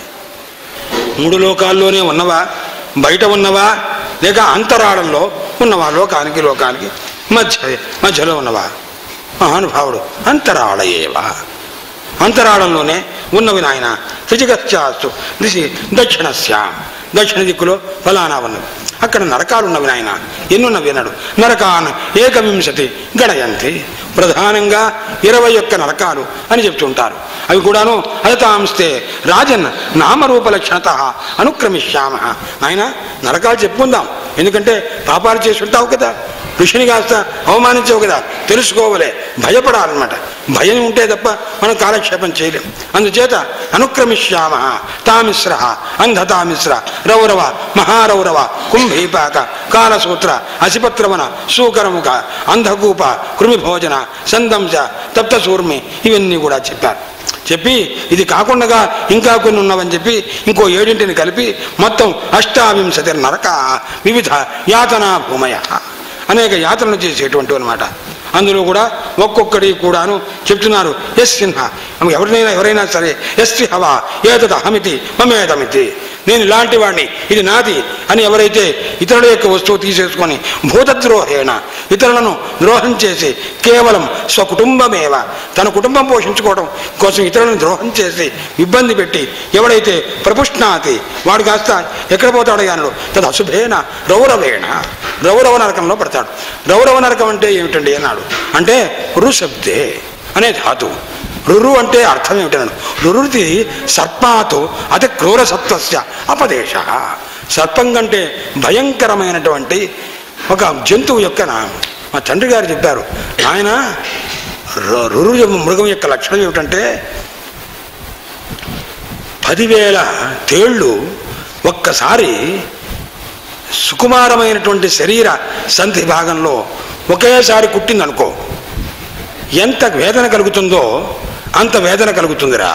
మూడు లోకాల్లోనే ఉన్నవా బయట ఉన్నవా లేక అంతరాళంలో ఉన్నవా లోకానికి లోకానికి మధ్య మధ్యలో ఉన్నవా మహానుభావుడు అంతరాళయేవా అంతరాళంలోనే ఉన్నవి నాయన త్రిజగత్యాస్తు దిశి దక్షిణస్యాం దక్షిణ దిక్కులో ఫలానా ఉన్నవి అక్కడ నరకాలు ఉన్నవి నాయన ఎన్నున్నవి అన్నాడు నరకాన్ ఏకవింశతి గణయంతి ప్రధానంగా ఇరవై ఒక్క నరకాలు అని చెప్తుంటారు అవి కూడాను అదతాంస్తే రాజన్ నామరూప లక్షణత అనుక్రమిష్యామ ఆయన నరకాలు చెప్పుకుందాం ఎందుకంటే పాపాలు చేసి ఉంటావు కదా ఋషిని కాస్త అవమానించవు కదా తెలుసుకోవలే భయపడాలన్నమాట భయం ఉంటే తప్ప మనం కాలక్షేపం చేయలేం అందుచేత అనుక్రమిష్యామ తామిశ్ర అంధతామిశ్ర రౌరవ మహారౌరవ కుంభీపాక కాలసూత్ర అసిపత్రవన సూకరముఖ అంధకూప కృమిభోజన సందంశ తప్తసూర్మి ఇవన్నీ కూడా చెప్పారు చెప్పి ఇది కాకుండా ఇంకా కొన్ని ఉన్నవని చెప్పి ఇంకో ఏడింటిని కలిపి మొత్తం అష్టావింశతి నరక వివిధ యాతనా భూమయ అనేక యాత్రలు చేసేటువంటి అనమాట అందులో కూడా ఒక్కొక్కడి కూడాను చెప్తున్నారు ఎస్ సిన్హ ఎవరినైనా ఎవరైనా సరే ఎస్ హవా ఏదత అహమితి మమేదమితి నేను ఇలాంటి వాడిని ఇది నాది అని ఎవరైతే ఇతరుల యొక్క వస్తువు తీసేసుకొని భూతద్రోహేణ ఇతరులను ద్రోహం చేసి కేవలం స్వకుటుంబమేవ తన కుటుంబం పోషించుకోవడం కోసం ఇతరులను ద్రోహం చేసి ఇబ్బంది పెట్టి ఎవడైతే ప్రపుష్ణాతి వాడు కాస్త ఎక్కడ పోతాడు అన్నాడు తది అశుభేన రౌరవేణ రౌరవ నరకంలో పడతాడు రౌరవ నరకం అంటే ఏమిటండి అన్నాడు అంటే రుశబ్దే అనే ధాతువు రురు అంటే అర్థం ఏమిటన్నాడు రురుతి సర్పాతు అతి క్రూర సత్వస్య అపదేశ సర్పం కంటే భయంకరమైనటువంటి ఒక జంతువు యొక్క నా మా తండ్రి గారు చెప్పారు ఆయన రు- రురు మృగం యొక్క లక్షణం ఏమిటంటే పదివేల తేళ్ళు ఒక్కసారి సుకుమారమైనటువంటి శరీర సంధి భాగంలో ఒకేసారి కుట్టిందనుకో ఎంత వేదన కలుగుతుందో అంత వేదన కలుగుతుందిరా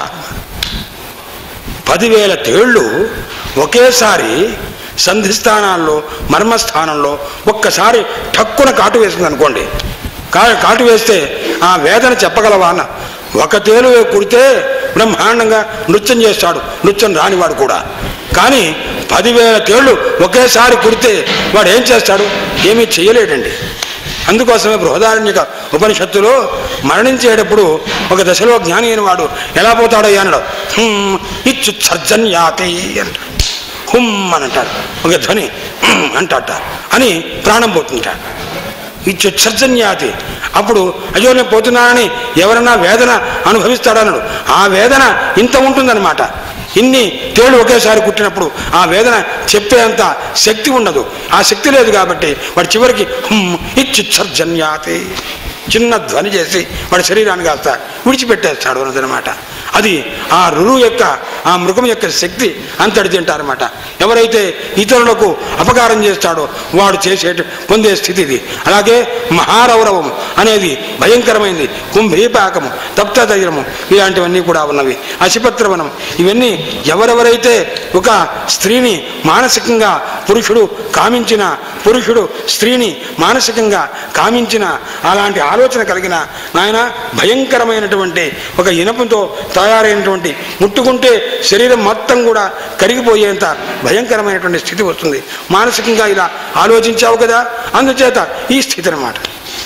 పదివేల తేళ్ళు ఒకేసారి సంధిస్థానాల్లో మర్మస్థానంలో ఒక్కసారి ఠక్కున కాటు వేసింది అనుకోండి కా కాటు వేస్తే ఆ వేదన చెప్పగలవా అన్న ఒక తేలు కుడితే బ్రహ్మాండంగా నృత్యం చేస్తాడు నృత్యం రానివాడు కూడా కానీ పదివేల తేళ్ళు ఒకేసారి కుడితే వాడు ఏం చేస్తాడు ఏమీ చేయలేడండి అందుకోసమే బృహదారణ్యక ఉపనిషత్తులో మరణించేటప్పుడు ఒక దశలో జ్ఞాని అయిన వాడు ఎలా పోతాడో అన్నాడు "హుమ్, ఇచ్చు సర్జన్యాతి అంటాడు హుమ్ అని అంటాడు ఒక ధ్వని "హుమ్" అంటాట అని ప్రాణం పోతుంటాడు ఇచ్చు సర్జన్యాతి అప్పుడు అయ్యో నేను పోతున్నానని ఎవరన్నా వేదన అనుభవిస్తాడన్నాడు ఆ వేదన ఇంత ఉంటుందన్నమాట ఇన్ని తేళ్ళు ఒకేసారి కుట్టినప్పుడు ఆ వేదన చెప్పేంత శక్తి ఉండదు ఆ శక్తి లేదు కాబట్టి వాడు చివరికి హుమ్ ఇచ్చు సర్జన్యాతి చిన్న ధ్వని చేసి వాడి శరీరాన్ని కాస్త విడిచిపెట్టేస్తాడు అన్నదనమాట అది ఆ రురు యొక్క ఆ మృగం యొక్క శక్తి అంతటి తింటారన్నమాట ఎవరైతే ఇతరులకు అపకారం చేస్తాడో వాడు చేసే పొందే స్థితి ఇది అలాగే మహారౌరవం అనేది భయంకరమైనది కుంభీపాకము తప్తధైర్యము ఇలాంటివన్నీ కూడా ఉన్నవి అశిపత్రవనం ఇవన్నీ ఎవరెవరైతే ఒక స్త్రీని మానసికంగా పురుషుడు కామించిన పురుషుడు స్త్రీని మానసికంగా కామించిన అలాంటి ఆలోచన కలిగిన నాయన భయంకరమైనటువంటి ఒక ఇనపంతో తయారైనటువంటి ముట్టుకుంటే శరీరం మొత్తం కూడా కరిగిపోయేంత భయంకరమైనటువంటి స్థితి వస్తుంది మానసికంగా ఇలా ఆలోచించావు కదా అందుచేత ఈ స్థితి అన్నమాట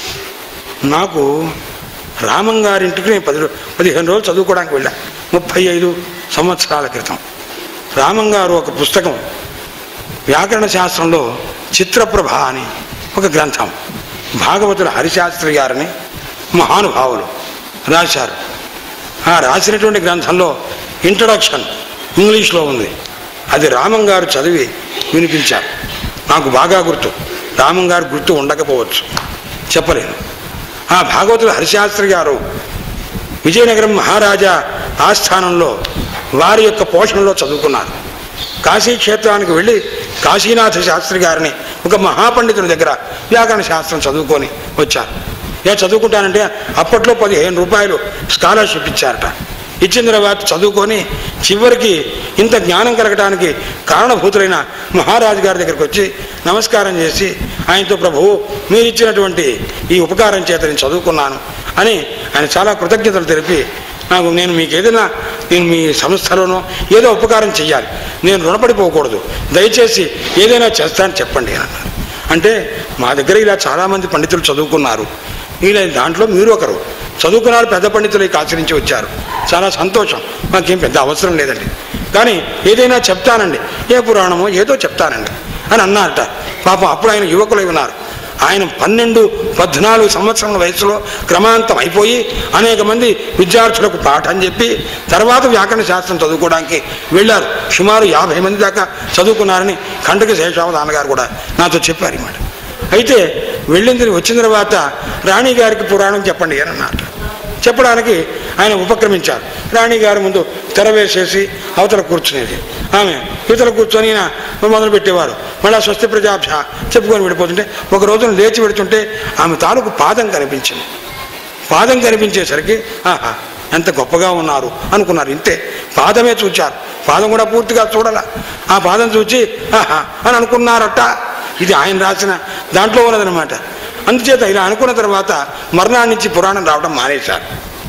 నాకు రామం గారింటికి నేను పది రో- పదిహేను రోజులు చదువుకోవడానికి వెళ్ళా ముప్పై ఐదు సంవత్సరాల క్రితం రామం గారు ఒక పుస్తకం వ్యాకరణ శాస్త్రంలో చిత్రప్రభ అని ఒక గ్రంథం భాగవతుల హరిశాస్త్రి గారిని మహానుభావులు రాశారు ఆ రాసినటువంటి గ్రంథంలో ఇంట్రడక్షన్ ఇంగ్లీష్లో ఉంది అది రామం గారు చదివి వినిపించారు నాకు బాగా గుర్తు రామం గారు గుర్తు ఉండకపోవచ్చు చెప్పలేను ఆ భాగవతుడు హరిశాస్త్రి గారు విజయనగరం మహారాజా ఆస్థానంలో వారి యొక్క పోషణలో చదువుకున్నారు కాశీ క్షేత్రానికి వెళ్ళి కాశీనాథ శాస్త్రి గారిని ఒక మహాపండితుని దగ్గర వ్యాకరణ శాస్త్రం చదువుకొని వచ్చారు ఇక చదువుకుంటానంటే అప్పట్లో పదిహేను రూపాయలు స్కాలర్షిప్ ఇచ్చారట ఇచ్చిన తర్వాత చదువుకొని చివరికి ఇంత జ్ఞానం కలగటానికి కారణభూతులైన మహారాజు గారి దగ్గరికి వచ్చి నమస్కారం చేసి ఆయనతో ప్రభువు మీరు ఇచ్చినటువంటి ఈ ఉపకారం చేత నేను చదువుకున్నాను అని ఆయన చాలా కృతజ్ఞతలు తెలిపి నాకు నేను మీకు ఏదైనా నేను మీ సంస్థలోనో ఏదో ఉపకారం చేయాలి నేను రుణపడిపోకూడదు దయచేసి ఏదైనా చేస్తానని చెప్పండి అని అన్నారు అంటే మా దగ్గర ఇలా చాలామంది పండితులు చదువుకున్నారు ఇలా దాంట్లో మీరు ఒకరు చదువుకున్నారు పెద్ద పండితులు ఇక ఆచరించి వచ్చారు చాలా సంతోషం మాకేం పెద్ద అవసరం లేదండి కానీ ఏదైనా చెప్తానండి ఏ పురాణమో ఏదో చెప్తానండి అని అన్నారట పాపం అప్పుడు ఆయన యువకులై ఉన్నారు ఆయన పన్నెండు పద్నాలుగు సంవత్సరాల వయసులో క్రమాంతం అయిపోయి అనేక మంది విద్యార్థులకు పాఠం చెప్పి తర్వాత వ్యాకరణ శాస్త్రం చదువుకోవడానికి వెళ్ళారు సుమారు యాభై మంది దాకా చదువుకున్నారని ఖండక శేషావధాన గారు కూడా నాతో చెప్పారు ఈ మాట అయితే వెళ్ళింది వచ్చిన తర్వాత రాణి గారికి పురాణం చెప్పండి అని అన్నమాట చెప్పడానికి ఆయన ఉపక్రమించారు రాణి గారి ముందు తెర వేసేసి అవతల కూర్చునేది ఆమె ఇవతల కూర్చొని ఈయన మొదలు పెట్టేవారు మళ్ళీ స్వస్తి ప్రజాభ్య చెప్పుకొని వెళ్ళిపోతుంటే ఒక రోజున లేచి పెడుతుంటే ఆమె తాలూకు పాదం కనిపించింది పాదం కనిపించేసరికి ఆహా ఎంత గొప్పగా ఉన్నారు అనుకున్నారు ఇంతే పాదమే చూచారు పాదం కూడా పూర్తిగా చూడాల ఆ పాదం చూచి ఆహా అని అనుకున్నారట ఇది ఆయన రాసిన దాంట్లో ఉన్నదనమాట అందుచేత ఇలా అనుకున్న తర్వాత మర్నాడు నుంచి పురాణం రావడం మానేశారు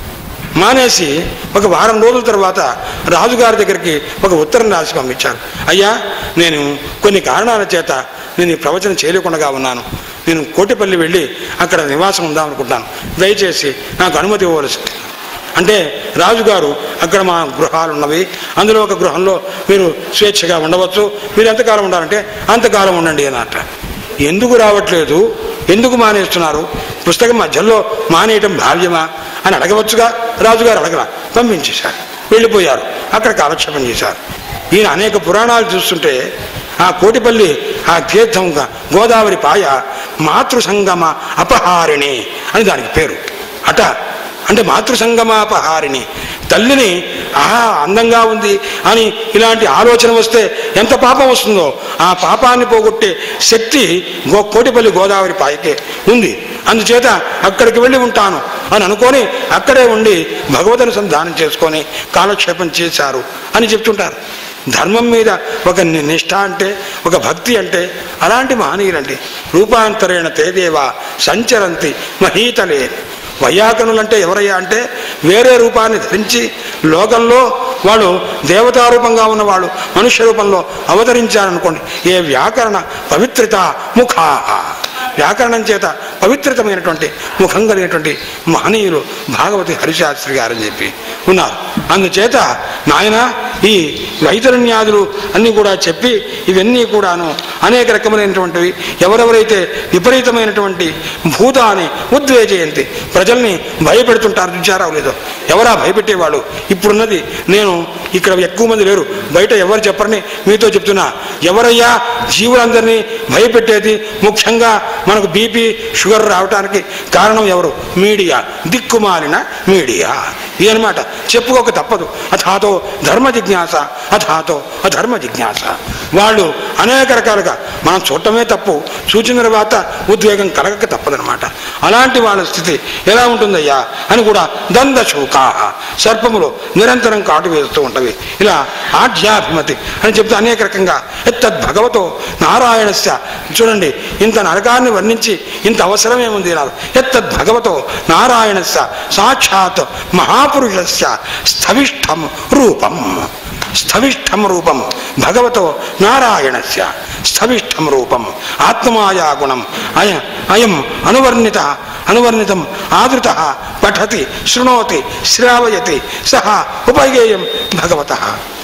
మానేసి ఒక వారం రోజుల తర్వాత రాజుగారి దగ్గరికి ఒక ఉత్తరం రాసి పంపించారు అయ్యా నేను కొన్ని కారణాల చేత నేను ఈ ప్రవచనం చేయలేకుండా ఉన్నాను నేను కోటిపల్లి వెళ్ళి అక్కడ నివాసం ఉందాం అనుకుంటాను దయచేసి నాకు అనుమతి ఇవ్వవలసింది అంటే రాజుగారు అక్కడ మా గృహాలు ఉన్నవి అందులో ఒక గృహంలో మీరు స్వేచ్ఛగా ఉండవచ్చు మీరు ఎంతకాలం ఉండాలంటే అంతకాలం ఉండండి అన్నట్ట ఎందుకు రావట్లేదు ఎందుకు మానేస్తున్నారు పుస్తకం మధ్యలో మానేయటం భావ్యమా అని అడగవచ్చుగా రాజుగారు అడగల పంపించేశారు వెళ్ళిపోయారు అక్కడ కాలక్షేపం చేశారు ఈయన అనేక పురాణాలు చూస్తుంటే ఆ కోటిపల్లి ఆ తీర్థం గోదావరి పాయ మాతృసంగమ అపహారిణి అని దానికి పేరు అట అంటే మాతృసంగమాపహారిణి తల్లిని ఆహా అందంగా ఉంది అని ఇలాంటి ఆలోచన వస్తే ఎంత పాపం వస్తుందో ఆ పాపాన్ని పోగొట్టే శక్తి గో కోటిపల్లి గోదావరి పాయకే ఉంది అందుచేత అక్కడికి వెళ్ళి ఉంటాను అని అనుకొని అక్కడే ఉండి భగవతుని సంధానం చేసుకొని కాలక్షేపం చేశారు అని చెప్తుంటారు ధర్మం మీద ఒక ని- నిష్ఠ అంటే ఒక భక్తి అంటే అలాంటి మహనీయులండి రూపాంతరేణ తేదేవ సంచరంతి మహీతలే వైయాకరణులంటే ఎవరయ్యా అంటే వేరే రూపాన్ని ధరించి లోకంలో వాళ్ళు దేవతా రూపంగా ఉన్నవాళ్ళు మనుష్య రూపంలో అవతరించారనుకోండి ఏ వ్యాకరణ పవిత్రత ముఖా వ్యాకరణం చేత పవిత్రతమైనటువంటి ముఖం కలిగినటువంటి మహనీయులు భాగవతి హరిశాస్త్రి గారని చెప్పి ఉన్నారు అందుచేత నాయన ఈ వైతరుణ్యాదులు అన్నీ కూడా చెప్పి ఇవన్నీ కూడాను అనేక రకమైనటువంటివి ఎవరెవరైతే విపరీతమైనటువంటి భూతాన్ని ఉద్వేజయంతి ప్రజల్ని భయపెడుతుంటారు చూచారా లేదో ఎవరా భయపెట్టేవాళ్ళు ఇప్పుడున్నది నేను ఇక్కడ ఎక్కువ మంది లేరు బయట ఎవరు చెప్పరని మీతో చెప్తున్నా ఎవరయ్యా జీవులందరినీ భయపెట్టేది ముఖ్యంగా మనకు బీపీ షుగర్ రావడానికి కారణం ఎవరు మీడియా దిక్కుమాలిన మీడియా ఇదనమాట చెప్పుకోక తప్పదు అథాతో ధర్మ జిజ్ఞాస అథాతో అధర్మ జిజ్ఞాస వాళ్ళు అనేక రకాలుగా మనం చూడటమే తప్పు చూచిన తర్వాత ఉద్వేగం కలగక తప్పదనమాట అలాంటి వాళ్ళ స్థితి ఎలా ఉంటుందయ్యా అని కూడా దంద శోకా సర్పములు నిరంతరం కాటు వేస్తూ ఉంటవి ఇలా ఆఢ్యాభిమతి అని చెప్తే అనేక రకంగా ఎత్తద్ భగవతో నారాయణస్య చూడండి ఇంత నరకాన్ని వర్ణించి ఇంత అవసరమేముంది నాకు ఎత్తద్ భగవతో నారాయణస్య సాక్షాత్ మహాపురుషస్య స్థవిష్టం రూపం స్థవిష్టం రూపం భగవతో నారాయణస్య స్థవిష్టం రూపం ఆత్మమాయా గుణం అయ అయం అనువర్ణిత అనువర్ణితం ఆదృత పఠతి శృణోతి శ్రావయతి సహ ఉపగేయం భగవత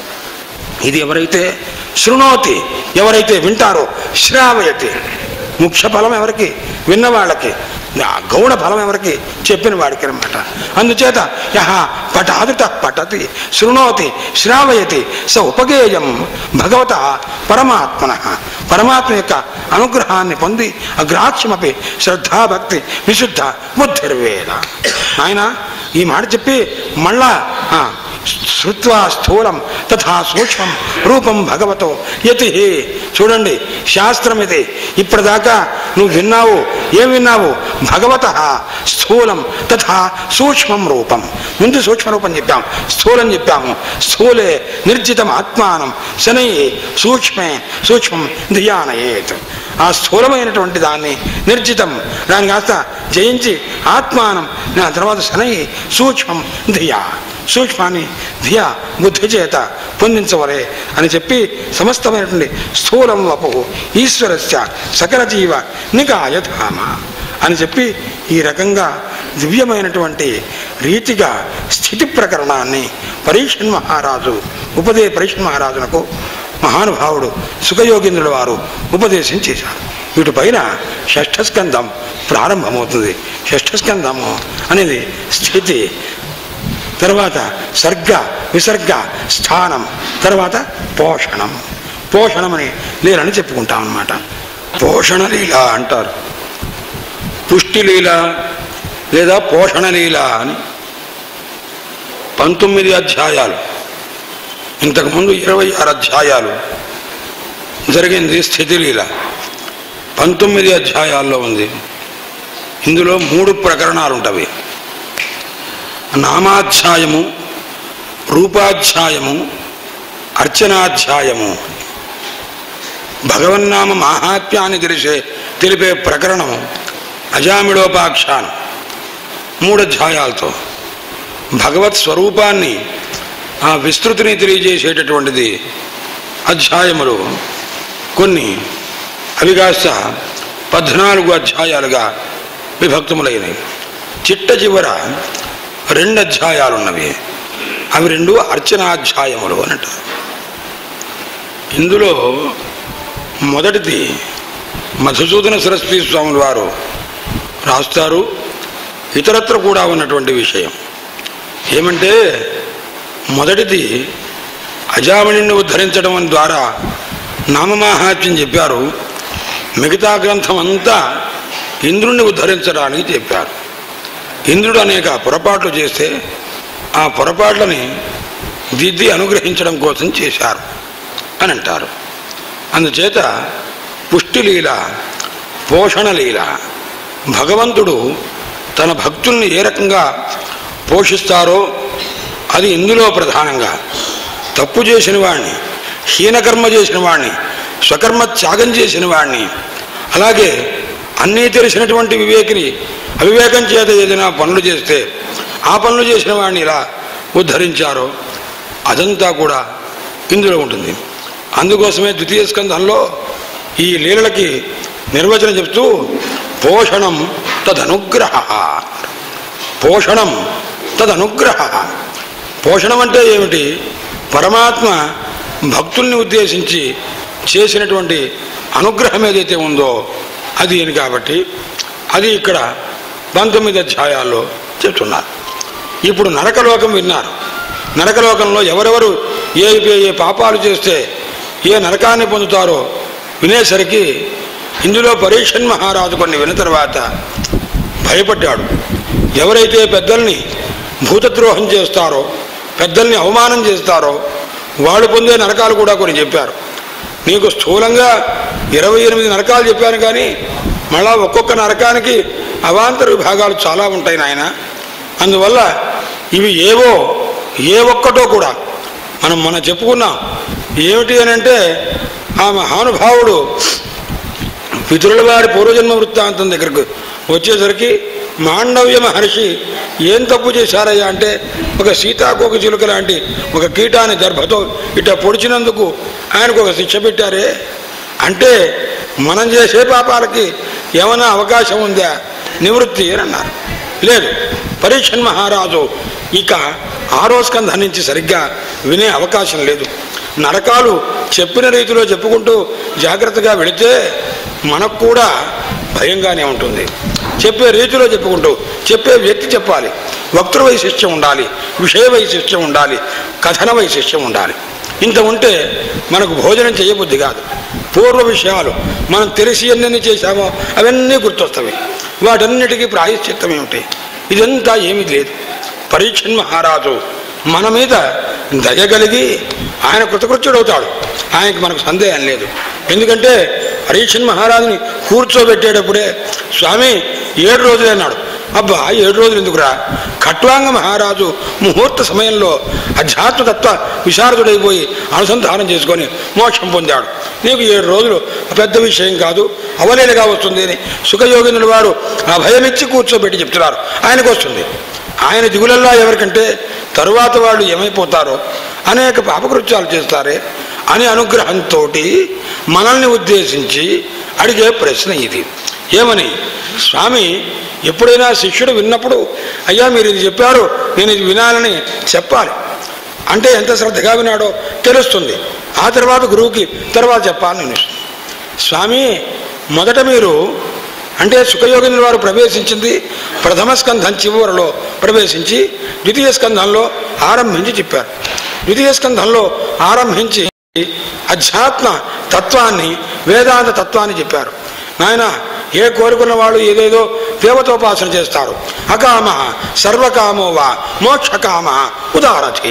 ఇది ఎవరైతే శృణోతి ఎవరైతే వింటారో శ్రావయతి ముఖ్య ఫలం ఎవరికి విన్నవాళ్ళకి ఆ గౌణ ఫలం ఎవరికి చెప్పిన వాడికి అనమాట అందుచేత యహ పటాదుట పఠతి శృణోతి శ్రావయతి స ఉపగేయం భగవత పరమాత్మన పరమాత్మ యొక్క అనుగ్రహాన్ని పొంది అగ్రాహ్యమపి శ్రద్ధాభక్తి విశుద్ధ బుద్ధిర్వేద ఆయన ఈ మాట చెప్పి మళ్ళా ఆ, శృత్వా స్థూలం తథా సూక్ష్మం రూపం భగవతో యతి చూడండి శాస్త్రం ఇది ఇప్పటిదాకా నువ్వు విన్నావు ఏం విన్నావు భగవత స్థూలం తథా సూక్ష్మం రూపం ముందు సూక్ష్మ రూపం చెప్పాం స్థూలం చెప్పాము స్థూలే నిర్జితం ఆత్మానం శనై సూక్ష్మే సూక్ష్మం ధియానయేత్ ఆ స్థూలమైనటువంటి దాన్ని నిర్జితం దాన్ని కాస్త జయించి ఆత్మానం ఆ తర్వాత శనై సూక్ష్మం ధియా సూక్ష్మాన్ని ధియా బుద్ధి చేత పొందించవలే అని చెప్పి సమస్తమైనటువంటి స్థూలం వపు ఈశ్వరస్య సకల జీవ నికాయధామ అని చెప్పి ఈ రకంగా దివ్యమైనటువంటి రీతిగా స్థితి ప్రకరణాన్ని పరీక్షన్ మహారాజు ఉపదే పరీక్షన్ మహారాజునకు మహానుభావుడు సుఖయోగేంద్రుల వారు ఉపదేశం చేశారు వీటిపైన షష్ఠస్కంధం ప్రారంభమవుతుంది షష్ఠస్కంధము అనేది స్థితి తర్వాత సర్గ విసర్గ స్థానం తర్వాత పోషణం పోషణం అని లీలని చెప్పుకుంటాం అన్నమాట పోషణ లీల అంటారు పుష్టి లీల లేదా పోషణ లీల అని పంతొమ్మిది అధ్యాయాలు ఇంతకుముందు ఇరవై ఆరు అధ్యాయాలు జరిగింది స్థితి లీల పంతొమ్మిది అధ్యాయాల్లో ఉంది ఇందులో మూడు ప్రకరణాలు ఉంటవి నామాధ్యాయము రూపాధ్యాయము అర్చనాధ్యాయము భగవన్నామ మాహాత్మ్యాన్ని తెలిసే తెలిపే ప్రకరణం అజామిడోపాఖ్యానం మూడు అధ్యాయాలతో భగవత్ స్వరూపాన్ని ఆ విస్తృతిని తెలియజేసేటటువంటిది అధ్యాయములు కొన్ని అవి కాస్త పద్నాలుగు అధ్యాయాలుగా విభక్తములైనవి చిట్ట చివర రెండు అధ్యాయాలు ఉన్నవి అవి రెండు అర్చనాధ్యాయములు అని అంటారు ఇందులో మొదటిది మధుసూదన సరస్వతి స్వాముల వారు రాస్తారు ఇతరత్ర కూడా ఉన్నటువంటి విషయం ఏమంటే మొదటిది అజామణిని ఉద్ధరించడం ద్వారా నామమాహాత్యం చెప్పారు మిగతా గ్రంథం అంతా ఇంద్రుణ్ణి ఉద్ధరించడానికి చెప్పారు ఇంద్రుడు అనేక పొరపాట్లు చేస్తే ఆ పొరపాట్లని దిద్ది అనుగ్రహించడం కోసం చేశారు అని అంటారు అందుచేత పుష్టిలీల పోషణలీల భగవంతుడు తన భక్తుల్ని ఏ రకంగా పోషిస్తారో అది ఇందులో ప్రధానంగా తప్పు చేసిన వాడిని హీనకర్మ చేసిన వాడిని స్వకర్మ త్యాగం చేసిన వాడిని అలాగే అన్నీ తెలిసినటువంటి వివేకిని అవివేకం చేత ఏదైనా పనులు చేస్తే ఆ పనులు చేసిన వాడిని ఇలా ఉద్ధరించారో అదంతా కూడా ఇందులో ఉంటుంది అందుకోసమే ద్వితీయ స్కంధంలో ఈ లీలలకి నిర్వచనం చెప్తూ పోషణం తదనుగ్రహ పోషణం తదనుగ్రహ పోషణం అంటే ఏమిటి పరమాత్మ భక్తుల్ని ఉద్దేశించి చేసినటువంటి అనుగ్రహం ఏదైతే ఉందో అది అని కాబట్టి అది ఇక్కడ పంతొమ్మిది అధ్యాయాల్లో చెప్తున్నారు ఇప్పుడు నరకలోకం విన్నారు నరకలోకంలో ఎవరెవరు ఏ ఏ పాపాలు చేస్తే ఏ నరకాన్ని పొందుతారో వినేసరికి ఇందులో పరీక్షన్ మహారాజు కొన్ని విన్న తర్వాత భయపడ్డాడు ఎవరైతే పెద్దల్ని భూతద్రోహం చేస్తారో పెద్దల్ని అవమానం చేస్తారో వాళ్ళు పొందే నరకాలు కూడా కొన్ని చెప్పారు నీకు స్థూలంగా ఇరవై ఎనిమిది నరకాలు చెప్పాను కానీ మళ్ళా ఒక్కొక్క నరకానికి అవాంతర విభాగాలు చాలా ఉంటాయి నాయన అందువల్ల ఇవి ఏవో ఏ ఒక్కటో కూడా మనం మనం చెప్పుకున్నాం ఏమిటి అని అంటే ఆ మహానుభావుడు పితరుల వారి పూర్వజన్మ వృత్తాంతం దగ్గరకు వచ్చేసరికి మాండవ్య మహర్షి ఏం తప్పు చేశారయ్యా అంటే ఒక సీతాకోక చిలుక లాంటి ఒక కీటాన్ని దర్భతో ఇట్లా పొడిచినందుకు ఆయనకు ఒక శిక్ష పెట్టారే అంటే మనం చేసే పాపాలకి ఏమైనా అవకాశం ఉందా నివృత్తి అని అన్నారు లేదు పరీక్షన్ మహారాజు ఇక ఆరో స్కంధం నుంచి సరిగ్గా వినే అవకాశం లేదు నరకాలు చెప్పిన రీతిలో చెప్పుకుంటూ జాగ్రత్తగా వెళితే మనకు కూడా భయంగానే ఉంటుంది చెప్పే రీతిలో చెప్పుకుంటూ చెప్పే వ్యక్తి చెప్పాలి వక్తృ వైశిష్ట్యం ఉండాలి విషయ వైశిష్ట్యం ఉండాలి కథన వైశిష్ట్యం ఉండాలి ఇంత ఉంటే మనకు భోజనం చేయబుద్ధి కాదు పూర్వ విషయాలు మనం తెలిసి ఎన్నెన్ని చేశామో అవన్నీ గుర్తొస్తాయి వాటన్నిటికీ ప్రాయశ్చిత్తం ఏమిటి ఇదంతా ఏమీ లేదు పరీక్షన్ మహారాజు మన మీద దయగలిగి ఆయన కృతకృత్యుడవుతాడు ఆయనకి మనకు సందేహం లేదు ఎందుకంటే పరీక్షన్ మహారాజుని కూర్చోబెట్టేటప్పుడే స్వామి ఏడు రోజులే అన్నాడు అబ్బా ఏడు రోజులు ఎందుకురా ఖట్వాంగ మహారాజు ముహూర్త సమయంలో అధ్యాత్మతత్వ విశారదుడైపోయి అనుసంధానం చేసుకొని మోక్షం పొందాడు నీకు ఏడు రోజులు పెద్ద విషయం కాదు అవలేలుగా వస్తుంది అని సుఖయోగినుల వారు ఆ భయమిచ్చి కూర్చోబెట్టి చెప్తున్నారు ఆయనకు వస్తుంది ఆయన దిగులల్లా ఎవరికంటే తరువాత వాళ్ళు ఏమైపోతారో అనేక పాపకృత్యాలు చేస్తారే అనే అనుగ్రహంతో మనల్ని ఉద్దేశించి అడిగే ప్రశ్న ఇది ఏమని స్వామి ఎప్పుడైనా శిష్యుడు విన్నప్పుడు అయ్యా మీరు ఇది చెప్పారు నేను ఇది వినాలని చెప్పాలి అంటే ఎంత శ్రద్ధగా వినాడో తెలుస్తుంది ఆ తర్వాత గురువుకి తర్వాత చెప్పాలని అనిపిస్తుంది స్వామి మొదట మీరు అంటే సుఖయోగిని వారు ప్రవేశించింది ప్రథమ స్కంధం చివరిలో ప్రవేశించి ద్వితీయ స్కంధంలో ఆరంభించి చెప్పారు ద్వితీయ స్కంధంలో ఆరంభించి అధ్యాత్మ తత్వాన్ని వేదాంత తత్వాన్ని చెప్పారు నాయన ఏ కోరుకున్న వాళ్ళు ఏదేదో దేవతోపాసన చేస్తారు అకామ సర్వకామో వా మోక్షకామ ఉదారథి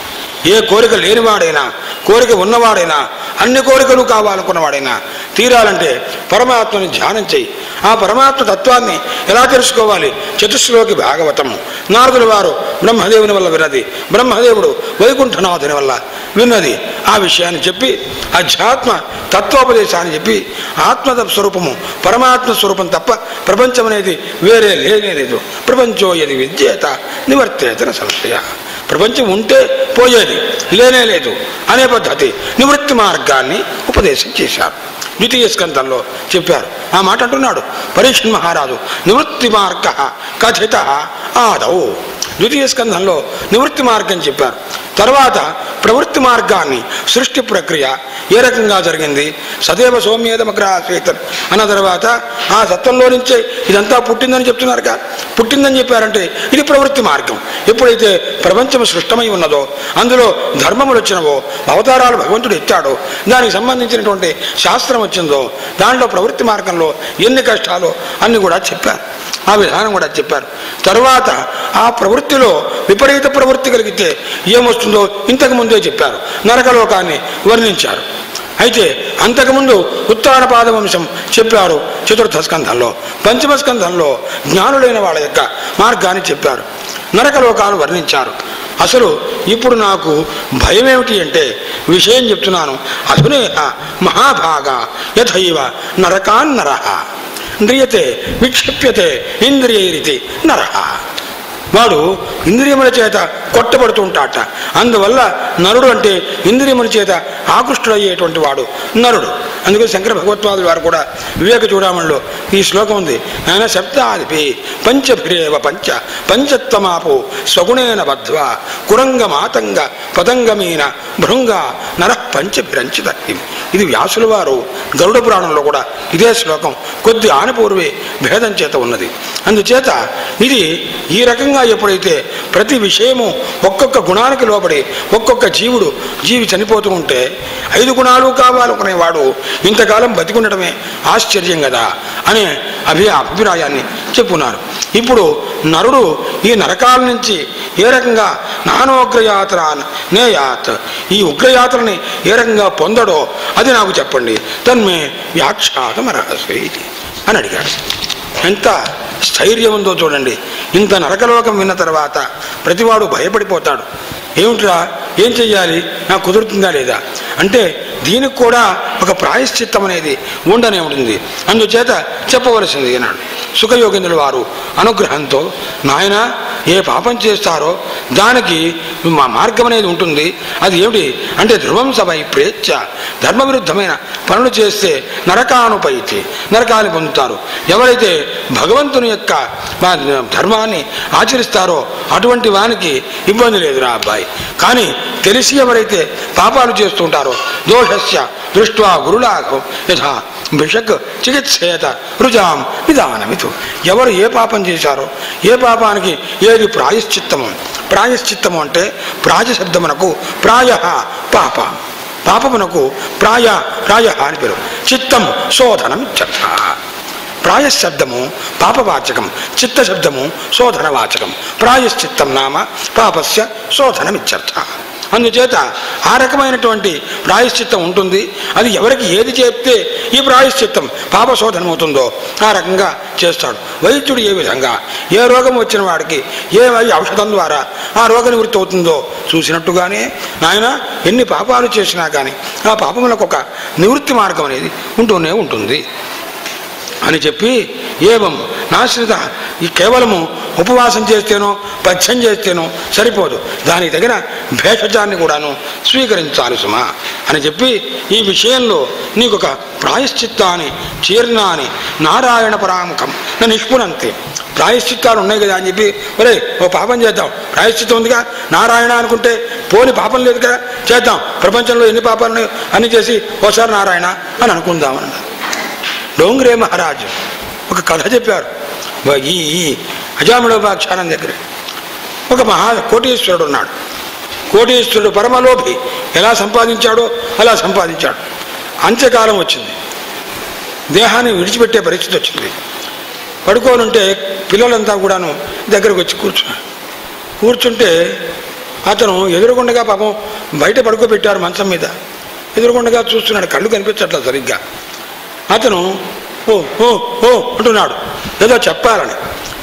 ఏ కోరిక లేనివాడైనా కోరిక ఉన్నవాడైనా అన్ని కోరికలు కావాలనుకున్నవాడైనా తీరాలంటే పరమాత్మని ధ్యానం చెయ్యి ఆ పరమాత్మ తత్వాన్ని ఎలా తెలుసుకోవాలి చతుశ్లోకి భాగవతం నారదుల వారు బ్రహ్మదేవుని వల్ల విన్నది బ్రహ్మదేవుడు వైకుంఠనాథుని వల్ల విన్నది ఆ విషయాన్ని చెప్పి అధ్యాత్మ తత్వోపదేశాన్ని చెప్పి ఆత్మ స్వరూపము పరమాత్మ స్వరూపం తప్ప ప్రపంచం అనేది వేరే లేనే లేదు ప్రపంచో యది విద్యేత నివర్తేతన సంశయ ప్రపంచం ఉంటే పోయేది లేనే లేదు అనే పద్ధతి నివృత్తి మార్గాన్ని ఉపదేశం చేశారు ద్వితీయ స్కంధంలో చెప్పారు ఆ మాట అంటున్నాడు పరీక్షన్ మహారాజు నివృత్తి మార్గ కథిత ఆదౌ ద్వితీయ స్కంధంలో నివృత్తి మార్గం చెప్పారు తర్వాత ప్రవృత్తి మార్గాన్ని సృష్టి ప్రక్రియ ఏ రకంగా జరిగింది సదేవ సౌమ్యేదమగ్రహాశ్వేతన్ అన్న తర్వాత ఆ సత్వంలో నుంచే ఇదంతా పుట్టిందని చెప్తున్నారు కదా పుట్టిందని చెప్పారంటే ఇది ప్రవృత్తి మార్గం ఎప్పుడైతే ప్రపంచం సృష్టమై ఉన్నదో అందులో ధర్మములు వచ్చినవో అవతారాలు భగవంతుడు ఎత్తాడో దానికి సంబంధించినటువంటి శాస్త్రం వచ్చిందో దాంట్లో ప్రవృత్తి మార్గంలో ఎన్ని కష్టాలు అన్ని కూడా చెప్పారు ఆ విధానం కూడా చెప్పారు తరువాత ఆ ప్రవృత్తిలో విపరీత ప్రవృత్తి కలిగితే ఏమొస్తుందో ఇంతకు ముందే చెప్పారు నరకలోకాన్ని వర్ణించారు అయితే అంతకుముందు ఉత్తాన పాదవంశం చెప్పారు చతుర్థ స్కంధంలో పంచమ స్కంధంలో జ్ఞానులైన వాళ్ళ యొక్క మార్గాన్ని చెప్పారు నరకలోకాలు వర్ణించారు అసలు ఇప్పుడు నాకు భయం ఏమిటి అంటే విషయం చెప్తున్నాను అధునేహ మహాభాగ యథైవ నరకాన్నర మ్రియతే విక్షిప్యతే ఇంద్రియైరితి నరహ వాడు ఇంద్రియముల చేత కొట్టబడుతుంటాట అందువల్ల నరుడు అంటే ఇంద్రియముల చేత ఆకృష్టుడయ్యేటువంటి వాడు నరుడు అందుకే శంకర భగవత్వాదులు వారు కూడా వివేక చూడమణిలో ఈ శ్లోకం ఉంది ఆయన శబ్దాదిపి పంచభిరేవ పంచ పంచత్వమాపు స్వగుణేన బద్ధ్వా కురంగ మాతంగ పతంగమీన భృంగ నర పంచభిరంచిత ఇది వ్యాసుల వారు గరుడ పురాణంలో కూడా ఇదే శ్లోకం కొద్ది ఆనపూర్వే భేదం చేత ఉన్నది అందుచేత ఇది ఈ రకంగా ఎప్పుడైతే ప్రతి విషయము ఒక్కొక్క గుణానికి లోబడి ఒక్కొక్క జీవుడు జీవి చనిపోతూ ఉంటే ఐదు గుణాలు కావాలనుకునేవాడు ఇంతకాలం బతికుండటమే ఆశ్చర్యం కదా అనే అభి అభిప్రాయాన్ని చెప్పున్నారు ఇప్పుడు నరుడు ఈ నరకాల నుంచి ఏ రకంగా నానోగ్రయాత్రాన్ నేయాత్ ఈ ఉగ్రయాత్రని ఏ రకంగా పొందడో అది నాకు చెప్పండి తన్మే వ్యాఖ్యాతమరహసి అని అడిగాడు ఎంత స్థైర్యం ఉందో చూడండి ఇంత నరకలోకం విన్న తర్వాత ప్రతివాడు భయపడిపోతాడు ఏమిట్రా ఏం చెయ్యాలి నాకు కుదురుతుందా లేదా అంటే దీనికి కూడా ఒక ప్రాయశ్చిత్తం అనేది ఉండనే ఉంటుంది అందుచేత చెప్పవలసింది అన్నాడు సుఖయోగేంద్రుల వారు అనుగ్రహంతో నాయన ఏ పాపం చేస్తారో దానికి మా మార్గం అనేది ఉంటుంది అది ఏమిటి అంటే ధ్రువం సభై ప్రేచ్ఛ ధర్మ విరుద్ధమైన పనులు చేస్తే నరకానుపైతి నరకాన్ని పొందుతారు ఎవరైతే భగవంతుని యొక్క వా- ధర్మాన్ని ఆచరిస్తారో అటువంటి వానికి ఇబ్బంది లేదు రా అబ్బాయి కానీ తెలిసి ఎవరైతే పాపాలు చేస్తుంటారో దోష దోషస్య దృష్ట్వా గురులాఘం యథా బిషక్ చికిత్సేత రుజాం విధానమితు ఎవరు ఏ పాపం చేశారో ఏ పాపానికి ఏది ప్రాయశ్చిత్తము ప్రాయశ్చిత్తము అంటే ప్రాయశబ్దమునకు ప్రాయ పాప పాపమునకు ప్రాయ ప్రాయ అని పేరు చిత్తం శోధనం చర్చ ప్రాయశ్శబ్దము పాపవాచకం చిత్తశబ్దము శోధనవాచకం ప్రాయశ్చిత్తం నామ పాపస్య శోధనమిత్యర్థ అందుచేత ఆ రకమైనటువంటి ప్రాయశ్చిత్తం ఉంటుంది అది ఎవరికి ఏది చెప్తే ఈ ప్రాయశ్చిత్తం పాప శోధనం అవుతుందో ఆ రకంగా చేస్తాడు వైద్యుడు ఏ విధంగా ఏ రోగం వచ్చిన వాడికి ఏ వై- ఔషధం ద్వారా ఆ రోగ నివృత్తి అవుతుందో చూసినట్టుగానే నాయన ఎన్ని పాపాలు చేసినా కానీ ఆ పాపములకు ఒక నివృత్తి మార్గం అనేది ఉంటూనే ఉంటుంది అని చెప్పి ఏవం నాశ్రిత ఈ కేవలము ఉపవాసం చేస్తేనో పథ్యం చేస్తేనో సరిపోదు దానికి తగిన భేషజాన్ని కూడాను స్వీకరించాలి సుమా అని చెప్పి ఈ విషయంలో నీకు ఒక ప్రాయశ్చిత్తాన్ని చీర్ణాన్ని నారాయణ పరాముఖం నా నిష్పుణంతే ప్రాయశ్చిత్తాలు ఉన్నాయి కదా అని చెప్పి ఒరే ఓ పాపం చేద్దాం ప్రాయశ్చిత్తం ఉందిగా నారాయణ అనుకుంటే పోని పాపం లేదు కదా చేద్దాం ప్రపంచంలో ఎన్ని పాపాలు ఉన్నాయో అన్ని చేసి ఓసారి నారాయణ అని అనుకుందాం అన్నారు డోంగ్రే మహారాజు ఒక కథ చెప్పారు వ- ఈ ఈ అజామిడోపాఖ్యానం దగ్గర ఒక మహా కోటీశ్వరుడు ఉన్నాడు కోటీశ్వరుడు పరమలోభి ఎలా సంపాదించాడో అలా సంపాదించాడు అంత్యకాలం వచ్చింది దేహాన్ని విడిచిపెట్టే పరిస్థితి వచ్చింది పడుకోనుంటే పిల్లలంతా కూడాను దగ్గరకు వచ్చి కూర్చున్నారు కూర్చుంటే అతను ఎదురుగుండగా పాపం బయట పడుకోబెట్టారు మంచం మీద ఎదురుగుండగా చూస్తున్నాడు కళ్ళు కనిపించట్లేదు సరిగ్గా అతను ఓ ఓ ఓ అంటున్నాడు ఏదో చెప్పాలని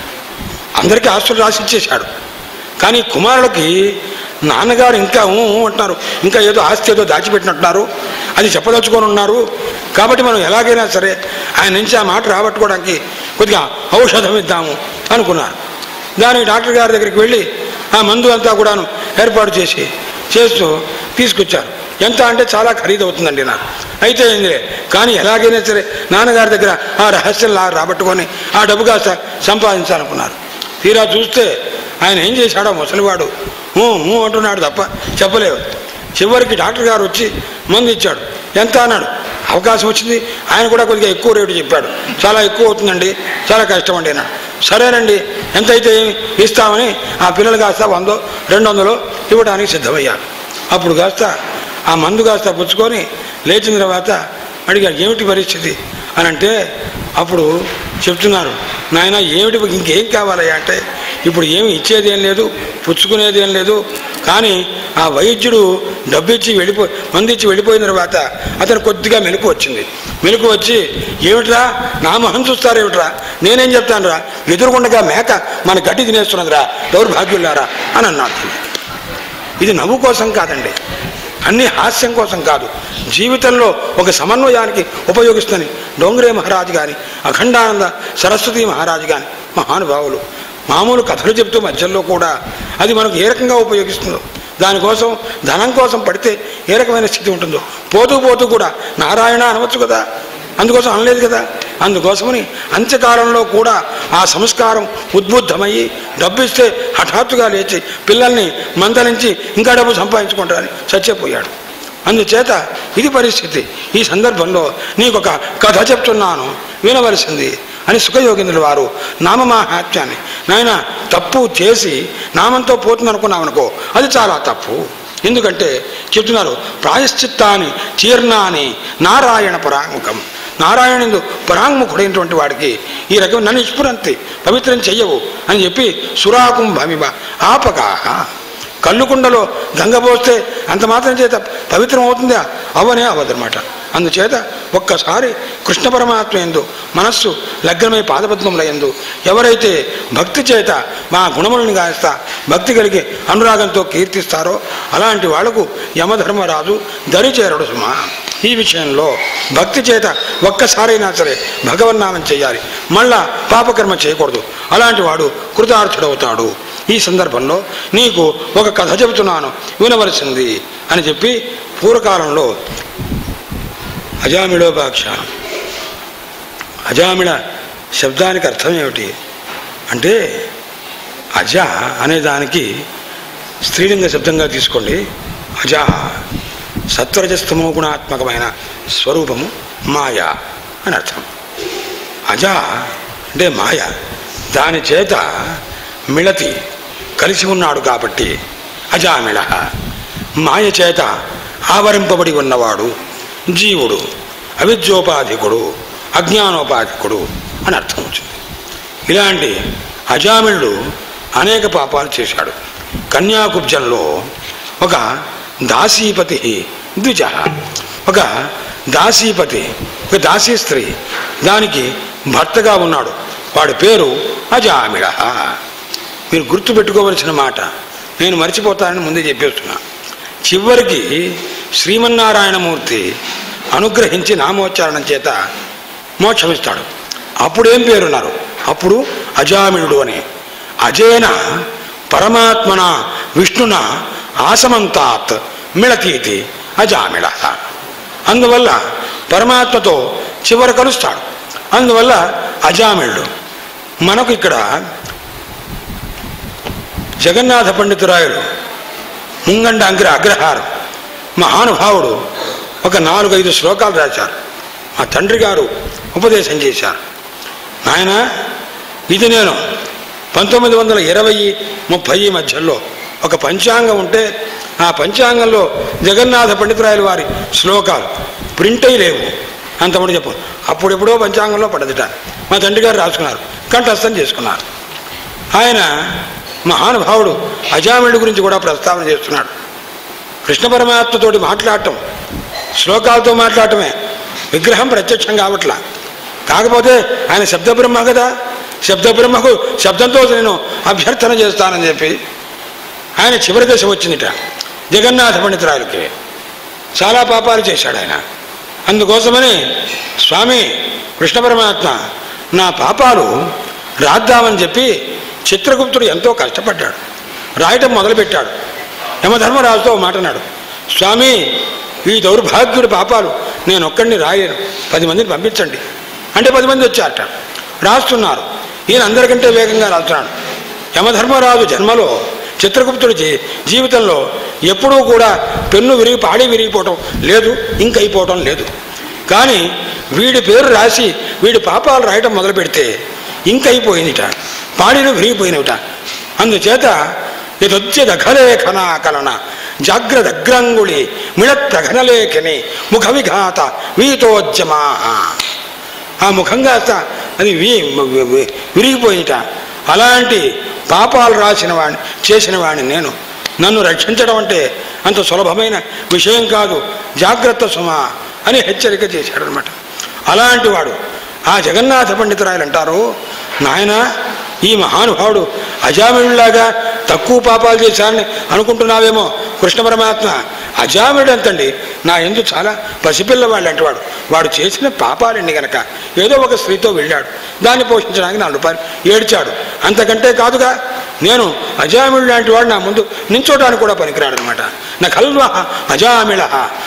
అందరికీ ఆస్తులు రాసి ఇచ్చేశాడు కానీ కుమారుడికి నాన్నగారు ఇంకా ఊ ఊ అంటున్నారు ఇంకా ఏదో ఆస్తి ఏదో దాచిపెట్టినట్టున్నారు అది చెప్పదలుచుకొని ఉన్నారు కాబట్టి మనం ఎలాగైనా సరే ఆయన నుంచి ఆ మాట రాబట్టుకోవడానికి కొద్దిగా ఔషధం ఇద్దాము అనుకున్నారు దానికి డాక్టర్ గారి దగ్గరికి వెళ్ళి ఆ మందు అంతా కూడాను ఏర్పాటు చేసి చేస్తూ తీసుకొచ్చారు ఎంత అంటే చాలా ఖరీదు అవుతుందండి నాకు అయితే ఏందిలే కానీ ఎలాగైనా సరే నాన్నగారి దగ్గర ఆ రహస్యం లా రాబట్టుకొని ఆ డబ్బు కాస్త సంపాదించాలనుకున్నారు తీరా చూస్తే ఆయన ఏం చేశాడో ముసలివాడు ఊ ఊ అంటున్నాడు తప్ప చెప్పలేవు చివరికి డాక్టర్ గారు వచ్చి మందు ఇచ్చాడు ఎంత అన్నాడు అవకాశం వచ్చింది ఆయన కూడా కొద్దిగా ఎక్కువ రేటు చెప్పాడు చాలా ఎక్కువ అవుతుందండి చాలా కష్టం అండి అన్నాడు సరేనండి ఎంత అయితే ఏమి ఇస్తామని ఆ పిల్లలు కాస్త వందో రెండు వందలు ఇవ్వడానికి సిద్ధమయ్యారు అప్పుడు కాస్త ఆ మందు కాస్త పుచ్చుకొని లేచిన తర్వాత అడిగాడు ఏమిటి పరిస్థితి అని అంటే అప్పుడు చెప్తున్నారు నాయన ఏమిటి ఇంకేం కావాలయ్యా అంటే ఇప్పుడు ఏమి ఇచ్చేది ఏం లేదు పుచ్చుకునేది ఏం లేదు కానీ ఆ వైద్యుడు డబ్బు ఇచ్చి వెళ్ళిపో మంది ఇచ్చి వెళ్ళిపోయిన తర్వాత అతను కొద్దిగా మెలకు వచ్చింది మెలకు వచ్చి ఏమిట్రా నా మొహం చూస్తారేమిట్రా నేనేం చెప్తానురా ఎదురుగుండగా మేక మన గడ్డి తినేస్తున్నదిరా దౌర్భాగ్యులారా అని అన్నాడు ఇది నవ్వు కోసం కాదండి అన్ని హాస్యం కోసం కాదు జీవితంలో ఒక సమన్వయానికి ఉపయోగిస్తుంది డోంగ్రే మహారాజు కానీ అఖండానంద సరస్వతి మహారాజు కానీ మహానుభావులు మామూలు కథలు చెప్తూ మధ్యలో కూడా అది మనకు ఏ రకంగా ఉపయోగిస్తుందో దానికోసం ధనం కోసం పడితే ఏ రకమైన స్థితి ఉంటుందో పోతూ పోతూ కూడా నారాయణ అనవచ్చు కదా అందుకోసం అనలేదు కదా అందుకోసమని అంత్యకాలంలో కూడా ఆ సంస్కారం ఉద్బుద్ధమయ్యి డబ్బు ఇస్తే హఠాత్తుగా లేచి పిల్లల్ని మందలించి ఇంకా డబ్బు సంపాదించుకుంటారని చచ్చిపోయాడు అందుచేత ఇది పరిస్థితి ఈ సందర్భంలో నీకొక కథ చెప్తున్నాను వినవలసింది అని సుఖయోగింద్రుల వారు నామమాహాత్యాన్ని నాయన తప్పు చేసి నామంతో పోతుంది అనుకున్నాం అనుకో అది చాలా తప్పు ఎందుకంటే చెప్తున్నారు ప్రాయశ్చిత్తాన్ని చీర్ణాన్ని నారాయణ పరాముఖం నారాయణుడు పరాంగుముఖుడైనటువంటి వాడికి ఈ రకం నన్ను ఇష్పురంతి పవిత్రం చెయ్యవు అని చెప్పి సురాకుంభమివ ఆపకాహ కళ్ళుకుండలో గంగ పోస్తే అంత మాత్రం చేత పవిత్రం అవుతుందా అవనే అవ్వదనమాట అందుచేత ఒక్కసారి కృష్ణ పరమాత్మ ఎందు మనస్సు లగ్నమై పాదపద్మముల ఎందు ఎవరైతే భక్తి చేత మా గుణములను గాయిస్తా భక్తి కలిగి అనురాగంతో కీర్తిస్తారో అలాంటి వాళ్లకు యమధర్మరాజు దరి చేరడు సుమా ఈ విషయంలో భక్తి చేత ఒక్కసారైనా సరే భగవన్నామం చేయాలి మళ్ళా పాపకర్మ చేయకూడదు అలాంటి వాడు కృతార్థుడవుతాడు ఈ సందర్భంలో నీకు ఒక కథ చెబుతున్నాను వినవలసింది అని చెప్పి పూర్వకాలంలో అజామిడోపాఖ్యానం అజామిడ శబ్దానికి అర్థం ఏమిటి అంటే అజ అనే దానికి స్త్రీలింగ శబ్దంగా తీసుకోండి అజ సత్వరజస్తమో గుణాత్మకమైన స్వరూపము మాయ అని అర్థం అజ అంటే మాయ దాని చేత మిళతి కలిసి ఉన్నాడు కాబట్టి అజామిళ మాయ చేత ఆవరింపబడి ఉన్నవాడు జీవుడు అవిద్యోపాధికుడు అజ్ఞానోపాధికుడు అని అర్థం వచ్చింది ఇలాంటి అజామిళుడు అనేక పాపాలు చేశాడు కన్యాకుబ్జంలో ఒక దాసీపతి ద్విజ ఒక దాసీపతి ఒక దాసీ స్త్రీ దానికి భర్తగా ఉన్నాడు వాడి పేరు అజామిళ మీరు గుర్తుపెట్టుకోవలసిన మాట నేను మర్చిపోతానని ముందే చెప్పేస్తున్నా చివరికి శ్రీమన్నారాయణమూర్తి అనుగ్రహించి నామోచ్చారణం చేత మోక్షమిస్తాడు అప్పుడు ఏం పేరున్నారు అప్పుడు అజామిళుడు అని అజేన పరమాత్మన విష్ణున ఆసమంతాత్ మిళతీతి అజామిళ అందువల్ల పరమాత్మతో చివర కలుస్తాడు అందువల్ల అజామిళుడు మనకు ఇక్కడ జగన్నాథ పండితురాయలు ముంగండ అంగ్ర అగ్రహారం మహానుభావుడు ఒక నాలుగైదు శ్లోకాలు రాశారు మా తండ్రి గారు ఉపదేశం చేశారు నాయన ఇది నేను పంతొమ్మిది వందల ఇరవై ముప్పై మధ్యలో ఒక పంచాంగం ఉంటే ఆ పంచాంగంలో జగన్నాథ పండితురాయలు వారి శ్లోకాలు ప్రింట్ అయి లేవు అంతమంది చెప్పు అప్పుడెప్పుడో పంచాంగంలో పడదుట మా తండ్రి గారు రాసుకున్నారు కంఠస్థం చేసుకున్నారు ఆయన మహానుభావుడు అజామిళుడి గురించి కూడా ప్రస్తావన చేస్తున్నాడు కృష్ణ పరమాత్మతోటి మాట్లాడటం శ్లోకాలతో మాట్లాడటమే విగ్రహం ప్రత్యక్షం కావట్లా కాకపోతే ఆయన శబ్దబ్రహ్మ కదా శబ్దబ్రహ్మకు శబ్దంతో నేను అభ్యర్థన చేస్తానని చెప్పి ఆయన చివరి దశ వచ్చిందిట జగన్నాథ పండితురాయలకి చాలా పాపాలు చేశాడు ఆయన అందుకోసమని స్వామి కృష్ణ పరమాత్మ నా పాపాలు రాద్దామని చెప్పి చిత్రగుప్తుడు ఎంతో కష్టపడ్డాడు రాయటం మొదలుపెట్టాడు యమధర్మరాజుతో ఓ మాట అన్నాడు స్వామి ఈ దౌర్భాగ్యుడి పాపాలు నేను ఒక్కడిని రాయను పది మందిని పంపించండి అంటే పది మంది వచ్చారట రాస్తున్నారు ఈయన అందరికంటే వేగంగా రాస్తున్నాడు యమధర్మరాజు జన్మలో చిత్రగుప్తుడి జీ జీవితంలో ఎప్పుడూ కూడా పెన్ను విరిగి పాడి విరిగిపోవటం లేదు ఇంకైపోవటం లేదు కానీ వీడి పేరు రాసి వీడి పాపాలు రాయటం మొదలు పెడితే ఇంకైపోయిందిట పాడిలు విరిగిపోయినవిట అందుచేత యదొచ్చ దఘలేఖన కలన జాగ్రదగ్రంగుళి మిళత్ ప్రఘనలేఖని ముఖ విఘాత వీతోద్యమా ఆ ముఖం కాస్త అది వి వి- వి- విరిగిపోయిట అలాంటి పాపాలు రాసిన వాడిని చేసిన వాడిని నేను నన్ను రక్షించడం అంటే అంత సులభమైన విషయం కాదు జాగ్రత్త సుమా అని హెచ్చరిక చేశాడనమాట అలాంటి వాడు ఆ జగన్నాథ పండితురాయలు అంటారు నాయన ఈ మహానుభావుడు అజామిళులాగా తక్కువ పాపాలు చేశారని అనుకుంటున్నావేమో కృష్ణ పరమాత్మ అజామిడు అంతండి నా ఎందు చాలా పసిపిల్లవాళ్ళు అంటవాడు వాడు చేసిన పాపాలండి గనక ఏదో ఒక స్త్రీతో వెళ్ళాడు దాన్ని పోషించడానికి నాలుగు రూపాయలు ఏడ్చాడు అంతకంటే కాదుగా నేను అజామిళు లాంటి వాడు నా ముందు నించోటానికి కూడా పనికిరాడు అనమాట నా కల్వ అజామిళ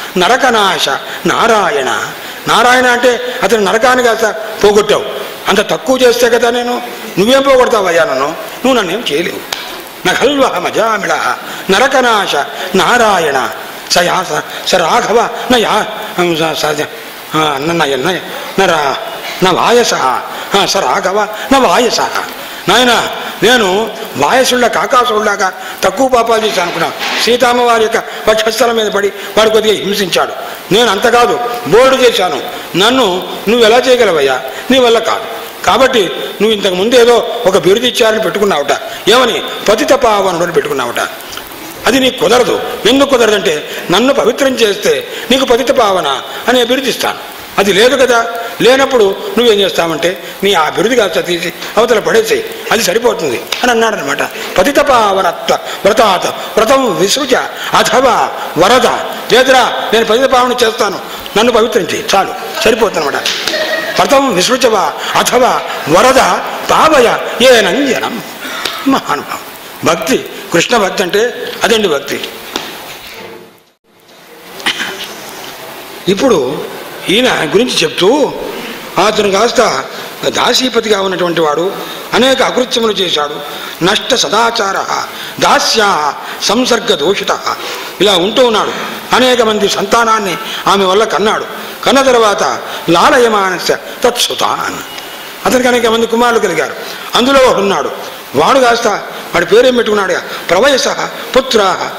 నరకనాశ నారాయణ నారాయణ అంటే అతను నరకాన్ని కాస్త పోగొట్టావు అంత తక్కువ చేస్తే కదా నేను నువ్వేం పోగొడతావయ్యా నన్ను నువ్వు నన్నేం చేయలేవు నఖల్వ మజామిళ నరకనాశ నారాయణ స యా స- స రాఘవ న యా స- స- ఆ, న- న- న- నరా న వాయస ఆ, స రాఘవ న వాయస నాయన నేను వాయసుళ్ళ కాకాసుళ్ళగా తక్కువ పాపాలు చేశాను అనుకున్నా సీతామ్మ వారి యొక్క వక్షస్థలం మీద పడి వాడు కొద్దిగా హింసించాడు నేను అంత కాదు బోర్డు చేశాను నన్ను నువ్వు ఎలా చేయగలవయ్యా నీ వల్ల కాదు కాబట్టి నువ్వు ఇంతకు ముందు ఏదో ఒక బిరుదు ఇచ్చారని పెట్టుకున్నావుట ఏమని పతిత పావనుడు అని పెట్టుకున్నావుట అది నీకు కుదరదు ఎందుకు కుదరదంటే నన్ను పవిత్రం చేస్తే నీకు పతిత పావన అనే బిరుదు ఇస్తాను అది లేదు కదా లేనప్పుడు నువ్వేం చేస్తావంటే నీ ఆ బిరుదు కాస్త తీసి అవతల పడేసేయి అది సరిపోతుంది అని అన్నాడు అనమాట పతిత పావనత్వ వ్రతాత్ వ్రతం విసృజ అథవా వరద లేదురా నేను పతిత పావన చేస్తాను నన్ను పవిత్రం చేయి చాలు సరిపోతుంది అనమాట వ్రతం విసృజవ అథవా వరద పావయ ఏనంజనం మహానుభావం భక్తి కృష్ణ భక్తి అంటే అదండి భక్తి ఇప్పుడు ఈయన గురించి చెప్తూ అతను కాస్త దాసీపతిగా ఉన్నటువంటి వాడు అనేక అకృత్యములు చేశాడు నష్ట సదాచార దాస్యా సంసర్గ దోషిత ఇలా ఉంటూ ఉన్నాడు అనేక మంది సంతానాన్ని ఆమె వల్ల కన్నాడు కన్న తర్వాత లాలయమానస్య తత్సుతాన్ అతనికి అనేక మంది కుమారులు కలిగారు అందులో ఒకడు ఉన్నాడు వాడు కాస్త వాడి పేరేం పెట్టుకున్నాడు ప్రవయస పుత్ర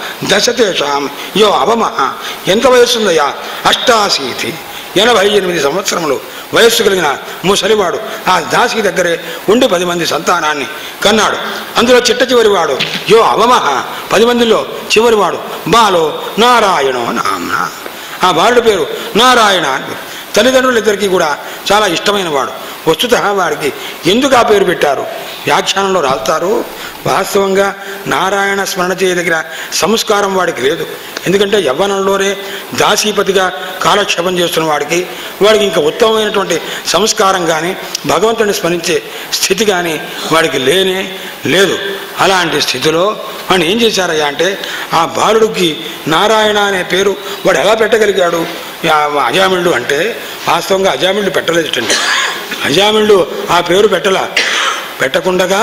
దశతేషాం యో అవమ ఎంత వయస్సుందయ్యా అష్టాశీతి ఎనభై ఎనిమిది సంవత్సరములు వయస్సు కలిగిన ముసలివాడు ఆ దాసి దగ్గరే ఉండి పది మంది సంతానాన్ని కన్నాడు అందులో చిట్ట చివరివాడు యో అవమహ పది మందిలో చివరివాడు బాలో నారాయణో నామ్న ఆ బాలుడి పేరు నారాయణ అని పేరు. తల్లిదండ్రులిద్దరికీ కూడా చాలా ఇష్టమైన వాడు వస్తుత వాడికి ఎందుకు ఆ పేరు పెట్టారు వ్యాఖ్యానంలో రాస్తారు వాస్తవంగా నారాయణ స్మరణ చేయదగిన సంస్కారం వాడికి లేదు ఎందుకంటే యవ్వనంలోనే దాసీపతిగా కాలక్షేపం చేస్తున్న వాడికి వాడికి ఇంకా ఉత్తమమైనటువంటి సంస్కారం కానీ భగవంతుని స్మరించే స్థితి కానీ వాడికి లేనే లేదు అలాంటి స్థితిలో వాడిని ఏం చేశారయ్యా అంటే ఆ బాలుడికి నారాయణ అనే పేరు వాడు ఎలా పెట్టగలిగాడు ఆ అజామిళుడు అంటే వాస్తవంగా అజామిళుడు పెట్టలేదుటండి అజామిళుడు ఆ పేరు పెట్టలా పెట్టకుండగా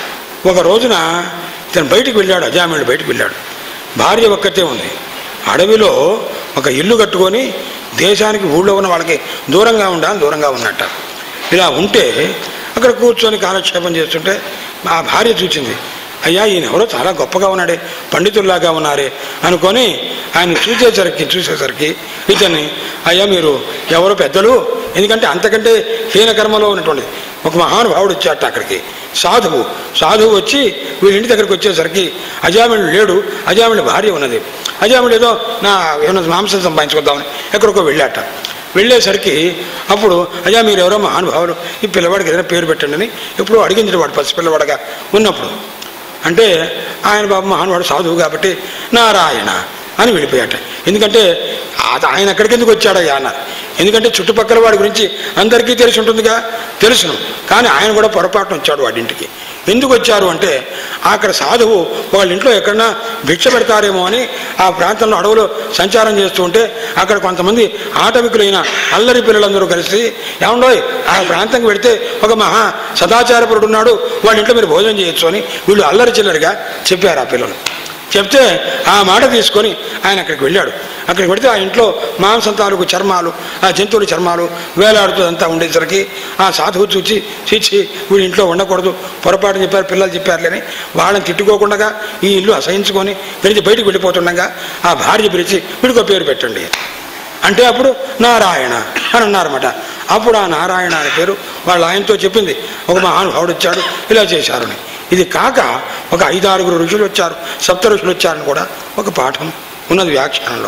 ఒక రోజున ఇతను బయటికి వెళ్ళాడు అజామిళుడు బయటికి వెళ్ళాడు భార్య ఒక్కతే ఉంది అడవిలో ఒక ఇల్లు కట్టుకొని దేశానికి ఊళ్ళో ఉన్న వాళ్ళకి దూరంగా ఉండాలి దూరంగా ఉన్నట్ట ఇలా ఉంటే అక్కడ కూర్చొని కాలక్షేపం చేస్తుంటే ఆ భార్య చూసింది అయ్యా ఈయన ఎవరో చాలా గొప్పగా ఉన్నాడే పండితుల్లాగా ఉన్నారే అనుకొని ఆయన చూసేసరికి చూసేసరికి ఇతన్ని అయ్యా మీరు ఎవరు పెద్దలు ఎందుకంటే అంతకంటే హీన కర్మలో ఉన్నటువంటి ఒక మహానుభావుడు వచ్చాట అక్కడికి సాధువు సాధువు వచ్చి వీళ్ళ ఇంటి దగ్గరికి వచ్చేసరికి అజామిళుడు లేడు అజామిళుడి భార్య ఉన్నది అజామిళుడు ఏదో నా ఏమైనా మాంసం సంపాదించుకుందామని ఎక్కడికో వెళ్ళాట వెళ్ళేసరికి అప్పుడు అయ్యా మీరు ఎవరో మహానుభావులు ఈ పిల్లవాడికి ఏదైనా పేరు పెట్టండి అని ఎప్పుడు అడిగింది వాడు పసిపిల్లవాడగా ఉన్నప్పుడు అంటే ఆయన బాబు మహానుభావుడు సాధువు కాబట్టి నారాయణ అని వెళ్ళిపోయాట ఎందుకంటే ఆ- ఆయన అక్కడికి ఎందుకు వచ్చాడయ్యా అన్నారు ఎందుకంటే చుట్టుపక్కల వాడి గురించి అందరికీ తెలిసి ఉంటుందిగా తెలుసును కానీ ఆయన కూడా పొరపాటున వచ్చాడు వాడింటికి ఎందుకు వచ్చారు అంటే అక్కడ సాధువు వాళ్ళ ఇంట్లో ఎక్కడన్నా భిక్ష పెడతారేమో అని ఆ ప్రాంతంలో అడవులో సంచారం చేస్తూ ఉంటే అక్కడ కొంతమంది ఆటవికులైన అల్లరి పిల్లలందరూ కలిసి ఏమండోయ్ ఆ ప్రాంతంకి వెళితే ఒక మహా సదాచారపురుడు ఉన్నాడు వాళ్ళ ఇంట్లో మీరు భోజనం చేయొచ్చు అని వీళ్ళు అల్లరి చిల్లరిగా చెప్పారు ఆ పిల్లలు చెప్తే ఆ మాట తీసుకొని ఆయన అక్కడికి వెళ్ళాడు అక్కడికి వెళితే ఆ ఇంట్లో మాంసం తాలూకు చర్మాలు ఆ జంతువుల చర్మాలు వేలాడుతూ అంతా ఉండేసరికి ఆ సాధువు చూచి చీచి వీడి ఇంట్లో ఉండకూడదు పొరపాటు చెప్పారు పిల్లలు చెప్పారులేని వాళ్ళని తిట్టుకోకుండా ఈ ఇల్లు అసహించుకొని పిలిచి బయటికి వెళ్ళిపోతుండగా ఆ భార్య పిలిచి వీడికో పేరు పెట్టండి అంటే అప్పుడు నారాయణ అని అన్నారన్నమాట అప్పుడు ఆ నారాయణ అనే పేరు వాళ్ళ ఆయనతో చెప్పింది ఒక మహానుభావుడు వచ్చాడు ఇలా చేశారని ఇది కాక ఒక ఐదారుగురు ఋషులు వచ్చారు సప్త ఋషులు వచ్చారని కూడా ఒక పాఠం ఉన్నది వ్యాఖ్యానంలో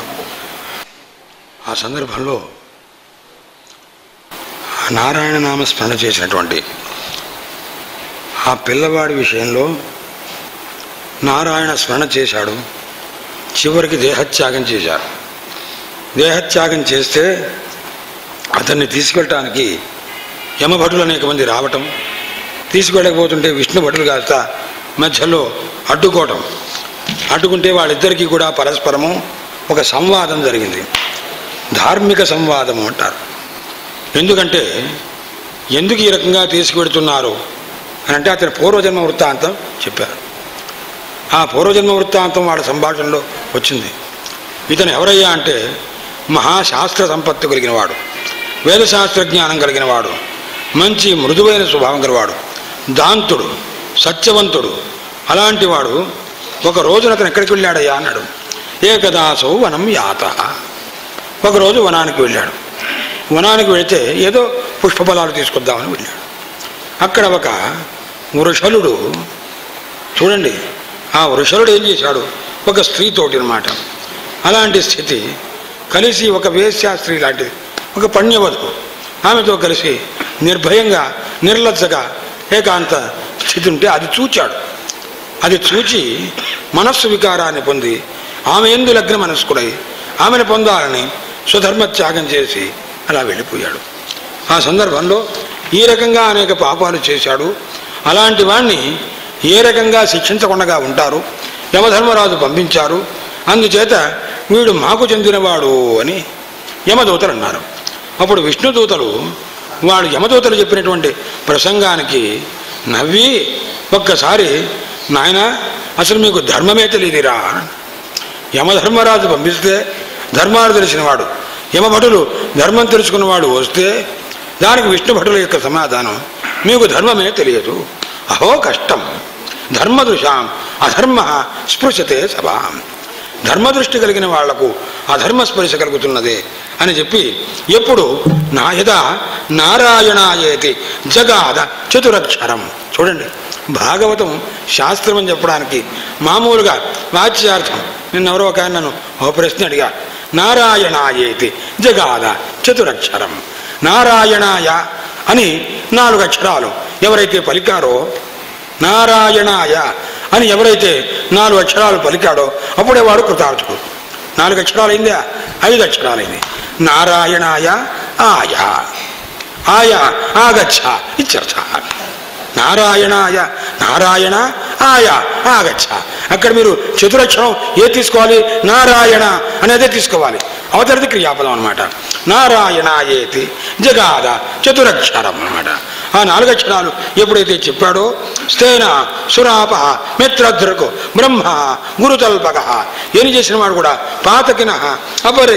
ఆ సందర్భంలో ఆ నారాయణ నామ స్మరణ చేసినటువంటి ఆ పిల్లవాడి విషయంలో నారాయణ స్మరణ చేశాడు చివరికి దేహత్యాగం చేశారు దేహత్యాగం చేస్తే అతన్ని తీసుకెళ్ళటానికి యమభటులు అనేక మంది రావటం తీసుకెళ్ళకపోతుంటే విష్ణు భటులు కాస్త మధ్యలో అడ్డుకోవటం అడ్డుకుంటే వాళ్ళిద్దరికీ కూడా పరస్పరము ఒక సంవాదం జరిగింది ధార్మిక సంవాదము అంటారు ఎందుకంటే ఎందుకు ఈ రకంగా తీసుకువెడుతున్నారు అని అంటే అతని పూర్వజన్మ వృత్తాంతం చెప్పారు ఆ పూర్వజన్మ వృత్తాంతం వాళ్ళ సంభాషణలో వచ్చింది ఇతను ఎవరయ్యా అంటే మహాశాస్త్ర సంపత్తు కలిగిన వాడు వేదశాస్త్ర జ్ఞానం కలిగిన వాడు మంచి మృదువైన స్వభావం గలవాడు దాంతుడు సత్యవంతుడు అలాంటి వాడు ఒక రోజున అతను ఎక్కడికి వెళ్ళాడయ్యా అన్నాడు ఏకదాసో వనం యాత ఒకరోజు వనానికి వెళ్ళాడు వనానికి వెళితే ఏదో పుష్పఫలాలు తీసుకొద్దామని వెళ్ళాడు అక్కడ ఒక వృషలుడు చూడండి ఆ వృషలుడు ఏం చేశాడు ఒక స్త్రీతోటి అనమాట అలాంటి స్థితి కలిసి ఒక వేశ్యా స్త్రీ లాంటిది ఒక పణ్యవధు ఆమెతో కలిసి నిర్భయంగా నిర్లజ్జగా ఏకాంత స్థితి ఉంటే అది చూచాడు అది చూచి మనస్సు వికారాన్ని పొంది ఆమె ఎందు లగ్న మనస్కుడై ఆమెను పొందాలని స్వధర్మ త్యాగం చేసి అలా వెళ్ళిపోయాడు ఆ సందర్భంలో ఈ రకంగా అనేక పాపాలు చేశాడు అలాంటి వాణ్ణి ఏ రకంగా శిక్షించకుండా ఉంటారు యమధర్మరాజు పంపించారు అందుచేత వీడు మాకు చెందినవాడు అని యమదూతలు అన్నారు అప్పుడు విష్ణుదూతలు వాడు యమదూతలు చెప్పినటువంటి ప్రసంగానికి నవ్వి ఒక్కసారి నాయన అసలు మీకు ధర్మమే తెలియదురా యమధర్మరాజు పంపిస్తే ధర్మాలు తెలిసినవాడు యమభటులు ధర్మం తెలుసుకున్నవాడు వస్తే దానికి విష్ణు భటుల యొక్క సమాధానం మీకు ధర్మమే తెలియదు అహో కష్టం ధర్మదృశాం అధర్మ స్పృశతే సభాం ధర్మదృష్టి కలిగిన వాళ్లకు అధర్మ స్పర్శ కలుగుతున్నదే అని చెప్పి ఎప్పుడు నాయద నారాయణాయేతి జగాద చతురక్షరం చూడండి భాగవతం శాస్త్రం అని చెప్పడానికి మామూలుగా వాచ్యార్థం నిన్నెవరో ఒక ఆయన నన్ను ఓ ప్రశ్న అడిగా నారాయణాయేతి జగాద చతురక్షరం నారాయణాయ అని నాలుగు అక్షరాలు ఎవరైతే పలికారో నారాయణాయ అని ఎవరైతే నాలుగు అక్షరాలు పలికాడో అప్పుడే వాడు కృతార్థుడు నాలుగు అక్షరాలైందా ఐదు అక్షరాలైంది నారాయణాయ ఆయా ఆయా ఆగచ్చ ఇత్యర్థ నారాయణాయ నారాయణ ఆయా ఆగచ్చ అక్కడ మీరు చతురక్షరం ఏ తీసుకోవాలి నారాయణ అనేదే తీసుకోవాలి అవతరిది క్రియాపదం అనమాట నారాయణాయేతి జగాద చతురక్షరం అనమాట ఆ నాలుగు అక్షరాలు ఎప్పుడైతే చెప్పాడో స్థేన సురాప మిత్రద్రకు బ్రహ్మ గురుతల్పక ఏం చేసిన వాడు కూడా పాతకిన అపరే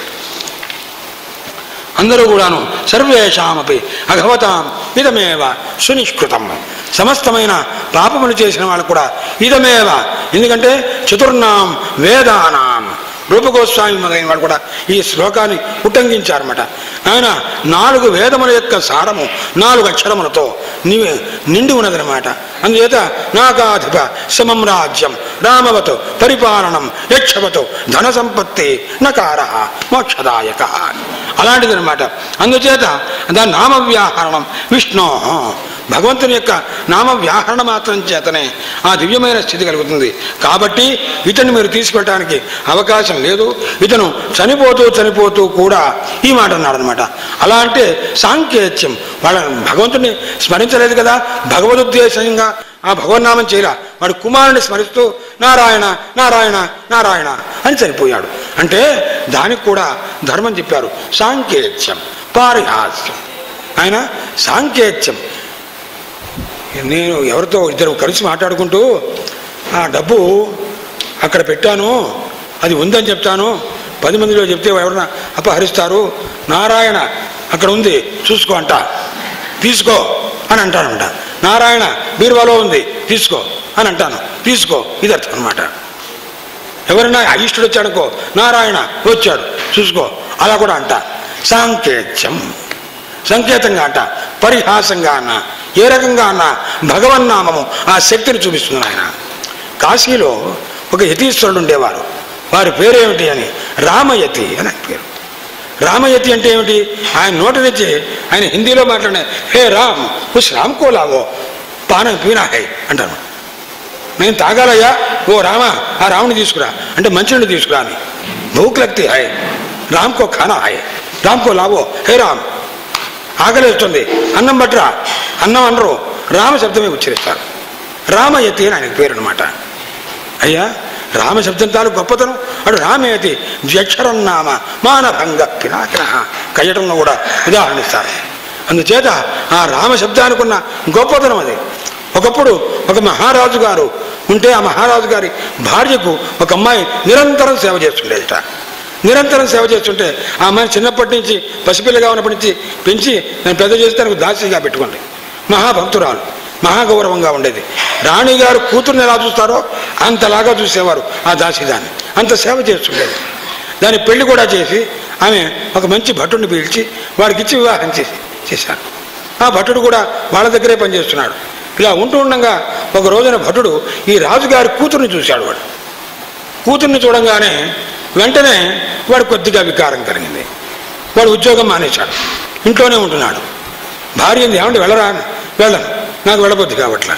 అందరూ కూడాను సర్వేషామపి అఘవతాం ఇదమేవ సునిష్కృతం సమస్తమైన పాపములు చేసిన వాళ్ళు కూడా ఇదమేవ ఎందుకంటే చతుర్నాం వేదానాం రూపగోస్వామి మొదలైన వాడు కూడా ఈ శ్లోకాన్ని ఉట్టంకించారన్నమాట ఆయన నాలుగు వేదముల యొక్క సారము నాలుగు అక్షరములతో ని నిండి ఉన్నదనమాట అందుచేత నాగాధిప సమం రాజ్యం రామవతు పరిపాలనం యక్షవతు ధన సంపత్తి నకార మోక్షదాయక అలాంటిదనమాట అందుచేత దాని నామవ్యాహరణం విష్ణో భగవంతుని యొక్క నామ వ్యాహరణ మాత్రం చేతనే ఆ దివ్యమైన స్థితి కలుగుతుంది కాబట్టి ఇతన్ని మీరు తీసుకెళ్ళడానికి అవకాశం లేదు ఇతను చనిపోతూ చనిపోతూ కూడా ఈ మాట అన్నాడు అనమాట అలా అంటే సాంకేత్యం వాళ్ళ భగవంతుని స్మరించలేదు కదా భగవదుద్దేశంగా ఆ భగవన్నామం చేయరా వాడు కుమారుని స్మరిస్తూ నారాయణ నారాయణ నారాయణ అని చనిపోయాడు అంటే దానికి కూడా ధర్మం చెప్పారు సాంకేత్యం పారిహాస్యం ఆయన సాంకేత్యం నేను ఎవరితో ఇద్దరు కలిసి మాట్లాడుకుంటూ ఆ డబ్బు అక్కడ పెట్టాను అది ఉందని చెప్తాను పది మందిలో చెప్తే ఎవరన్నా అపహరిస్తారు నారాయణ అక్కడ ఉంది చూసుకో అంట తీసుకో అని అంటానంట నారాయణ బీరువాలో ఉంది తీసుకో అని అంటాను తీసుకో ఇది అర్థం అనమాట ఎవరైనా అయిష్టుడు వచ్చాడుకో నారాయణ వచ్చాడు చూసుకో అలా కూడా అంట సాంకేత్యం సంకేతంగా అంట పరిహాసంగా అన్న ఏ రకంగా అన్న భగవన్నామము ఆ శక్తిని చూపిస్తుంది ఆయన కాశీలో ఒక యతీశ్వరుడు ఉండేవారు వారి పేరేమిటి అని రామయతి అని ఆయన పేరు రామయతి అంటే ఏమిటి ఆయన నోట తెచ్చి ఆయన హిందీలో మాట్లాడే హే రామ్ ఉస్ రామ్ కో లావో పాన పీనా హై అంటాను నేను తాగాలయ్యా ఓ రామ ఆ రాముని తీసుకురా అంటే మంచిని తీసుకురా అని భూక్ లగ్తి హాయ్ రామ్ కో ఖానా హాయ్ రామ్ కో లావో హే రామ్ ఆకలిస్తుంది అన్నం బట్రా అన్నం అనరు రామ శబ్దమే ఉచ్చరిస్తారు రామయతి అని ఆయనకు పేరు అనమాట అయ్యా రామ శబ్దం తాను గొప్పతనం అటు రామేతి ద్వ్యక్షరం నామ మానభంగ పినాకిన కయ్యటంలో కూడా ఉదాహరణిస్తారు అందుచేత ఆ రామ శబ్దానికి ఉన్న గొప్పతనం అది ఒకప్పుడు ఒక మహారాజు గారు ఉంటే ఆ మహారాజు గారి భార్యకు ఒక అమ్మాయి నిరంతరం సేవ చేస్తుండేదట నిరంతరం సేవ చేస్తుంటే ఆ అమ్మాయిని చిన్నప్పటి నుంచి పసిపిల్లగా ఉన్నప్పటి నుంచి పెంచి నేను పెద్ద చేసి తనకు దాసిగా పెట్టుకోండి మహాభక్తురాలు మహాగౌరవంగా ఉండేది రాణిగారు కూతుర్ని ఎలా చూస్తారో అంతలాగా చూసేవారు ఆ దాసిదాన్ని అంత సేవ చేస్తుండేది దాని పెళ్లి కూడా చేసి ఆమె ఒక మంచి భటుడిని పిలిచి వాడికి ఇచ్చి వివాహం చేసి చేశారు ఆ భటుడు కూడా వాళ్ళ దగ్గరే పనిచేస్తున్నాడు ఇలా ఉంటూ ఉండగా ఒక రోజున భటుడు ఈ రాజుగారి కూతుర్ని చూశాడు వాడు కూతుర్ని చూడంగానే వెంటనే వాడు కొద్దిగా వికారం కలిగింది వాడు ఉద్యోగం మానేశాడు ఇంట్లోనే ఉంటున్నాడు భార్య ఏంది ఏమంటే వెళ్ళరా అని వెళ్ళను నాకు వెళ్ళబొద్ది కావట్లా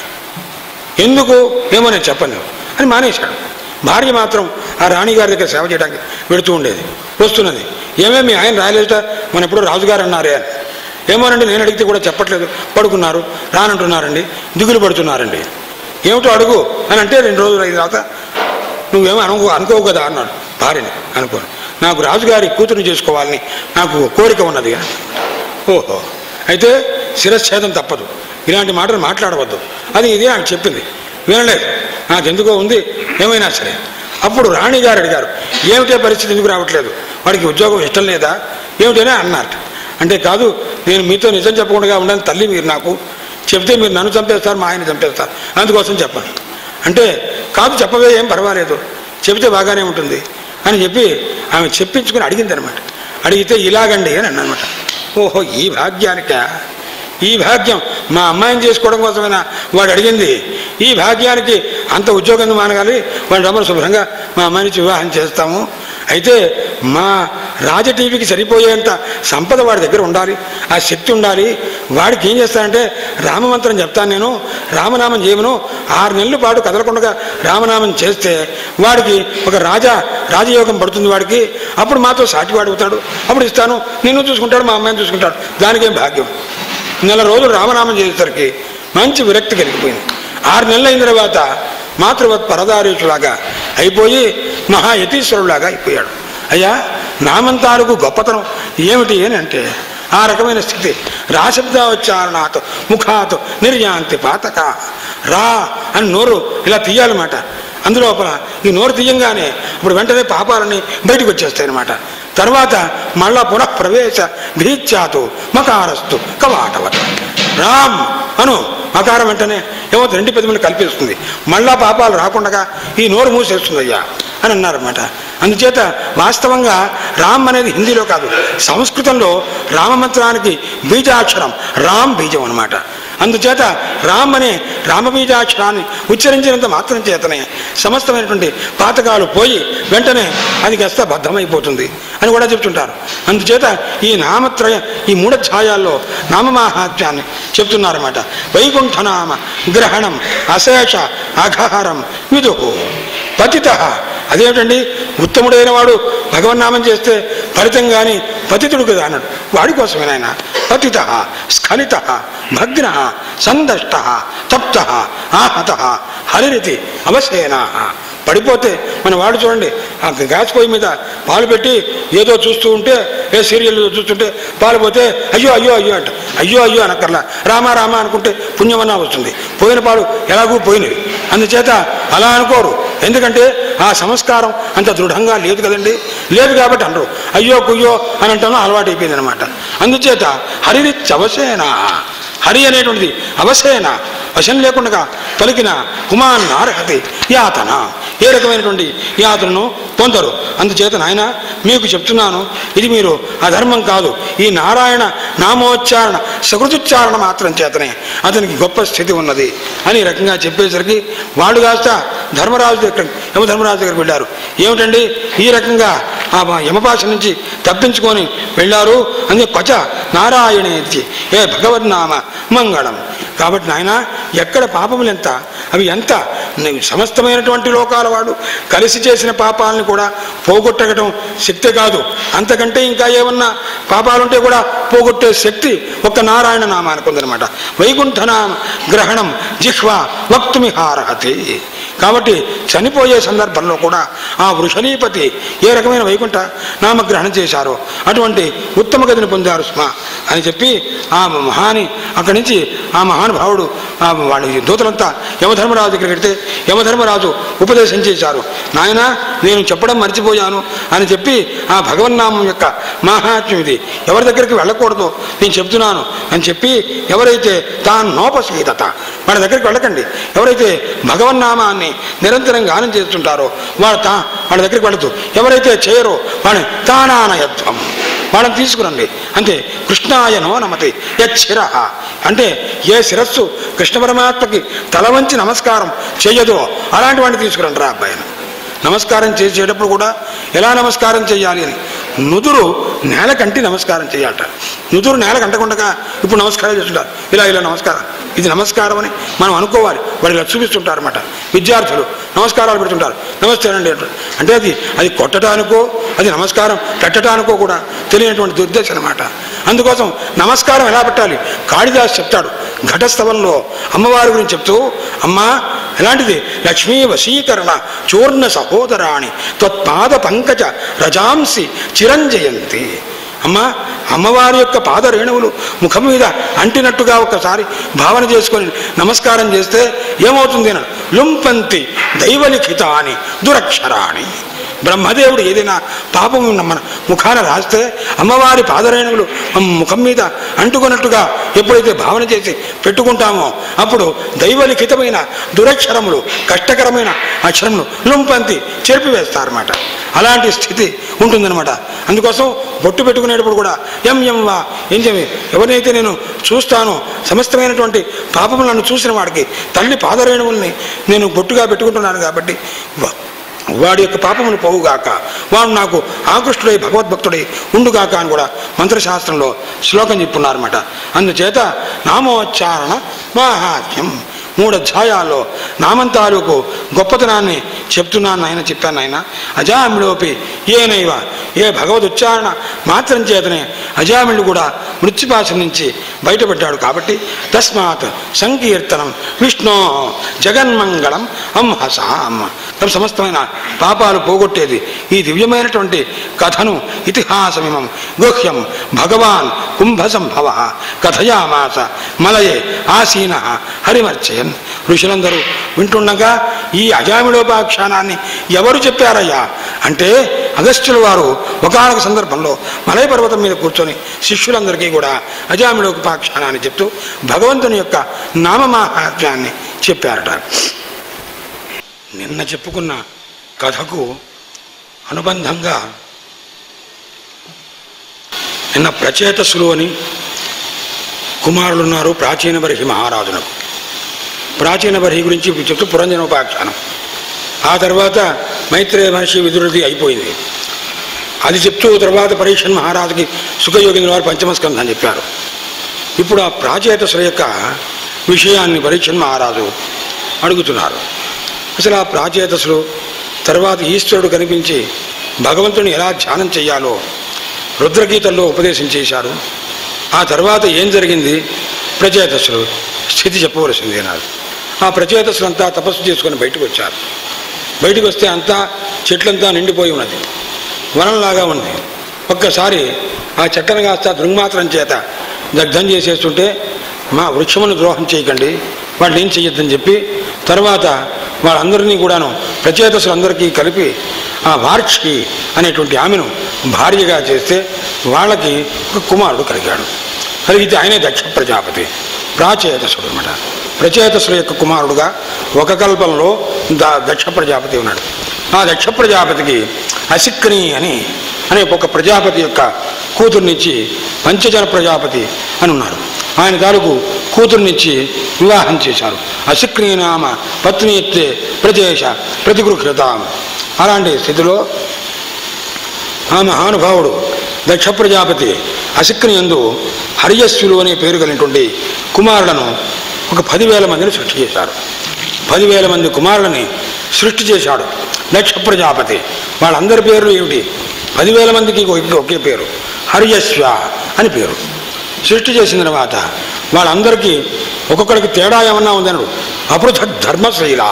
ఎందుకు ఏమో నేను చెప్పను అని మానేశాడు భార్య మాత్రం ఆ రాణిగారి దగ్గర సేవ చేయడానికి వెళుతూ ఉండేది వస్తున్నది ఏమేమి ఆయన రాయలేట మన ఎప్పుడు రాజుగారు అన్నారే అని ఏమోనండి నేను అడిగితే కూడా చెప్పట్లేదు పడుకున్నారు రానంటున్నారండి దిగులు పడుతున్నారండి ఏమిటో అడుగు అని అంటే రెండు రోజులు అయిన తర్వాత నువ్వేమో అనుకో అనుకోవు కదా అన్నాడు భార్యని అనుకోను నాకు రాజుగారి కూతురుని చేసుకోవాలని నాకు కోరిక ఉన్నది అని ఓహో అయితే శిరచ్ఛేదం తప్పదు ఇలాంటి మాటలు మాట్లాడవద్దు అది ఇదే ఆమె చెప్పింది వినలేదు నాకెందుకో ఉంది ఏమైనా సరే అప్పుడు రాణి గారు అడిగారు ఏమిటే పరిస్థితి ఎందుకు రావట్లేదు వాడికి ఉద్యోగం ఇష్టం లేదా ఏమిటనే అన్నారు అంటే కాదు నేను మీతో నిజం చెప్పకుండా ఉండని తల్లి మీరు నాకు చెప్తే మీరు నన్ను చంపేస్తారు మా ఆయన చంపేస్తారు అందుకోసం చెప్పాను అంటే కాదు చెప్పవే ఏం పర్వాలేదు చెబితే బాగానే ఉంటుంది అని చెప్పి ఆమె చెప్పించుకుని అడిగింది అనమాట అడిగితే ఇలాగండి అని అన్నమాట ఓహో ఈ భాగ్యానికా ఈ భాగ్యం మా అమ్మాయిని చేసుకోవడం కోసమైనా వాడు అడిగింది ఈ భాగ్యానికి అంత ఉద్యోగం మానగాలి వాడు రమ్మని శుభ్రంగా మా అమ్మాయిని వివాహం చేస్తాము అయితే మా రాజ టీవీకి సరిపోయేంత సంపద వాడి దగ్గర ఉండాలి ఆ శక్తి ఉండాలి వాడికి ఏం చేస్తానంటే రామమంత్రం చెప్తాను నేను రామనామం చేయమను ఆరు నెలల పాటు కదలకుండా రామనామం చేస్తే వాడికి ఒక రాజా రాజయోగం పడుతుంది వాడికి అప్పుడు మాతో సాటివాడు అవుతాడు అప్పుడు ఇస్తాను నిన్ను చూసుకుంటాడు మా అమ్మాయిని చూసుకుంటాడు దానికేం భాగ్యం నెల రోజులు రామనామం చేసేసరికి మంచి విరక్తి కలిగిపోయింది ఆరు నెలలు అయిన తర్వాత మాతృవత్ పరదారీషులాగా అయిపోయి మహాయతీశ్వరులాగా అయిపోయాడు అయ్యా నామంతాలకు గొప్పతనం ఏమిటి అని అంటే ఆ రకమైన స్థితి రాశబ్దావచ్చారణాత్ ముఖాత్ నిర్యాంతి పాతక రా అని నోరు ఇలా తీయాలన్నమాట అందులోపల ఈ నోరు తీయంగానే ఇప్పుడు వెంటనే పాపాలన్నీ బయటకు వచ్చేస్తాయి అనమాట తర్వాత మళ్ళా పునః ప్రవేశ భీత్యాతు మకారస్తు కవాటవత రామ్ అను మకారం వెంటనే ఏమో రెండు పెదవులు కల్పిస్తుంది మళ్ళా పాపాలు రాకుండా ఈ నోరు మూసేస్తుంది అయ్యా అని అన్నారన్నమాట అందుచేత వాస్తవంగా రామ్ అనేది హిందీలో కాదు సంస్కృతంలో రామమంత్రానికి బీజాక్షరం రామ్ బీజం అన్నమాట అందుచేత రామ్ అనే రామబీజాక్షరాన్ని ఉచ్చరించినంత మాత్రం చేతనే సమస్తమైనటువంటి పాతకాలు పోయి వెంటనే అది కాస్త బద్ధమైపోతుంది అని కూడా చెప్తుంటారు అందుచేత ఈ నామత్రయ ఈ మూఢ ఛాయాల్లో నామమాహాత్మ్యాన్ని చెప్తున్నారన్నమాట వైకుంఠనామ గ్రహణం అశేష అఘహారం విదుహు పతిత అదేమిటండి ఉత్తముడైన వాడు భగవన్నామం చేస్తే ఫలితం కానీ పతితుడు కదా అన్నాడు వాడి కోసమే నాయన పతిత స్ఖలిత భగ్న సందష్ట తప్త ఆహత హరిరితి అవశేనా పడిపోతే మన వాడు చూడండి ఆ గ్యాస్ పొయ్యి మీద పాలు పెట్టి ఏదో చూస్తూ ఉంటే ఏ సీరియల్ చూస్తుంటే పాలు పోతే అయ్యో అయ్యో అయ్యో అంట అయ్యో అయ్యో అనక్కర్లా రామా రామా అనుకుంటే పుణ్యమన్నా వస్తుంది పోయిన పాలు ఎలాగూ పోయినవి అందుచేత అలా అనుకోరు ఎందుకంటే ఆ సంస్కారం అంత దృఢంగా లేదు కదండి లేదు కాబట్టి అనరు అయ్యో కుయ్యో అని అంటాను అలవాటు అయిపోయింది అనమాట అందుచేత హరిని చవసేనా హరి అనేటువంటిది అవసేన వశం లేకుండా పలికిన కుమాన్ అర్హతి యాతన ఏ రకమైనటువంటి యాతనను పొందరు అందుచేత నాయన మీకు చెప్తున్నాను ఇది మీరు అధర్మం కాదు ఈ నారాయణ నామోచ్చారణ సకృతుచ్చారణ మాత్రం చేతనే అతనికి గొప్ప స్థితి ఉన్నది అని ఈ రకంగా చెప్పేసరికి వాళ్ళు కాస్త ధర్మరాజు దగ్గర యమధర్మరాజు దగ్గరికి వెళ్ళారు ఏమిటండి ఈ రకంగా ఆ యమపాశ నుంచి తప్పించుకొని వెళ్ళారు అందుకే పచ నారాయణేతి ఏ భగవద్నామ మంగళం కాబట్టి నాయన ఎక్కడ పాపములు ఎంత అవి ఎంత నీవు సమస్తమైనటువంటి లోకాల వాడు కలిసి చేసిన పాపాలను కూడా పోగొట్టగటం శక్తి కాదు అంతకంటే ఇంకా ఏమన్నా పాపాలుంటే కూడా పోగొట్టే శక్తి ఒక్క నారాయణ నామానికి ఉందన్నమాట వైకుంఠనామ గ్రహణం జిహ్వ వక్తుమిహారహతి కాబట్టి చనిపోయే సందర్భంలో కూడా ఆ వృషణీపతి ఏ రకమైన వైకుంఠ నామగ్రహణం చేశారో అటువంటి ఉత్తమ గతిని పొందారు స్మ అని చెప్పి ఆ మహాని అక్కడి నుంచి ఆ మహానుభావుడు ఆ వాళ్ళ దూతలంతా యమధర్మరాజు దగ్గరికి వెడితే యమధర్మరాజు ఉపదేశం చేశారు నాయన నేను చెప్పడం మర్చిపోయాను అని చెప్పి ఆ భగవన్నామం యొక్క మాహాత్మ్యం ఇది ఎవరి దగ్గరికి వెళ్ళకూడదు నేను చెప్తున్నాను అని చెప్పి ఎవరైతే తాను నోపసీదత వాళ్ళ దగ్గరికి వెళ్ళకండి ఎవరైతే భగవన్నామాన్ని నిరంతరం గానం చేస్తుంటారో వాళ్ళ తా వాళ్ళ దగ్గరికి వెళ్ళదు ఎవరైతే చేయరో వాళ్ళని తానానయత్వం వాళ్ళని తీసుకురండి అంతే కృష్ణాయనో నమతి యచ్చిర అంటే ఏ శిరస్సు కృష్ణ పరమాత్మకి తల వంచి నమస్కారం చేయదో అలాంటి వాడిని తీసుకురండి రా అబ్బాయిని నమస్కారం చేసేటప్పుడు కూడా ఎలా నమస్కారం చేయాలి అని నుదురు నేల కంటి నమస్కారం చేయాలట నుదురు నేల కంటకుండా ఇప్పుడు నమస్కారం చేస్తుంటారు ఇలా ఇలా నమస్కారం ఇది నమస్కారం అని మనం అనుకోవాలి వాళ్ళు ఇలా చూపిస్తుంటారు అనమాట విద్యార్థులు నమస్కారాలు పెడుతుంటారు నమస్తే అండి అంటారు అంటే అది అది కొట్టడానికో అది నమస్కారం పెట్టడానికో కూడా తెలియనటువంటి దుర్దేశం అనమాట అందుకోసం నమస్కారం ఎలా పెట్టాలి కాళిదాస్ చెప్తాడు ఘటస్థవంలో అమ్మవారి గురించి చెప్తూ అమ్మా ఎలాంటిది లక్ష్మీ వశీకరణ చూర్ణ సహోదరాణి త్వత్పాద పంకజ రజాంసి చిరంజయంతి అమ్మ అమ్మవారి యొక్క పాద రేణువులు ముఖం మీద అంటినట్టుగా ఒకసారి భావన చేసుకొని నమస్కారం చేస్తే ఏమవుతుంది అన్నాడు లుంపంతి దైవలిఖిత అని దురక్షరాణి బ్రహ్మదేవుడు ఏదైనా పాపం మన ముఖాన రాస్తే అమ్మవారి పాదరేణువులు మన ముఖం మీద అంటుకున్నట్టుగా ఎప్పుడైతే భావన చేసి పెట్టుకుంటామో అప్పుడు దైవలిఖితమైన దురక్షరములు కష్టకరమైన అక్షరములు లుంపంతి చెరిపివేస్తారన్నమాట అలాంటి స్థితి ఉంటుందన్నమాట అందుకోసం బొట్టు పెట్టుకునేటప్పుడు కూడా ఎం ఎం వా ఏం చెప్పి ఎవరినైతే నేను చూస్తానో సమస్తమైనటువంటి పాపములు నన్ను చూసిన వాడికి తల్లి పాదరేణువుల్ని నేను బొట్టుగా పెట్టుకుంటున్నాను కాబట్టి వా- వాడి యొక్క పాపములు పోవుగాక వాడు నాకు ఆకృష్టుడై భగవద్భక్తుడై ఉండుగాక అని కూడా మంత్రశాస్త్రంలో శ్లోకం చెప్పున్నారన్నమాట అందుచేత నామోచ్చారణ మాహాత్మ్యం మూడు అధ్యాయాల్లో నామం తాలూకు గొప్పతనాన్ని చెప్తున్నాను ఆయన చెప్పాను ఆయన అజామిలోపి ఏనైవ ఏ భగవద్ ఉచ్చారణ మాత్రం చేతనే అజామిళుడు కూడా మృత్యుపాశం నుంచి బయటపడ్డాడు కాబట్టి తస్మాత్ సంకీర్తనం విష్ణో జగన్మంగళం అంహసాం తమ సమస్తమైన పాపాలు పోగొట్టేది ఈ దివ్యమైనటువంటి కథను ఇతిహాసమిమం గుహ్యం భగవాన్ కుంభసంభవ కథయామాస మలయే ఆసీన హరిమర్చయన్ ఋషులందరూ వింటుండగా ఈ అజామిడోపాఖ్యానాన్ని ఎవరు చెప్పారయ్యా అంటే అగస్త్యుల వారు ఒకనొక సందర్భంలో మలయ పర్వతం మీద కూర్చొని శిష్యులందరికీ కూడా అజామిడోపాఖ్యానాన్ని చెప్తూ భగవంతుని యొక్క నామమాహాత్మ్యాన్ని చెప్పారట నిన్న చెప్పుకున్న కథకు అనుబంధంగా నిన్న ప్రచేతసులు అని కుమారులు ఉన్నారు ప్రాచీన బర్హి మహారాజునకు ప్రాచీన బర్హి గురించి చెప్తూ పురంజనోపాఖ్యానం ఆ తర్వాత మైత్రేయ మహర్షి విదురుది అయిపోయింది అది చెప్తూ తర్వాత పరీక్షన్ మహారాజుకి సుఖయోగింద్ర వారు పంచమస్కంధం చెప్పారు ఇప్పుడు ఆ ప్రాచేతసుల యొక్క విషయాన్ని పరీక్షన్ మహారాజు అడుగుతున్నారు అసలు ఆ ప్రాచేతసులు తర్వాత ఈశ్వరుడు కనిపించి భగవంతుని ఎలా ధ్యానం చేయాలో రుద్రగీతల్లో ఉపదేశం చేశారు ఆ తర్వాత ఏం జరిగింది ప్రచేతసులు స్థితి చెప్పవలసింది అన్నారు ఆ ప్రచేతసులంతా తపస్సు చేసుకొని బయటకు వచ్చారు బయటకు వస్తే అంతా చెట్లంతా నిండిపోయి ఉన్నది వనంలాగా ఉంది ఒక్కసారి ఆ చెట్టను కాస్త దృంగమాత్రం చేత దగ్ధం చేసేస్తుంటే మా వృక్షమును ద్రోహం చేయకండి వాళ్ళు ఏం చెయ్యొద్దని చెప్పి తర్వాత వాళ్ళందరినీ కూడాను ప్రచేతసులందరికీ కలిపి ఆ వార్క్షి అనేటువంటి ఆమెను భార్యగా చేస్తే వాళ్ళకి ఒక కుమారుడు కలిగాడు కలిగితే ఆయనే దక్ష ప్రజాపతి ప్రాచేతసుడు అనమాట ప్రచేతసుల యొక్క కుమారుడుగా ఒక కల్పంలో ద దక్ష ప్రజాపతి ఉన్నాడు ఆ దక్ష ప్రజాపతికి అసిక్ని అని అనే ఒక ప్రజాపతి యొక్క కూతుర్నిచ్చి పంచజన ప్రజాపతి అని ఉన్నారు ఆయన తాలూకు కూతుర్నిచ్చి వివాహం చేశారు అసిక్ని నామ పత్నిత్తే ప్రదేశ ప్రతిగృహ్యతాం అలాంటి స్థితిలో ఆ మహానుభావుడు దక్ష ప్రజాపతి అసిక్ని యందు హరియస్సులు అనే పేరు కలిగినటువంటి కుమారులను ఒక పదివేల మందిని సృష్టి చేశారు పదివేల మంది కుమారులని సృష్టి చేశాడు దక్ష ప్రజాపతి వాళ్ళందరి పేర్లు ఏమిటి పదివేల మందికి ఒకే- ఒకే పేరు హరియస్వ అని పేరు సృష్టి చేసిన తర్వాత వాళ్ళందరికీ ఒక్కొక్కడికి తేడా ఏమన్నా ఉందన్నాడు అపృథక్ ధర్మశైలా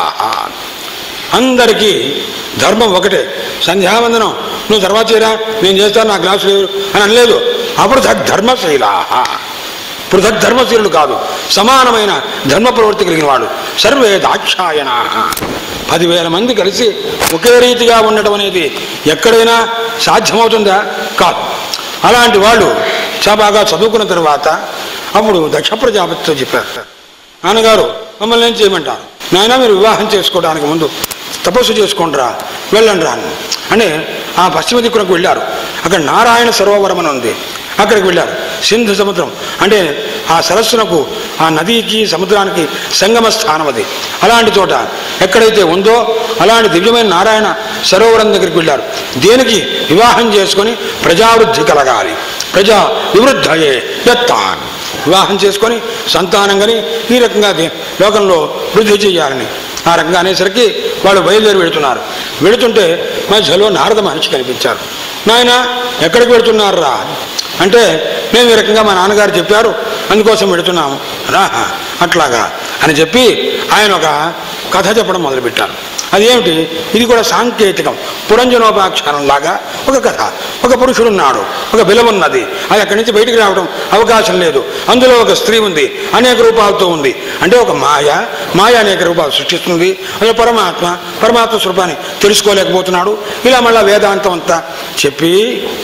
అందరికీ ధర్మం ఒకటే సంధ్యావందనం నువ్వు తర్వాత చేయరా నేను చేస్తాను నా గ్లాసు లేవు అని అనలేదు అపృథక్ ధర్మశైలా పృథక్ ధర్మశీలుడు కాదు సమానమైన ధర్మ ప్రవృత్తి కలిగిన వాడు సర్వే దాక్షాయణ పదివేల మంది కలిసి ఒకే రీతిగా ఉండటం అనేది ఎక్కడైనా సాధ్యమవుతుందా కాదు అలాంటి వాళ్ళు చాలా బాగా చదువుకున్న తర్వాత అప్పుడు దక్ష ప్రజాపతితో చెప్పారు నాన్నగారు మమ్మల్ని ఏం చేయమంటారు నాయన మీరు వివాహం చేసుకోవడానికి ముందు తపస్సు చేసుకుంటారా వెళ్ళండి రాను అంటే ఆ పశ్చిమ దిక్కునకు వెళ్ళారు అక్కడ నారాయణ సరోవరం అని ఉంది అక్కడికి వెళ్ళారు సింధు సముద్రం అంటే ఆ సరస్సునకు ఆ నదికి సముద్రానికి సంగమ స్థానం అది అలాంటి చోట ఎక్కడైతే ఉందో అలాంటి దివ్యమైన నారాయణ సరోవరం దగ్గరికి వెళ్ళారు దేనికి వివాహం చేసుకొని ప్రజావృద్ధి కలగాలి ప్రజా వివృద్ధయే యత్తాన్ వివాహం చేసుకొని సంతానం కానీ ఈ రకంగా దే- లోకంలో వృద్ధి చేయాలని ఆ రకంగా అనేసరికి వాళ్ళు బయలుదేరి వెళుతున్నారు వెళుతుంటే మధ్యలో నారద మహర్షి కనిపించారు నాయన ఎక్కడికి వెళుతున్నారా అంటే మేము ఈ రకంగా మా నాన్నగారు చెప్పారు అందుకోసం వెళుతున్నాము రా అట్లాగా అని చెప్పి ఆయన ఒక కథ చెప్పడం మొదలుపెట్టారు అదేమిటి ఇది కూడా సాంకేతికం పురంజనోపాఖ్యానం లాగా ఒక కథ ఒక పురుషుడున్నాడు ఒక ఉన్నది అది అక్కడి నుంచి బయటికి రావడం అవకాశం లేదు అందులో ఒక స్త్రీ ఉంది అనేక రూపాలతో ఉంది అంటే ఒక మాయ మాయ అనేక రూపాలు సృష్టిస్తుంది అదే పరమాత్మ పరమాత్మ స్వరూపాన్ని తెలుసుకోలేకపోతున్నాడు ఇలా మళ్ళా వేదాంతం అంతా చెప్పి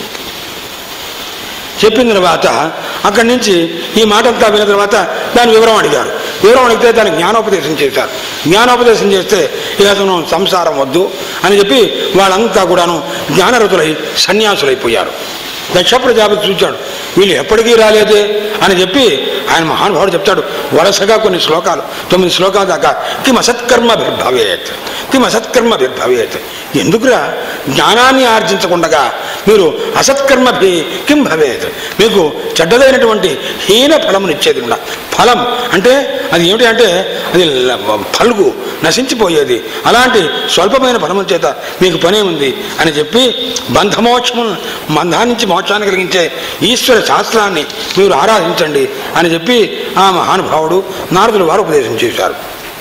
చెప్పిన తర్వాత అక్కడి నుంచి ఈ మాట అంతా విన్న తర్వాత దాని వివరం అడిగారు వివరం అడిగితే దానికి జ్ఞానోపదేశం చేశారు జ్ఞానోపదేశం చేస్తే ఇక అతను సంసారం వద్దు అని చెప్పి వాళ్ళంతా కూడాను జ్ఞానరతులై సన్యాసులైపోయారు దక్ష ప్రజాపతి చూచాడు వీళ్ళు ఎప్పటికీ రాలేదే అని చెప్పి ఆయన మహానుభావుడు చెప్తాడు వరుసగా కొన్ని శ్లోకాలు తొమ్మిది శ్లోకాల దాకా కిం అసత్కర్మ భవేత్ కిం అసత్కర్మ భవేత్ ఎందుకురా జ్ఞానాన్ని ఆర్జించకుండా మీరు అసత్కర్మ భీ కిం భవేత్ మీకు చెడ్డదైనటువంటి హీన ఫలమునిచ్చేది కూడా ఫలం అంటే అది ఏమిటి అంటే అది ల- ఫలుగు నశించిపోయేది అలాంటి స్వల్పమైన ఫలముల చేత మీకు పనే ఉంది అని చెప్పి బంధమోక్షము బంధాన్ని నుంచి మోక్షాన్ని కలిగించే ఈశ్వర శాస్త్రాన్ని మీరు ఆరాధించండి అని చెప్పి ఆ మహానుభావుడు నారదులు వారు ఉపదేశం చేశారు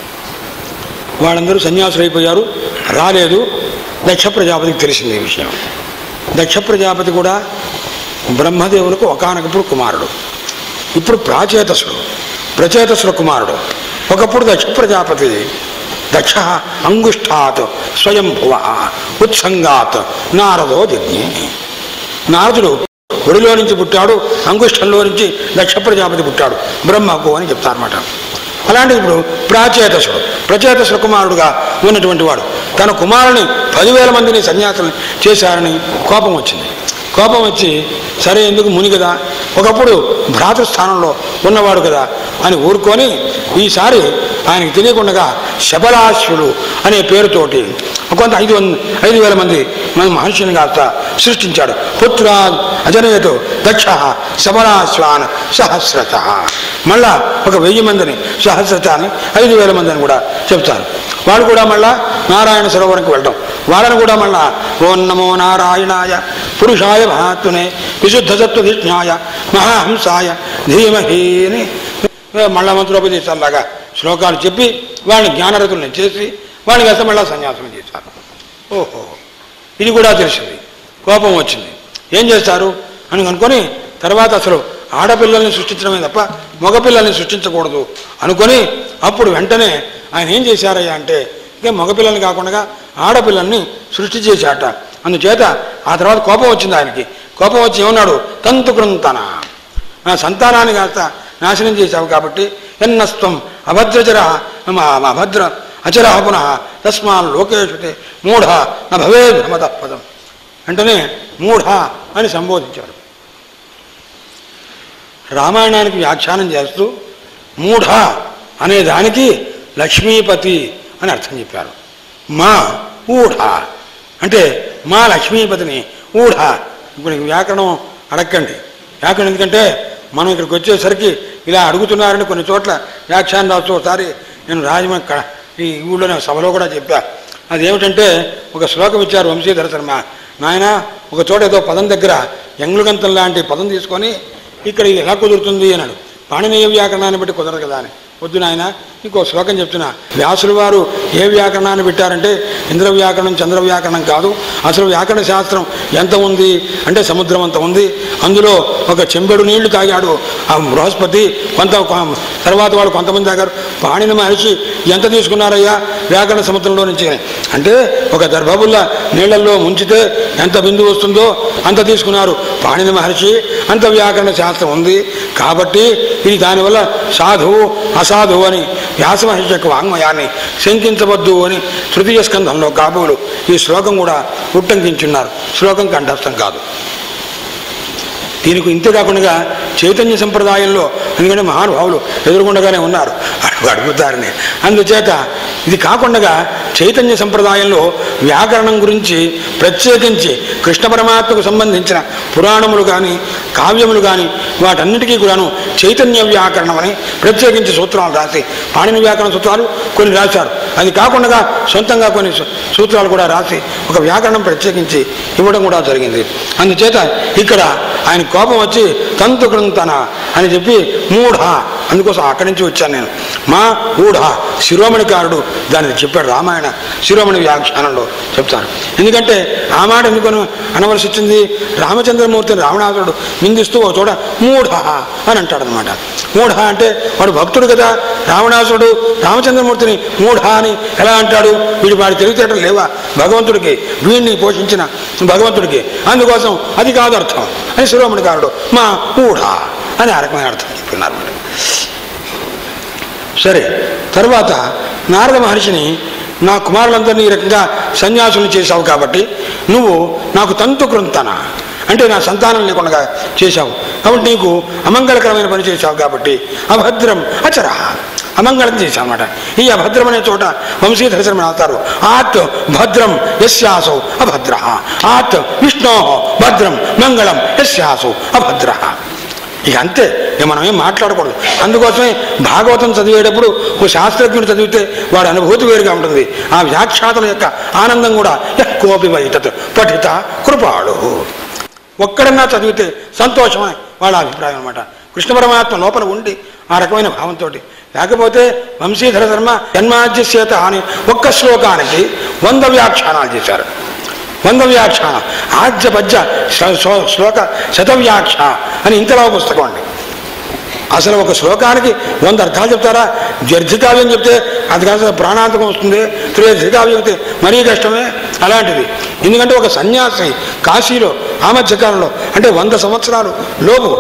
వాళ్ళందరూ సన్యాసులైపోయారు రాలేదు దక్ష ప్రజాపతికి తెలిసింది ఈ విషయం దక్ష ప్రజాపతి కూడా బ్రహ్మదేవులకు ఒకానకప్పుడు కుమారుడు ఇప్పుడు ప్రాచేతసుడు ప్రచేతసుడు కుమారుడు ఒకప్పుడు దక్ష ప్రజాపతి దక్ష అంగుష్ఠాత్ స్వయంభువ ఉత్సంగాత్ నారదో జజ్ఞే నారదుడు ఒడిలో నుంచి పుట్టాడు అంగుష్టంలో నుంచి దక్ష ప్రజాపతి పుట్టాడు బ్రహ్మకు అని చెప్తారన్నమాట అలాంటి ఇప్పుడు ప్రాచేతసుడు ప్రచేతసుడు కుమారుడుగా ఉన్నటువంటి వాడు తన కుమారుని పదివేల మందిని సన్యాసులు చేశారని కోపం వచ్చింది కోపం వచ్చి సరే ఎందుకు ముని కదా ఒకప్పుడు భ్రాతృస్థానంలో ఉన్నవాడు కదా అని ఊరుకొని ఈసారి ఆయనకి తెలియకుండా శబలాశ్వులు అనే పేరుతోటి కొంత ఐదు వంద ఐదు వేల మంది మన మహర్షుని కాస్త సృష్టించాడు పుత్ర అజనయతో దక్ష శబలాశ్వాన్ సహస్రత మళ్ళా ఒక వెయ్యి మందిని సహస్రత అని ఐదు వేల మందిని కూడా చెప్తారు వాళ్ళు కూడా మళ్ళా నారాయణ సరోవరంకి వెళ్ళడం వాళ్ళని కూడా మళ్ళా ఓం నమో నారాయణాయ పురుషాయ మహాత్మునే విశుద్ధ సత్వధిష్ణాయ మహాహంసాయ ధీమహి అని మళ్ళా మంత్రోపదేశాలలాగా శ్లోకాలు చెప్పి వాళ్ళని జ్ఞానరతుల్ని చేసి వాళ్ళని అసలు మళ్ళా సన్యాసం చేశారు ఓహో ఇది కూడా తెలిసింది కోపం వచ్చింది ఏం చేస్తారు అని అనుకొని తర్వాత అసలు ఆడపిల్లల్ని సృష్టించడమే తప్ప మగపిల్లల్ని సృష్టించకూడదు అనుకొని అప్పుడు వెంటనే ఆయన ఏం చేశారయ్యా అంటే ఇంకా మగపిల్లల్ని కాకుండా ఆడపిల్లల్ని సృష్టి చేశాట అందుచేత ఆ తర్వాత కోపం వచ్చింది ఆయనకి కోపం వచ్చి ఏమన్నాడు తంతుకృంతన నా సంతానాన్ని కాస్త నాశనం చేశావు కాబట్టి ఎన్నస్త్వం అభద్రచర అభద్ర అచర పునః తస్మాన్ లోకేషుతే మూఢ న భవే భ్రమత పదం వెంటనే మూఢ అని సంబోధించాడు రామాయణానికి వ్యాఖ్యానం చేస్తూ మూఢ అనే దానికి లక్ష్మీపతి అని అర్థం చెప్పారు మా ఊఢ అంటే మా లక్ష్మీపతిని ఊఢ ఇప్పుడు ఈ వ్యాకరణం అడగండి వ్యాకరణం ఎందుకంటే మనం ఇక్కడికి వచ్చేసరికి ఇలా అడుగుతున్నారని కొన్ని చోట్ల వ్యాఖ్యానం రాస్తూ ఒకసారి నేను రాజమ క- ఈ ఊళ్ళోనే సభలో కూడా చెప్పా అదేమిటంటే ఒక శ్లోకం ఇచ్చారు వంశీధర శర్మ నాయన ఒక చోట ఏదో పదం దగ్గర ఎంగులగంతం లాంటి పదం తీసుకొని ఇక్కడ ఇది ఎలా కుదురుతుంది అన్నాడు పాణనీయ వ్యాకరణాన్ని బట్టి కుదరదు కదా అని వద్దు నాయన ఇంకో శ్లోకం చెప్తున్నా వ్యాసులు వారు ఏ వ్యాకరణాన్ని పెట్టారంటే ఇంద్ర వ్యాకరణం చంద్ర వ్యాకరణం కాదు అసలు వ్యాకరణ శాస్త్రం ఎంత ఉంది అంటే సముద్రం అంత ఉంది అందులో ఒక చెంబెడు నీళ్లు తాగాడు ఆ బృహస్పతి కొంత కొ- తర్వాత వాడు కొంతమంది తాగారు పాణిని మహర్షి ఎంత తీసుకున్నారయ్యా వ్యాకరణ సముద్రంలో నుంచి అని. అంటే ఒక దర్భబుల్ల నీళ్లలో ముంచితే ఎంత బిందు వస్తుందో అంత తీసుకున్నారు పాణిని మహర్షి అంత వ్యాకరణ శాస్త్రం ఉంది కాబట్టి ఇది దానివల్ల సాధువు అసాధువు అని వ్యాస మహర్షి యొక్క వాంగ్మయాన్ని శంకించవద్దు అని తృతీయ స్కంధంలో కాబోలు ఈ శ్లోకం కూడా ఉట్టంకించున్నారు శ్లోకం కంఠస్థం కాదు దీనికి ఇంతే కాకుండా చైతన్య సంప్రదాయంలో ఎందుకంటే మహానుభావులు ఎదురుగుండగానే ఉన్నారు అడుగు అడుగుతారని అందుచేత ఇది కాకుండా చైతన్య సంప్రదాయంలో వ్యాకరణం గురించి ప్రత్యేకించి కృష్ణ పరమాత్మకు సంబంధించిన పురాణములు కానీ కావ్యములు కానీ వాటన్నిటికీ కూడాను చైతన్య వ్యాకరణం అని ప్రత్యేకించి సూత్రాలు రాసి పాణిని వ్యాకరణ సూత్రాలు కొన్ని రాశారు అది కాకుండా సొంతంగా కొన్ని సూ- సూత్రాలు కూడా రాసి ఒక వ్యాకరణం ప్రత్యేకించి ఇవ్వడం కూడా జరిగింది అందుచేత ఇక్కడ ఆయన కోపం వచ్చి తంతుకృంతన అని చెప్పి మూఢ అందుకోసం అక్కడి నుంచి వచ్చాను నేను మా ఊఢ శిరోమణికారుడు దానికి చెప్పాడు రామాయణ శిరోమణి వ్యాఖ్యానంలో చెప్తాను ఎందుకంటే ఆ మాట ఎందుకను అనవలసి వచ్చింది రామచంద్రమూర్తిని రావణాసురుడు నిందిస్తూ ఒక చోట మూఢ అని అంటాడు అనమాట మూఢ అంటే వాడు భక్తుడు కదా రావణాసురుడు రామచంద్రమూర్తిని మూఢ అని ఎలా అంటాడు వీడు వాడి తెలివితేటలు లేవా భగవంతుడికి వీడిని పోషించిన భగవంతుడికి అందుకోసం అది కాదు అర్థం అని శిరోమణికారుడు మా మూఢ అని ఆ రకమైన అర్థం చెప్తున్నారు మరి సరే తర్వాత నారద మహర్షిని నా కుమారులందరినీ ఈ రకంగా సన్యాసులు చేశావు కాబట్టి నువ్వు నాకు తంతు కృంతన అంటే నా సంతానం లేకుండా చేశావు కాబట్టి నీకు అమంగళకరమైన పని చేశావు కాబట్టి అభద్రం అచర అమంగళం చేశావు అన్నమాట ఈ అభద్రం అనే చోట వంశీధర శర్మ అవుతారు ఆత్ భద్రం యస్యాసౌ అభద్ర ఆత్ విష్ణో భద్రం మంగళం యస్యాసౌ అభద్ర ఇక అంతే ఇక మనం ఏం మాట్లాడకూడదు అందుకోసమే భాగవతం చదివేటప్పుడు ఒక శాస్త్రజ్ఞుడు చదివితే వాడి అనుభూతి వేరుగా ఉంటుంది ఆ వ్యాఖ్యాతుల యొక్క ఆనందం కూడా యః కోపి వైతత్ పఠిత కృపాడు ఒక్కడన్నా చదివితే సంతోషం అని వాళ్ళ అభిప్రాయం అనమాట కృష్ణ పరమాత్మ లోపల ఉండి ఆ రకమైన భావంతో లేకపోతే వంశీధర శర్మ జన్మాద్యసేత అని ఒక్క శ్లోకానికి వంద వ్యాఖ్యానాలు చేశారు వంద వ్యాఖ్యానం ఆద్య పద్య శ్లో- శ్లో- శ్లోక శతవ్యాఖ్య అని ఇంతలో పుస్తకం అండి అసలు ఒక శ్లోకానికి వంద అర్థాలు చెప్తారా జర్ధికావ్యం చెప్తే అది కాస్త ప్రాణాంతకం వస్తుంది త్రిజకావ్యం చెప్తే మరీ కష్టమే అలాంటిది ఎందుకంటే ఒక సన్యాసి కాశీలో ఆ మధ్యకాలంలో అంటే వంద సంవత్సరాలు లోపు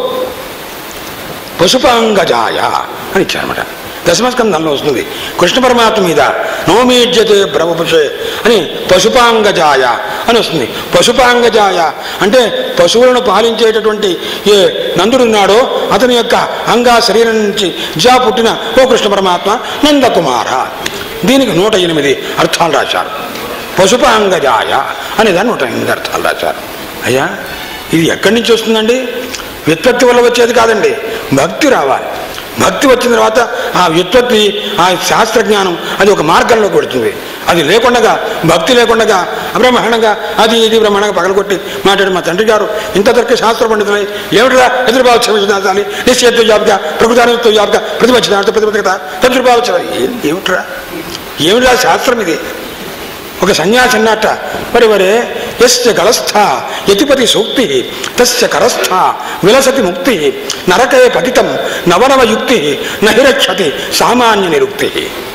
పశుపాంగజాయ అని ఇచ్చారన్నమాట దశమస్కందంలో వస్తుంది కృష్ణ పరమాత్మ మీద నవమీడ్యతే బ్రహ్మపుషే అని పశుపాంగజాయ అని వస్తుంది పశుపాంగజాయ అంటే పశువులను పాలించేటటువంటి ఏ నందుడున్నాడో అతని యొక్క అంగా శరీరం నుంచి జా పుట్టిన ఓ కృష్ణ పరమాత్మ నందకుమార దీనికి నూట ఎనిమిది అర్థాలు రాశారు పశుపాంగజాయ అనే దాన్ని నూట ఎనిమిది అర్థాలు రాశారు అయ్యా ఇది ఎక్కడి నుంచి వస్తుందండి వ్యుత్పత్తి వల్ల వచ్చేది కాదండి భక్తి రావాలి భక్తి వచ్చిన తర్వాత ఆ వ్యుత్పత్తి ఆ శాస్త్రజ్ఞానం అది ఒక మార్గంలోకి పెడుతుంది అది లేకుండా భక్తి లేకుండా అబ్రహ్మణంగా అది ఇది బ్రహ్మణంగా పగలగొట్టి మాట్లాడి మా తండ్రి గారు ఇంత తర్క శాస్త్ర పండితులై ఏమిట్రా ఎదురుభావ క్షమించాలి నిశ్చయత్వ జాబిగా ప్రభుత్వానిత్వ జాబిగా ప్రతిపక్ష ప్రతిపక్షత తదుర్భావ ఏమిట్రా ఏమిట్రా శాస్త్రం ఇది ఒక సన్యాసి అన్నట్ట మరి వరే ఎస్య గలస్థ యతిపతి సూక్తి తస్య కరస్థ విలసతి ముక్తి నరకే పతితం నవనవ యుక్తి నహిరక్షతి సామాన్య నిరుక్తి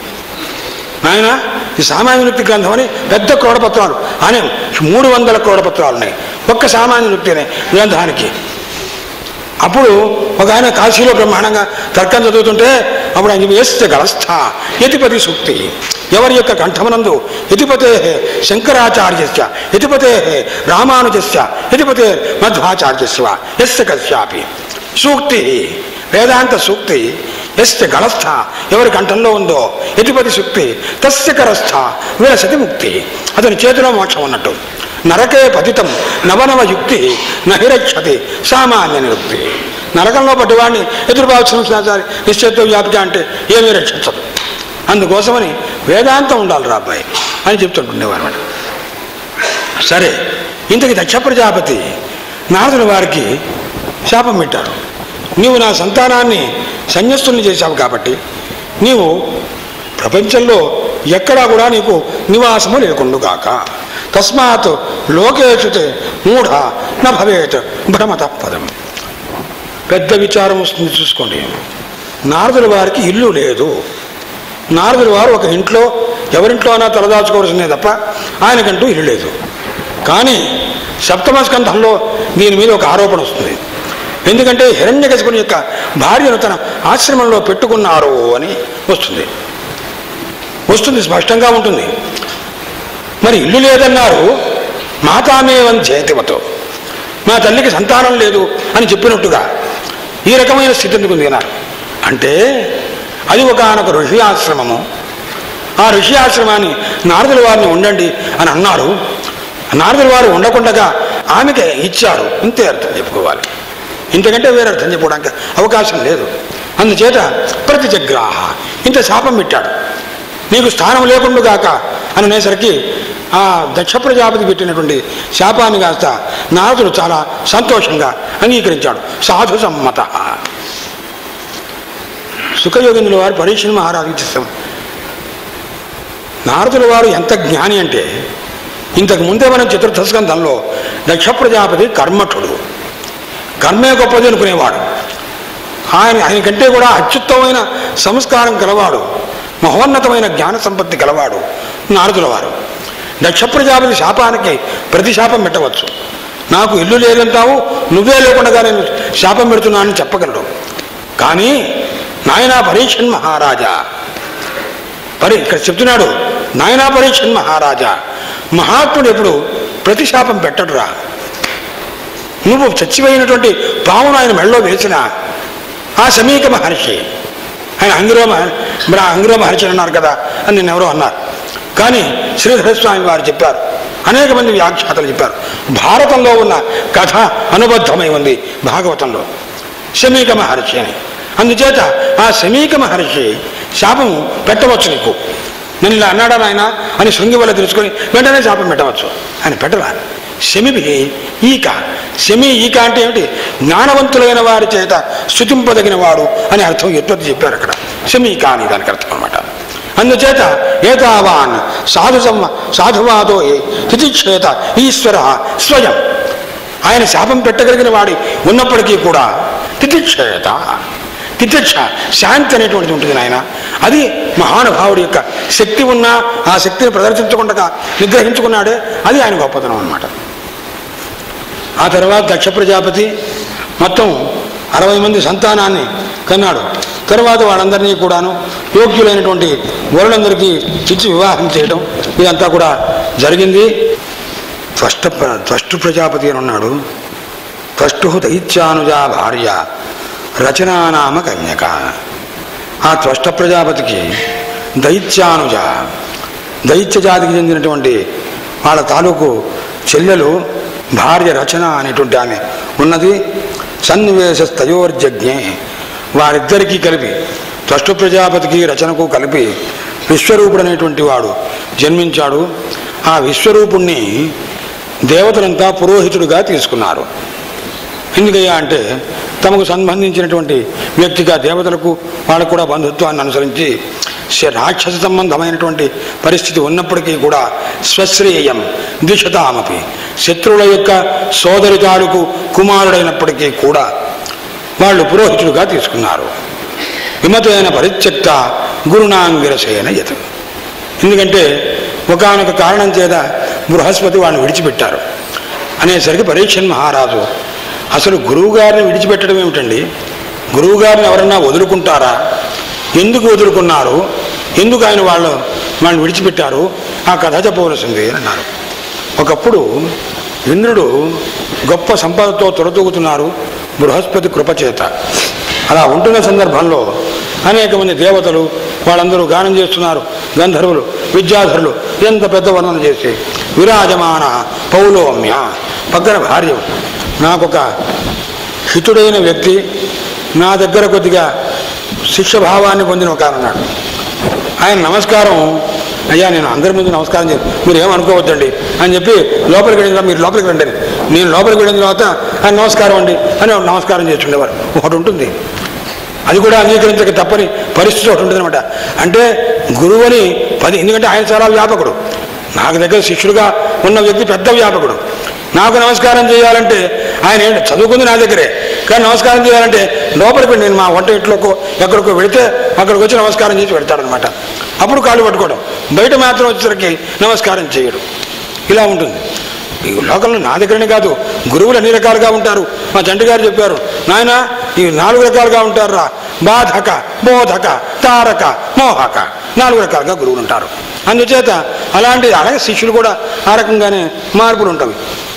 నాయన ఈ సామాన్య నిరుక్తి గ్రంథం అని పెద్ద క్రోడపత్రాలు అని మూడు వందల క్రోడపత్రాలు ఉన్నాయి ఒక్క సామాన్య నిరుక్తి అనే గ్రంథానికి అప్పుడు ఒక ఆయన కాశీలో బ్రహ్మాండంగా తర్కం చదువుతుంటే అప్పుడు ఆయన వేస్తే గలస్థ యతిపతి సూక్తి ఎవరి యొక్క కంఠమనందు యతిపతే శంకరాచార్యస్య యతిపతే రామానుజస్య యతిపతే మధ్వాచార్యస్వ ఎస్య కశ్యాపి సూక్తి వేదాంత సూక్తి ఎస్య గలస్థ ఎవరి కంఠంలో ఉందో యతిపతి సూక్తి తస్య కరస్థ విలసతి ముక్తి అతని చేతిలో మోక్షం ఉన్నట్టు నరకే పతితం నవనవ యుక్తి నహిరక్షతి సామాన్య నిరుక్తి నరకంలో పడ్డవాడిని ఎదురుబావచ్చారి నిశ్చయిత్వ వ్యాపిక అంటే ఏమీ రక్షించదు అందుకోసమని వేదాంతం ఉండాలి రా అబ్బాయి అని చెప్తుంటుండేవారు అనమాట సరే ఇంతకి దక్ష ప్రజాపతి నారదుల వారికి శాపం పెట్టారు నీవు నా సంతానాన్ని సన్యస్తుల్ని చేశావు కాబట్టి నీవు ప్రపంచంలో ఎక్కడా కూడా నీకు నివాసము లేకుండుగాక తస్మాత్ లోకేషుతే మూఢ న భవేత్ భ్రమత పదం పెద్ద విచారం వస్తుంది చూసుకోండి నారదుల వారికి ఇల్లు లేదు నారదుల వారు ఒక ఇంట్లో ఎవరింట్లోనా తలదాచుకోవాల్సిందే తప్ప ఆయనకంటూ ఇల్లు లేదు కానీ సప్తమ స్కంధంలో దీని మీద ఒక ఆరోపణ వస్తుంది ఎందుకంటే హిరణ్యకశిపుని యొక్క భార్యను తన ఆశ్రమంలో పెట్టుకున్నారు అని వస్తుంది వస్తుంది స్పష్టంగా ఉంటుంది మరి ఇల్లు లేదన్నారు మాతామేవం జయతివతో మా తల్లికి సంతానం లేదు అని చెప్పినట్టుగా ఈ రకమైన స్థితి ఎందుకు ఉంది అన్నారు అంటే అది ఒకనొక ఋషి ఆశ్రమము ఆ ఋషి ఆశ్రమాన్ని నారదుల వారిని ఉండండి అని అన్నారు నారదుల వారు ఉండకుండగా ఆమెకే ఇచ్చారు ఇంతే అర్థం చెప్పుకోవాలి ఇంతకంటే వేరే అర్థం చెప్పుకోవడానికి అవకాశం లేదు అందుచేత ప్రతిజగ్రాహ ఇంత శాపం పెట్టాడు నీకు స్థానం లేకుండుగాక అని అనేసరికి ఆ దక్ష ప్రజాపతి పెట్టినటువంటి శాపాన్ని కాస్త నారదుడు చాలా సంతోషంగా అంగీకరించాడు సాధు సమ్మత సుఖయోగిందుల వారు పరీక్షను మహారాజుకి ఇస్తాం నారదుల వారు ఎంత జ్ఞాని అంటే ఇంతకు ముందే మనం చతుర్థ స్కంధంలో దక్ష ప్రజాపతి కర్మఠుడు కర్మే గొప్పది అనుకునేవాడు ఆయన ఆయన కంటే కూడా అత్యుత్తమైన సంస్కారం గలవాడు మహోన్నతమైన జ్ఞాన సంపత్తి గలవాడు నారదుల వారు దక్ష ప్రజాపతి శాపానికి ప్రతి శాపం పెట్టవచ్చు నాకు ఇల్లు లేదంటావు నువ్వే లేకుండా నేను శాపం పెడుతున్నానని చెప్పగలడు కానీ నాయనా పరీక్షన్ మహారాజా పరి ఇక్కడ చెప్తున్నాడు నాయనా పరీక్షన్ మహారాజా మహాత్ముడు ఎప్పుడు ప్రతిశాపం పెట్టడురా నువ్వు చచ్చిపోయినటువంటి పావును ఆయన మెళ్ళలో వేసిన ఆ సమీక మహర్షి ఆయన అంగిరో మహర్ మరి ఆ అంగిరో మహర్షి అన్నారు కదా అని నేను ఎవరో అన్నారు కానీ శ్రీధరస్వామి వారు చెప్పారు అనేక మంది వ్యాఖ్యాతలు చెప్పారు భారతంలో ఉన్న కథ అనుబద్ధమై ఉంది భాగవతంలో శమీక మహర్షి అని అందుచేత ఆ శమీక మహర్షి శాపం పెట్టవచ్చు నీకు నేను ఇలా అన్నాడా నాయన అని శృంగి వల్ల తెలుసుకొని వెంటనే శాపం పెట్టవచ్చు అని పెట్టరా శమిభి ఈక శమి ఈక అంటే ఏమిటి జ్ఞానవంతులైన వారి చేత స్థుతింపదగిన వాడు అని అర్థం ఎత్తుపతి చెప్పారు అక్కడ శమీక అని దానికి అర్థం అనమాట అందుచేత ఏతావాన్ సాధు సమ్మ సాధువాదో తితిక్షేత ఈశ్వర స్వయం ఆయన శాపం పెట్టగలిగిన వాడి ఉన్నప్పటికీ కూడా తితిక్షేత తితిక్ష శాంతి అనేటువంటిది ఉంటుంది నాయన అది మహానుభావుడి యొక్క శక్తి ఉన్నా ఆ శక్తిని ప్రదర్శించకుండా నిగ్రహించుకున్నాడే అది ఆయన గొప్పతనం అన్నమాట ఆ తర్వాత దక్ష ప్రజాపతి మొత్తం అరవై మంది సంతానాన్ని కన్నాడు తర్వాత వాళ్ళందరినీ కూడాను యోగ్యులైనటువంటి వరులందరికీ ఇచ్చి వివాహం చేయడం ఇదంతా కూడా జరిగింది త్వష్ట ప్ర- త్వష్టు ప్రజాపతి అని ఉన్నాడు త్వష్టు దైత్యానుజా భార్య రచనానామ కన్యక ఆ త్వష్ట ప్రజాపతికి దైత్యానుజ దైత్య జాతికి చెందినటువంటి వాళ్ళ తాలూకు చెల్లెలు భార్య రచన అనేటువంటి ఆమె ఉన్నది సన్నివేశ స్తయోర్జజ్ఞే వారిద్దరికీ కలిపి త్వష్టు ప్రజాపతికి రచనకు కలిపి విశ్వరూపుడు అనేటువంటి వాడు జన్మించాడు ఆ విశ్వరూపుణ్ణి దేవతలంతా పురోహితుడుగా తీసుకున్నారు ఎందుకయ్యా అంటే తమకు సంబంధించినటువంటి వ్యక్తిగా దేవతలకు వాళ్ళకు కూడా బంధుత్వాన్ని అనుసరించి శ- రాక్షస సంబంధమైనటువంటి పరిస్థితి ఉన్నప్పటికీ కూడా స్వశ్రేయం దిశతామపి శత్రువుల యొక్క సోదరి తాలూకు కుమారుడైనప్పటికీ కూడా వాళ్ళు పురోహితుడుగా తీసుకున్నారు విమతైన పరిత్యక్త గురునాంగిరసేన యత్ ఎందుకంటే ఒకానొక కారణం చేత బృహస్పతి వాళ్ళని విడిచిపెట్టారు అనేసరికి పరీక్షన్ మహారాజు అసలు గురువుగారిని విడిచిపెట్టడం ఏమిటండి గురువుగారిని ఎవరన్నా వదులుకుంటారా ఎందుకు వదులుకున్నారు ఎందుకు ఆయన వాళ్ళు వాళ్ళని విడిచిపెట్టారు ఆ కథ చెప్పవలసింది అని అన్నారు ఒకప్పుడు ఇంద్రుడు గొప్ప సంపదతో తొలతూగుతున్నారు బృహస్పతి కృపచేత అలా ఉంటున్న సందర్భంలో అనేక మంది దేవతలు వాళ్ళందరూ గానం చేస్తున్నారు గంధర్వులు విద్యాధరులు ఎంత పెద్ద వర్ణన చేసి విరాజమాన పౌలోమ్య పక్కన భార్య నాకొక హితుడైన వ్యక్తి నా దగ్గర కొద్దిగా శిక్షభావాన్ని పొందిన ఒక ఆయన ఉన్నాడు ఆయన నమస్కారం అయ్యా నేను అందరి ముందు నమస్కారం చేయను మీరు ఏమనుకోవద్దండి అని చెప్పి లోపలికి వెళ్ళిన తర్వాత మీరు లోపలికి రండి అని. నేను లోపలికి వెళ్ళిన తర్వాత ఆయన నమస్కారం అండి అని నమస్కారం చేస్తుండేవారు ఒకటి ఉంటుంది అది కూడా అంగీకరించక తప్పని పరిస్థితి ఒకటి ఉంటుంది అనమాట అంటే గురువుని పది ఎందుకంటే ఆయన చాలా వ్యాపకుడు నాకు దగ్గర శిష్యుడుగా ఉన్న వ్యక్తి పెద్ద వ్యాపకుడు నాకు నమస్కారం చేయాలంటే ఆయన ఏంటి చదువుకుంది నా దగ్గరే కానీ నమస్కారం చేయాలంటే లోపలికి వెళ్ళి నేను మా వంట ఇంట్లోకో ఎక్కడికో వెళితే అక్కడికి వచ్చి నమస్కారం చేసి పెడతాడనమాట అప్పుడు కాళ్ళు పట్టుకోవడం బయట మాత్రం వచ్చేసరికి నమస్కారం చేయడు ఇలా ఉంటుంది ఈ లోకంలో నా దగ్గరనే కాదు గురువులు అన్ని రకాలుగా ఉంటారు మా జంటి గారు చెప్పారు నాయన ఈ నాలుగు రకాలుగా ఉంటారురా బాధక బోధక తారక మోహక నాలుగు రకాలుగా గురువులు ఉంటారు అందుచేత అలాంటి అలాగే శిష్యులు కూడా ఆ రకంగానే మార్పులు ఉంటాయి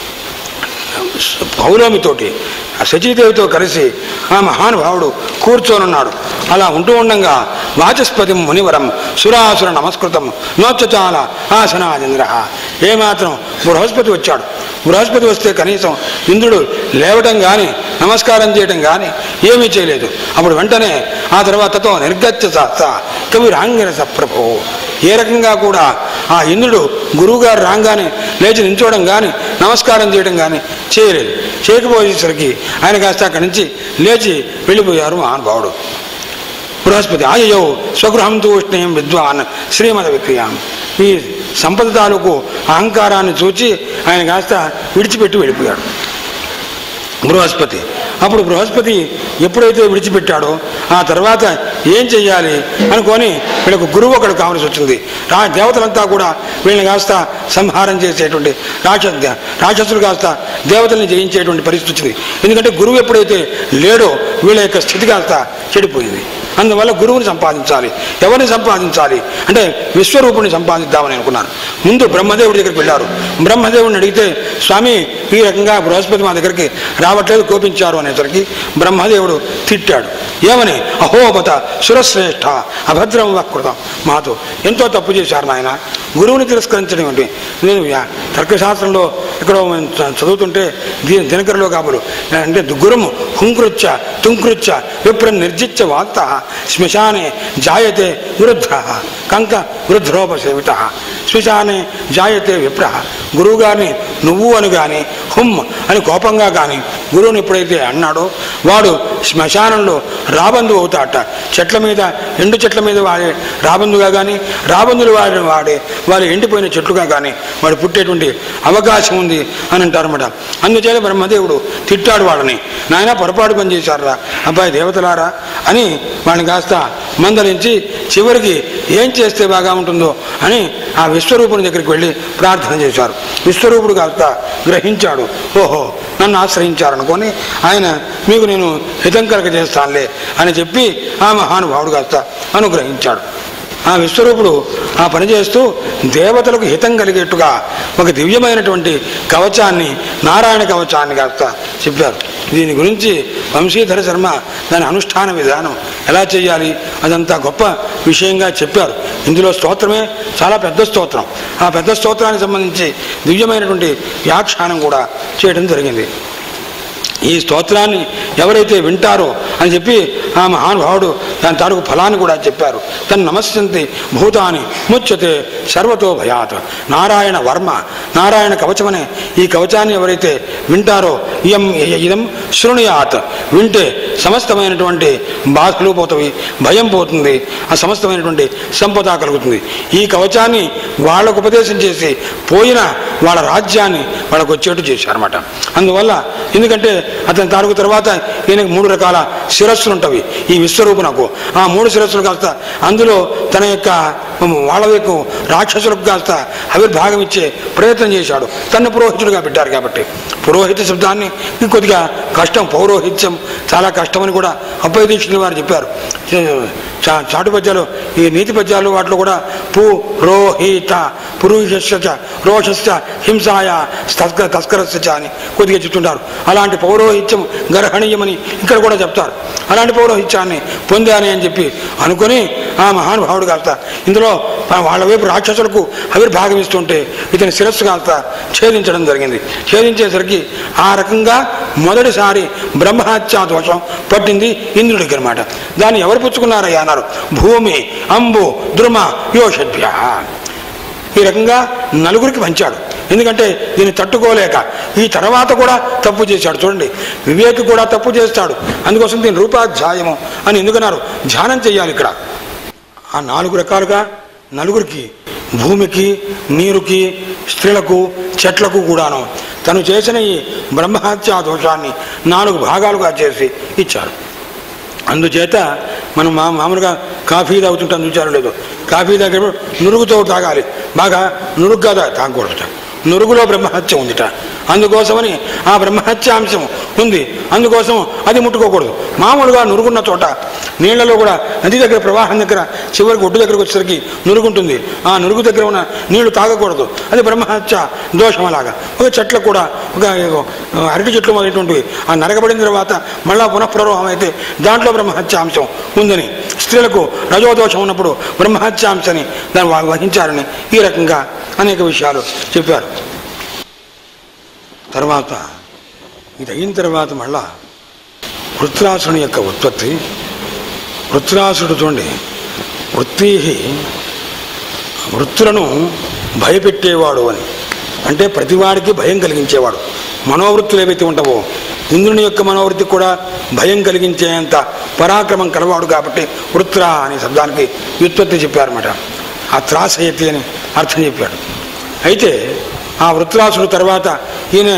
పౌలోమితోటి ఆ శచీదేవితో కలిసి ఆ మహానుభావుడు కూర్చొనున్నాడు అలా ఉంటూ ఉండంగా వాచస్పతి మునివరం సురాసుర నమస్కృతం నోచ్చచాల ఆసనాదింద్ర ఏమాత్రం బృహస్పతి వచ్చాడు బృహస్పతి వస్తే కనీసం ఇంద్రుడు లేవటం కానీ నమస్కారం చేయటం కానీ ఏమీ చేయలేదు అప్పుడు వెంటనే ఆ తర్వాతతో నిర్గత్య సహస కవి రాంగిరస ప్రభు ఏ రకంగా కూడా ఆ ఇంద్రుడు గురువుగారు రాగానే లేచి నించోవడం కానీ నమస్కారం చేయడం కానీ చేయలేదు చేయకపోయేసరికి ఆయన కాస్త అక్కడి నుంచి లేచి వెళ్ళిపోయారు మహానుభావుడు బృహస్పతి ఆయయో స్వగృహం తూష్ణీయం విద్వాన్ శ్రీమద విక్రియాం ఈ సంపద తాలూకు అహంకారాన్ని చూచి ఆయన కాస్త విడిచిపెట్టి వెళ్ళిపోయాడు బృహస్పతి అప్పుడు బృహస్పతి ఎప్పుడైతే విడిచిపెట్టాడో ఆ తర్వాత ఏం చెయ్యాలి అనుకొని వీళ్ళకు గురువు ఒకడు కావాల్సి వచ్చింది రా దేవతలంతా కూడా వీళ్ళని కాస్త సంహారం చేసేటువంటి రాక్ష రాక్షసులు కాస్త దేవతల్ని జయించేటువంటి పరిస్థితి వచ్చింది ఎందుకంటే గురువు ఎప్పుడైతే లేడో వీళ్ళ యొక్క స్థితి కాస్త చెడిపోయింది అందువల్ల గురువుని సంపాదించాలి ఎవరిని సంపాదించాలి అంటే విశ్వరూపుణ్ణి సంపాదిద్దామని అనుకున్నాను ముందు బ్రహ్మదేవుడి దగ్గరికి వెళ్ళారు బ్రహ్మదేవుడిని అడిగితే స్వామి ఈ రకంగా బృహస్పతి మా దగ్గరికి రావట్లేదు కోపించారు అనేసరికి బ్రహ్మదేవుడు తిట్టాడు ఏమని అహోబత సురశ్రేష్ఠ అభద్రం వకృతం మాతో ఎంతో తప్పు చేశారు నాయన గురువుని తిరస్కరించడం ఏంటి నేను యా- తర్కశాస్త్రంలో ఇక్కడ మనం చ- చదువుతుంటే దీ దినకరలో కాబోలు అంటే గురుము హుంకృత్య తుంకృత్య విప్ర నిర్జిత్య వాక్త శ్మశానే జాయతే వృద్ధ కంక వృద్ధోపసేవిత శ్మశానే జాయతే విప్ర గురువు గారిని నువ్వు అని కానీ హుమ్ అని కోపంగా కానీ గురువుని ఎప్పుడైతే అన్నాడో వాడు శ్మశానంలో రాబందు అవుతాట చెట్ల మీద ఎండు చెట్ల మీద వాడే రాబందుగా కానీ రాబందులు వాడే వాడే వాళ్ళు ఎండిపోయిన చెట్లుగా కానీ వాడు పుట్టేటువంటి అవకాశం ఉంది అని అంటారన్నమాట అందుచేత బ్రహ్మదేవుడు తిట్టాడు వాళ్ళని నాయన పొరపాటు పని చేశారా అబ్బాయి దేవతలారా అని వాళ్ళని కాస్త మందలించి చివరికి ఏం చేస్తే బాగా ఉంటుందో అని ఆ విశ్వరూపుని దగ్గరికి వెళ్ళి ప్రార్థన చేశారు విశ్వరూపుడు కాస్త గ్రహించాడు ఓహో నన్ను ఆశ్రయించారనుకొని ఆయన మీకు నేను హితం కలగ చేస్తానులే అని చెప్పి ఆ మహానుభావుడు కాస్త అనుగ్రహించాడు ఆ విశ్వరూపుడు ఆ పని చేస్తూ దేవతలకు హితం కలిగేట్టుగా ఒక దివ్యమైనటువంటి కవచాన్ని నారాయణ కవచాన్ని కాస్త చెప్పారు దీని గురించి వంశీధర శర్మ దాని అనుష్ఠాన విధానం ఎలా చేయాలి అదంతా గొప్ప విషయంగా చెప్పారు ఇందులో స్తోత్రమే చాలా పెద్ద స్తోత్రం ఆ పెద్ద స్తోత్రానికి సంబంధించి దివ్యమైనటువంటి వ్యాఖ్యానం కూడా చేయడం జరిగింది ఈ స్తోత్రాన్ని ఎవరైతే వింటారో అని చెప్పి ఆ మహానుభావుడు దాని తాలూకు ఫలాన్ని కూడా చెప్పారు తను నమస్యంతి భూతాన్ని ముచ్యతే సర్వతో భయాత్ నారాయణ వర్మ నారాయణ కవచమనే ఈ కవచాన్ని ఎవరైతే వింటారో ఇయం ఇదం శృణుయాత్ వింటే సమస్తమైనటువంటి బాధలు పోతవి భయం పోతుంది ఆ సమస్తమైనటువంటి సంపద కలుగుతుంది ఈ కవచాన్ని వాళ్ళకు ఉపదేశం చేసి పోయిన వాళ్ళ రాజ్యాన్ని వాళ్ళకు వచ్చేట్టు చేశారన్నమాట అందువల్ల ఎందుకంటే అతని తాలూకు తర్వాత ఈయనకు మూడు రకాల శిరస్సులు ఉంటవి ఈ విశ్వరూపునకు ఆ మూడు శిరస్సులు కాస్త అందులో తన యొక్క వాళ్ళ యొక్క రాక్షసులకు కాస్త ఆవిర్భాగం ఇచ్చే ప్రయత్నం చేశాడు తను పురోహితుడిగా పెట్టారు కాబట్టి పురోహిత శబ్దాన్ని కొద్దిగా కష్టం పౌరోహిత్యం చాలా కష్టమని కూడా అప్పయ్య దీక్షితులు వారు చెప్పారు చా- చాటు పద్యాలు ఈ నీతి పద్యాలు వాటిలో కూడా పు రోహిత పురుషస్య చ, రోషస్య హింసాయ తస్క తస్కరస్య చ అని కొద్దిగా చెప్తుంటారు అలాంటి పౌరోహిత్యం గర్హణీయమని ఇక్కడ కూడా చెప్తారు అలాంటి పౌరోహిత్యాన్ని పొందాని అని చెప్పి అనుకొని ఆ మహానుభావుడు కాస్త ఇందులో వాళ్ళ వైపు రాక్షసులకు ఆవిర్భాగం ఇస్తుంటే ఇతని శిరస్సు కాస్త ఛేదించడం జరిగింది ఛేదించేసరికి ఆ రకంగా మొదటిసారి బ్రహ్మహత్యా దోషం పట్టింది ఇంద్రుడికి అనమాట దాన్ని ఎవరు పుచ్చుకున్నారయ్యా అన్నారు భూమి అంబు ద్రుమ యోషభ్య ఈ రకంగా నలుగురికి పంచాడు ఎందుకంటే దీన్ని తట్టుకోలేక ఈ తర్వాత కూడా తప్పు చేశాడు చూడండి వివేక్ కూడా తప్పు చేస్తాడు అందుకోసం దీని రూపాధ్యాయము అని ఎందుకన్నారు ధ్యానం చేయాలి ఇక్కడ ఆ నాలుగు రకాలుగా నలుగురికి భూమికి నీరుకి స్త్రీలకు చెట్లకు కూడాను తను చేసిన ఈ బ్రహ్మహత్యా దోషాన్ని నాలుగు భాగాలుగా చేసి ఇచ్చారు అందుచేత మనం మా మామూలుగా కాఫీ తాగుతుంటాం చూచారు లేదు కాఫీ తాగేటప్పుడు నురుగుతో తాగాలి బాగా నురుగ్గా తా- తాగకూడదుట నురుగులో బ్రహ్మహత్య ఉందిట అందుకోసమని ఆ బ్రహ్మహత్య అంశం ఉంది అందుకోసం అది ముట్టుకోకూడదు మామూలుగా నురుగున్న చోట నీళ్లలో కూడా నది దగ్గర ప్రవాహం దగ్గర చివరికి ఒడ్డు దగ్గరకు వచ్చేసరికి నురుగుంటుంది ఆ నురుగు దగ్గర ఉన్న నీళ్లు తాగకూడదు అది బ్రహ్మహత్య దోషం అలాగా ఒక చెట్లకు కూడా ఒక ఏదో, ఆ, అరటి చెట్లు మొదలైనటువంటివి ఆ నరకబడిన తర్వాత మళ్ళా పునఃప్రవాహం అయితే దాంట్లో బ్రహ్మహత్య అంశం ఉందని స్త్రీలకు రజోదోషం ఉన్నప్పుడు బ్రహ్మహత్య అంశాన్ని దాన్ని వా- వహించారని ఈ రకంగా అనేక విషయాలు చెప్పారు తర్వాత ఇది అయిన తర్వాత మళ్ళా వృత్రాసుని యొక్క ఉత్పత్తి వృత్రాసుడు చూడండి వృత్తి వృత్తులను భయపెట్టేవాడు అని అంటే ప్రతివాడికి భయం కలిగించేవాడు మనోవృత్తులు ఏవైతే ఉంటావో ఇంద్రుని యొక్క మనోవృత్తికి కూడా భయం కలిగించేంత పరాక్రమం కలవాడు కాబట్టి వృత్ర అనే శబ్దానికి వ్యుత్పత్తి చెప్పారన్నమాట ఆ త్రాసయతి అని అర్థం చెప్పాడు అయితే ఆ వృత్రాసుడు తర్వాత ఈయన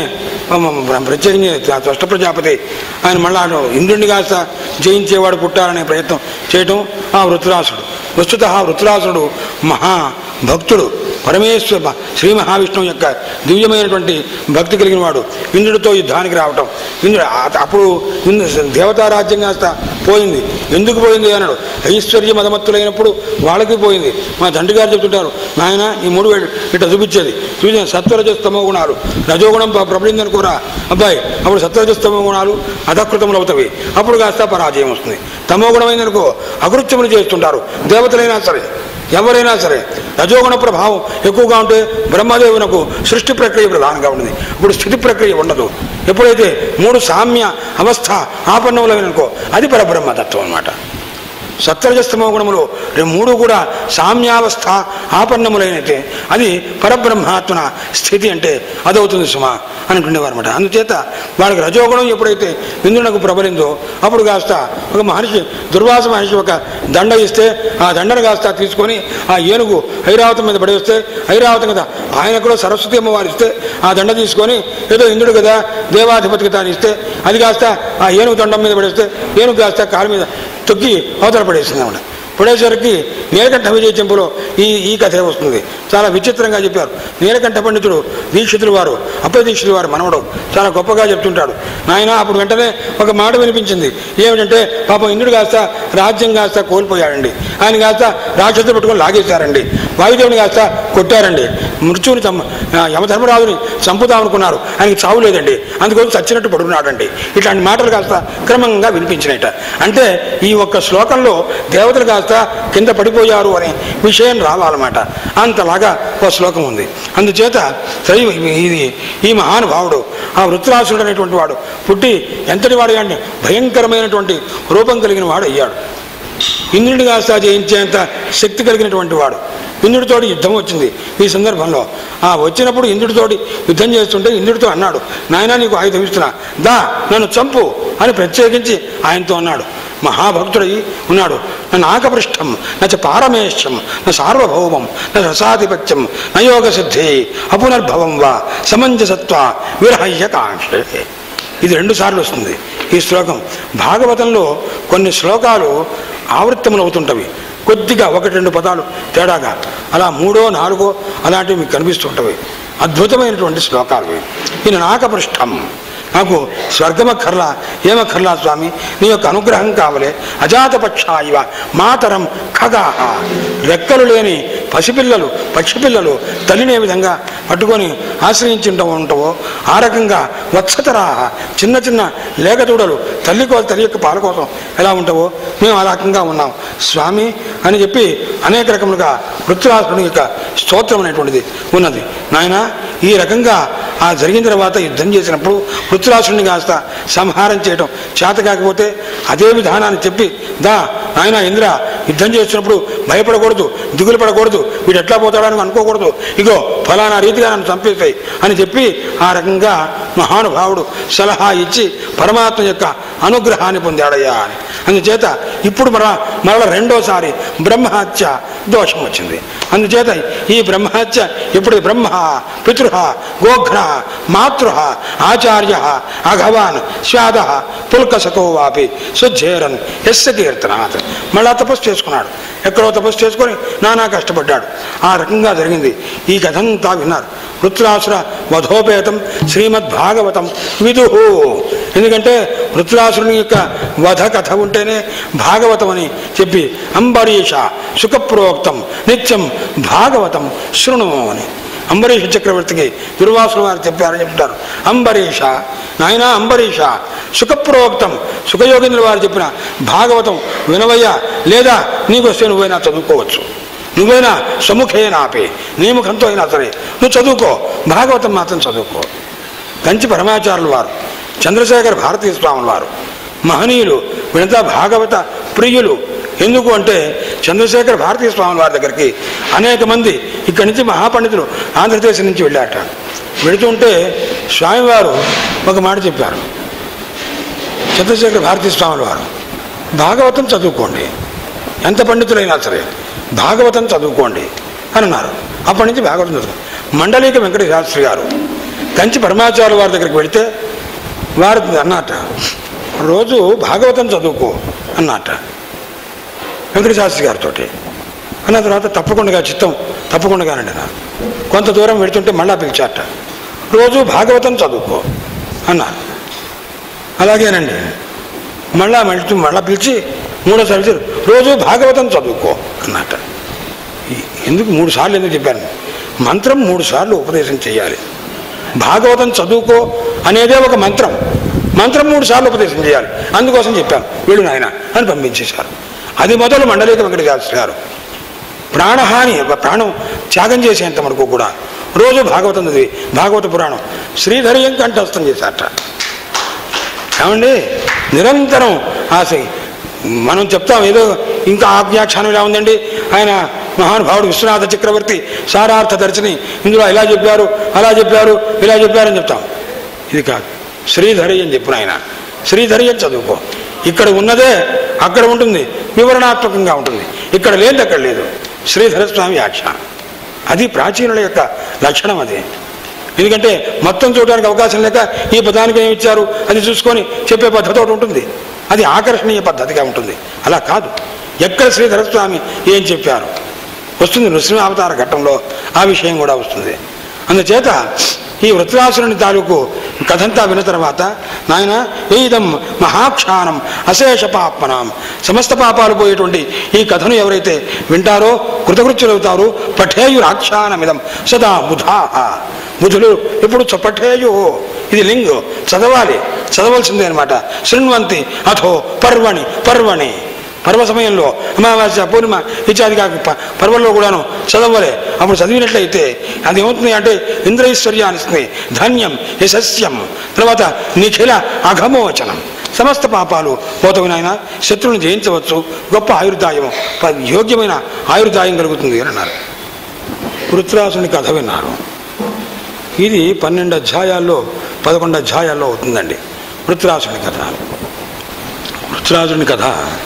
ప్రత్యేకించి త్వష్ట ప్రజాపతి ఆయన మళ్ళా ఇంద్రుడిని కాస్త జయించేవాడు పుట్టాలనే ప్రయత్నం చేయటం ఆ వృత్రాసుడు వస్తుత ఆ వృత్రాసుడు మహా భక్తుడు పరమేశ్వర శ్రీ మహావిష్ణువు యొక్క దివ్యమైనటువంటి భక్తి కలిగిన వాడు ఇంద్రుడితో యుద్ధానికి రావటం ఇంద్రుడు ఆ- అప్పుడు ఇంద్ర దేవతారాజ్యం కాస్త పోయింది ఎందుకు పోయింది అన్నాడు ఐశ్వర్య మదమత్తులైనప్పుడు వాళ్ళకి పోయింది మా తండ్రి గారు చెప్తుంటారు నాయన ఈ మూడు వేలు ఇట్లా చూపించేది చూసిన సత్వరజస్తమో గుణాలు రజోగుణం ప్ర- ప్రబలిందని కూడా అబ్బాయి అప్పుడు సత్వరజస్తమో గుణాలు అధకృతములు అవుతాయి అప్పుడు కాస్త పరాజయం వస్తుంది తమో గుణమైందనుకో అకృత్యములు చేస్తుంటారు దేవతలైనా సరే ఎవరైనా సరే రజోగుణ ప్రభావం ఎక్కువగా ఉంటే బ్రహ్మదేవునకు సృష్టి ప్రక్రియ ప్రధానంగా ఉంటుంది ఇప్పుడు స్థితి ప్రక్రియ ఉండదు ఎప్పుడైతే మూడు సామ్య అవస్థ ఆపన్నములైననుకో అది పరబ్రహ్మతత్వం అన్నమాట సత్వరజస్తమో గుణములు ఈ మూడు కూడా సామ్యావస్థ ఆపన్నములైనతే అది పరబ్రహ్మాత్మన స్థితి అంటే అదవుతుంది సుమా అని ఉండేవారు అనమాట అందుచేత వాళ్ళకి రజోగుణం ఎప్పుడైతే ఇంద్రునకు ప్రబలిందో అప్పుడు కాస్త ఒక మహర్షి దుర్వాస మహర్షి ఒక దండ ఇస్తే ఆ దండను కాస్త తీసుకొని ఆ ఏనుగు ఐరావతం మీద పడేస్తే ఐరావతం కదా ఆయన కూడా సరస్వతి అమ్మవారు ఇస్తే ఆ దండ తీసుకొని ఏదో ఇంద్రుడు కదా దేవాధిపతి కదా అని ఇస్తే అది కాస్త ఆ ఏనుగు దండం మీద పడేస్తే ఏనుగు కాస్త కాలు మీద తొక్కి అవతల పడేసింది ఆవిడ పడేసరికి నీలకంఠ విజయ చెంపులో ఈ ఈ కథే వస్తుంది చాలా విచిత్రంగా చెప్పారు నీలకంఠ పండితుడు దీక్షితులు వారు అప్పయ దీక్షితులు వారు మనవడు చాలా గొప్పగా చెప్తుంటాడు నాయన అప్పుడు వెంటనే ఒక మాట వినిపించింది ఏమిటంటే పాపం ఇంద్రుడు కాస్త రాజ్యం కాస్త కోల్పోయాడండి ఆయన కాస్త రాక్షసులు పట్టుకొని లాగేశారండి వాయుదేవుని కాస్త కొట్టారండి మృత్యువుని చంప ఆ, యమధర్మరాజుని చంపుదామనుకున్నారు ఆయనకి చావు లేదండి అందుకోసం చచ్చినట్టు పడుకున్నాడండి ఇట్లాంటి మాటలు కాస్త క్రమంగా వినిపించినట అంటే ఈ ఒక్క శ్లోకంలో దేవతలు కాస్త కింద పడిపోయారు అనే విషయం రావాలన్నమాట అంతలాగా ఒక శ్లోకం ఉంది అందుచేత సరి ఇది ఈ మహానుభావుడు ఆ వృత్రాసుడు అనేటువంటి వాడు పుట్టి ఎంతటి వాడు అంటే భయంకరమైనటువంటి రూపం కలిగిన వాడు అయ్యాడు ఇంద్రుడిని కాస్త జయించేంత శక్తి కలిగినటువంటి వాడు ఇంద్రుడితోటి యుద్ధం వచ్చింది ఈ సందర్భంలో ఆ వచ్చినప్పుడు ఇంద్రుడితోటి యుద్ధం చేస్తుంటే ఇంద్రుడితో అన్నాడు నాయనా నీకు ఆయుధం ఇస్తున్నా దా నన్ను చంపు అని ప్రత్యేకించి ఆయనతో అన్నాడు మహాభక్తుడై ఉన్నాడు నన్ను ఆకపృష్టం నచ పారమేశ్యం నా సార్వభౌమం నా రసాధిపత్యం నయోగ సిద్ధి అపునర్భవం వా సమంజసత్వ విరహయ్య కాంక్షే ఇది రెండు సార్లు వస్తుంది ఈ శ్లోకం భాగవతంలో కొన్ని శ్లోకాలు ఆవృత్తములు అవుతుంటవి కొద్దిగా ఒకటి రెండు పదాలు తేడాగా అలా మూడో నాలుగో అలాంటివి మీకు కనిపిస్తుంటవి అద్భుతమైనటువంటి శ్లోకాలు ఇవి. ఈయన నాకపృష్టం నాకు స్వర్గమక్కర్లా ఏమక్కర్లా స్వామి నీ యొక్క అనుగ్రహం కావలే అజాతపక్ష ఇవ మాతరం ఖగాహ రెక్కలు లేని పసిపిల్లలు పక్షిపిల్లలు తల్లిని ఏ విధంగా పట్టుకొని ఆశ్రయించి ఉంటావో ఆ రకంగా వత్సతరాహ చిన్న చిన్న లేగదూడలు తల్లి కోసం తల్లి యొక్క పాల కోసం ఎలా ఉంటావో మేము ఆ రకంగా ఉన్నాం స్వామి అని చెప్పి అనేక రకములుగా వృత్తురాసుని యొక్క స్తోత్రం అనేటువంటిది ఉన్నది నాయన ఈ రకంగా ఆ జరిగిన తర్వాత యుద్ధం చేసినప్పుడు వృత్తురాసుని కాస్త సంహారం చేయడం చేత కాకపోతే అదే విధానాన్ని చెప్పి దా నాయన ఇంద్ర యుద్ధం చేస్తున్నప్పుడు భయపడకూడదు దిగులు పడకూడదు వీడు ఎట్లా పోతాడని అనుకోకూడదు ఇగో ఫలానా రీతిగా నన్ను చంపేస్తాయి అని చెప్పి ఆ రకంగా మహానుభావుడు సలహా ఇచ్చి పరమాత్మ యొక్క అనుగ్రహాన్ని పొందాడయ్యా అని అందుచేత ఇప్పుడు మర మరల రెండోసారి బ్రహ్మహత్య దోషం వచ్చింది అందుచేత ఈ బ్రహ్మహత్య ఇప్పుడు బ్రహ్మ పితృ గోఘ్న మాతృ ఆచార్య అఘవాన్ స్వాద పుల్కసకో వాపి సుజ్జేరన్ ఎస్య కీర్తనాథ్ మళ్ళా తపస్సు చేసుకున్నాడు ఎక్కడో తపస్సు చేసుకొని నానా కష్టపడ్డాడు ఆ రకంగా జరిగింది ఈ కథంతా విన్నారు వృత్రాసుర వధోపేతం శ్రీమద్ భాగవతం విదుహు ఎందుకంటే వృత్రాసురుని యొక్క వధ కథ ఉంటేనే భాగవతం అని చెప్పి అంబరీష సుఖప్రోక్తం నిత్యం భాగవతం శృణు అని అంబరీష చక్రవర్తికి దుర్వాసులు వారు చెప్పారని చెప్తారు అంబరీష నాయన అంబరీష సుఖప్రోక్తం సుఖయోగేంద్రుల వారు చెప్పిన భాగవతం వినవయ్యా లేదా నీకు వస్తే నువ్వైనా చదువుకోవచ్చు నువ్వైనా సముఖేనాపే నీ ముఖంతో అయినా సరే నువ్వు చదువుకో భాగవతం మాత్రం చదువుకో కంచి పరమాచారులు వారు చంద్రశేఖర భారతీయ స్వాముల వారు మహనీయులు వీళ్ళంతా భాగవత ప్రియులు ఎందుకు అంటే చంద్రశేఖర భారతీయ స్వాముల వారి దగ్గరికి అనేక మంది ఇక్కడి నుంచి మహాపండితులు ఆంధ్రప్రదేశ్ నుంచి వెళ్ళాట వెళుతుంటే స్వామివారు ఒక మాట చెప్పారు చంద్రశేఖర భారతీ స్వాముల వారు భాగవతం చదువుకోండి ఎంత పండితులైనా సరే భాగవతం చదువుకోండి అని అన్నారు అప్పటి నుంచి భాగవతం చదువు మండలిక వెంకట శాస్త్రి గారు కంచి పరమాచార్య వారి దగ్గరికి వెళితే వారు అన్నట రోజు భాగవతం చదువుకో అన్నట వెంకట శాస్త్రి గారితో అన్న తర్వాత తప్పకుండా చిత్తం తప్పకుండా అనండి నా కొంత దూరం వెళుతుంటే మళ్ళా పిలిచాట రోజు భాగవతం చదువుకో అన్నారు అలాగేనండి మళ్ళా మళ్ళీ మళ్ళా పిలిచి మూడోసారి పిలిచి, రోజు భాగవతం చదువుకో అన్నట ఈ- ఎందుకు మూడు సార్లు ఎందుకు చెప్పాను మంత్రం మూడు సార్లు ఉపదేశం చేయాలి భాగవతం చదువుకో అనేదే ఒక మంత్రం మంత్రం మూడు సార్లు ఉపదేశం చేయాలి అందుకోసం చెప్పాను వీళ్ళు నాయన అని పంపించేశారు అది మొదలు మండలిక వెంకట శాస్త్రి గారు ప్రాణహాని ప్రాణం త్యాగం చేసేంత వరకు కూడా రోజు భాగవతం చదివి భాగవత పురాణం శ్రీధర్యం కంఠస్థం చేశారట ఏమండి నిరంతరం ఆశ మనం చెప్తాం ఏదో ఇంకా ఆజ్ఞాఖ్యానం ఇలా ఉందండి ఆయన మహానుభావుడు విశ్వనాథ చక్రవర్తి సారార్థ దర్శని ఇందులో ఇలా చెప్పారు అలా చెప్పారు ఇలా చెప్పారని చెప్తాం ఇది కాదు శ్రీధరి అని చెప్పిన ఆయన శ్రీధరి అని చదువుకో ఇక్కడ ఉన్నదే అక్కడ ఉంటుంది వివరణాత్మకంగా ఉంటుంది ఇక్కడ లేదు అక్కడ లేదు శ్రీధర స్వామి ఆఖ్యానం అది ప్రాచీనుల యొక్క లక్షణం అది ఎందుకంటే మొత్తం చూడడానికి అవకాశం లేక ఈ పదానికి ఏమి ఇచ్చారు అది చూసుకొని చెప్పే పద్ధతి ఒకటి ఉంటుంది అది ఆకర్షణీయ పద్ధతిగా ఉంటుంది అలా కాదు ఎక్కడ శ్రీధర స్వామి ఏం చెప్పారు వస్తుంది నృసింహ అవతార ఘట్టంలో ఆ విషయం కూడా వస్తుంది అందుచేత ఈ వృత్రాసురుని తాలూకు కథంతా విన్న తర్వాత నాయన ఏదం మహాక్షానం అశేష పాపనాం సమస్త పాపాలు పోయేటువంటి ఈ కథను ఎవరైతే వింటారో కృతకృత్యులవుతారు పఠేయురాఖ్యానమిదం సదా బుధాహ బుధులు ఇప్పుడు చ- పఠేయు ఇది లింగు చదవాలి చదవలసిందే అనమాట శృణ్వంతి అథో పర్వణి పర్వణి పర్వ సమయంలో అమావాస్య పూర్ణిమ ఇత్యాది కాక ప- పర్వంలో కూడాను చదవలే అప్పుడు చదివినట్లయితే అది ఏమవుతుంది అంటే ఇంద్రైశ్వర్యాన్ని ఇస్తుంది ధన్యం యశస్యం తర్వాత నిఖిల అఘమోచనం సమస్త పాపాలు పోతవి నాయన శత్రువుని జయించవచ్చు గొప్ప ఆయుర్దాయం ప- యోగ్యమైన ఆయుర్దాయం కలుగుతుంది అని అన్నారు వృత్రాసుని కథ విన్నారు ఇది పన్నెండు అధ్యాయాల్లో పదకొండు అధ్యాయాల్లో అవుతుందండి వృత్రాసుని కథ వృత్రాసుని కథ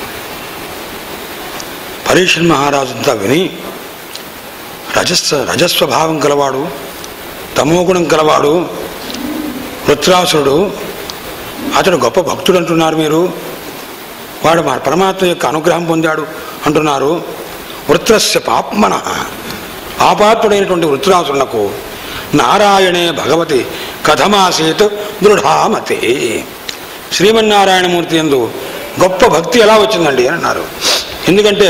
పరీక్షన్ మహారాజంతా విని రజస్వ రజస్వభావం కలవాడు తమోగుణం కలవాడు వృత్రాసురుడు అతడు గొప్ప భక్తుడు అంటున్నారు మీరు వాడు మా పరమాత్మ యొక్క అనుగ్రహం పొందాడు అంటున్నారు వృత్రస్య పాప్మన పాపాత్ముడైనటువంటి వృత్రాసురునకు నారాయణే భగవతి కథమాసీత్ దృఢామతి శ్రీమన్నారాయణమూర్తి ఎందు గొప్ప భక్తి ఎలా వచ్చిందండి అని అన్నారు ఎందుకంటే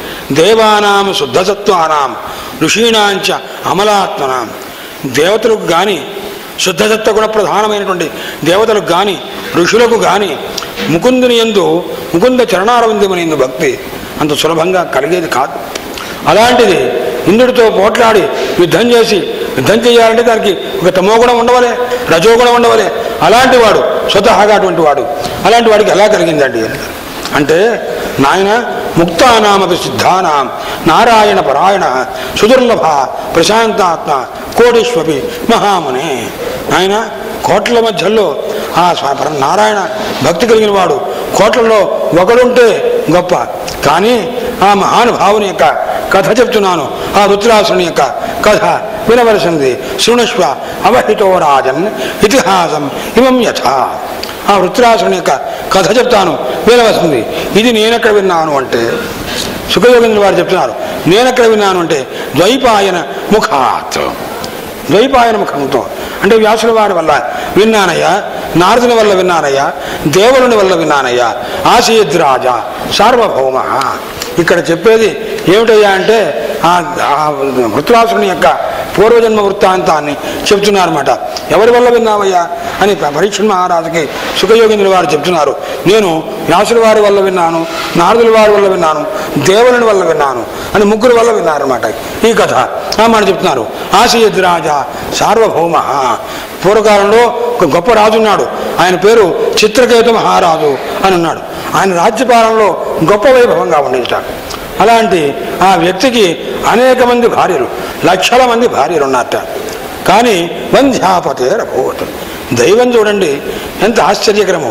దేవానాం శుద్ధసత్వానాం ఋషీణాంచ అమలాత్మనాం దేవతలకు కానీ శుద్ధసత్వ గుణ ప్రధానమైనటువంటి దేవతలకు కానీ ఋషులకు కానీ ముకుందుని ఎందు ముకుంద చరణారవిందమని ఎందు భక్తి అంత సులభంగా కలిగేది కాదు అలాంటిది ఇంద్రుడితో పోట్లాడి యుద్ధం చేసి యుద్ధం చేయాలంటే దానికి ఒక తమోగుణం ఉండవలే రజోగుణం ఉండవలే అలాంటి వాడు స్వతహాగా అటువంటి వాడు అలాంటి వాడికి ఎలా కలిగిందండి అని అంటే నాయన ముక్తానామపి సిద్ధానాం నారాయణ పరాయణ సుదుర్లభ ప్రశాంతాత్మ కోటీశ్వపి మహామునే నాయన కోట్ల మధ్యలో ఆ స్వ- పర- నారాయణ భక్తి కలిగిన వాడు కోట్లలో ఒకడుంటే గొప్ప కానీ ఆ మహానుభావుని యొక్క కథ చెప్తున్నాను ఆ రుద్రాసుని యొక్క కథ వినవలసింది శృణుష్వ అవహితో రాజన్ ఇతిహాసం ఇమం యథా ఆ వృత్రాసుని యొక్క కథ చెప్తాను వినవలసింది ఇది నేనెక్కడ విన్నాను అంటే సుఖయోగేంద్ర వారు చెప్తున్నారు నేనెక్కడ విన్నాను అంటే ద్వైపాయన ముఖాత్ ద్వైపాయన ముఖంతో అంటే వ్యాసుల వారి వల్ల విన్నానయ్యా నారదుని వల్ల విన్నానయ్యా దేవుని వల్ల విన్నానయ్యా ఆశీద్రాజ సార్వభౌమ ఇక్కడ చెప్పేది ఏమిటయ్యా అంటే ఆ ఆ వృత్రాసుని యొక్క పూర్వజన్మ వృత్తాంతాన్ని చెప్తున్నారన్నమాట ఎవరి వల్ల విన్నావయ్యా అని పరీక్ష మహారాజుకి సుఖయోగేంద్రుల వారు చెప్తున్నారు నేను వ్యాసుల వారి వల్ల విన్నాను నారదుల వారి వల్ల విన్నాను దేవుని వల్ల విన్నాను అని ముగ్గురు వల్ల విన్నారన్నమాట ఈ కథ ఆ మాట చెప్తున్నారు ఆశయద్రాజ సార్వభౌమ పూర్వకాలంలో ఒక గొప్ప రాజు ఉన్నాడు ఆయన పేరు చిత్రకేతు మహారాజు అని ఉన్నాడు ఆయన రాజ్యపాలనలో గొప్ప వైభవంగా ఉండేట అలాంటి ఆ వ్యక్తికి అనేక మంది భార్యలు లక్షల మంది భార్యలు ఉన్నట్ట కానీ వంధ్యాపతే రభూత్ దైవం చూడండి ఎంత ఆశ్చర్యకరము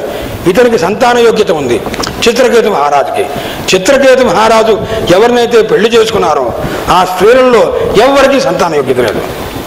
ఇతనికి సంతాన యోగ్యత ఉంది చిత్రకేతు మహారాజుకి చిత్రకేతు మహారాజు ఎవరినైతే పెళ్లి చేసుకున్నారో ఆ స్త్రీలలో ఎవరికి సంతాన యోగ్యత లేదు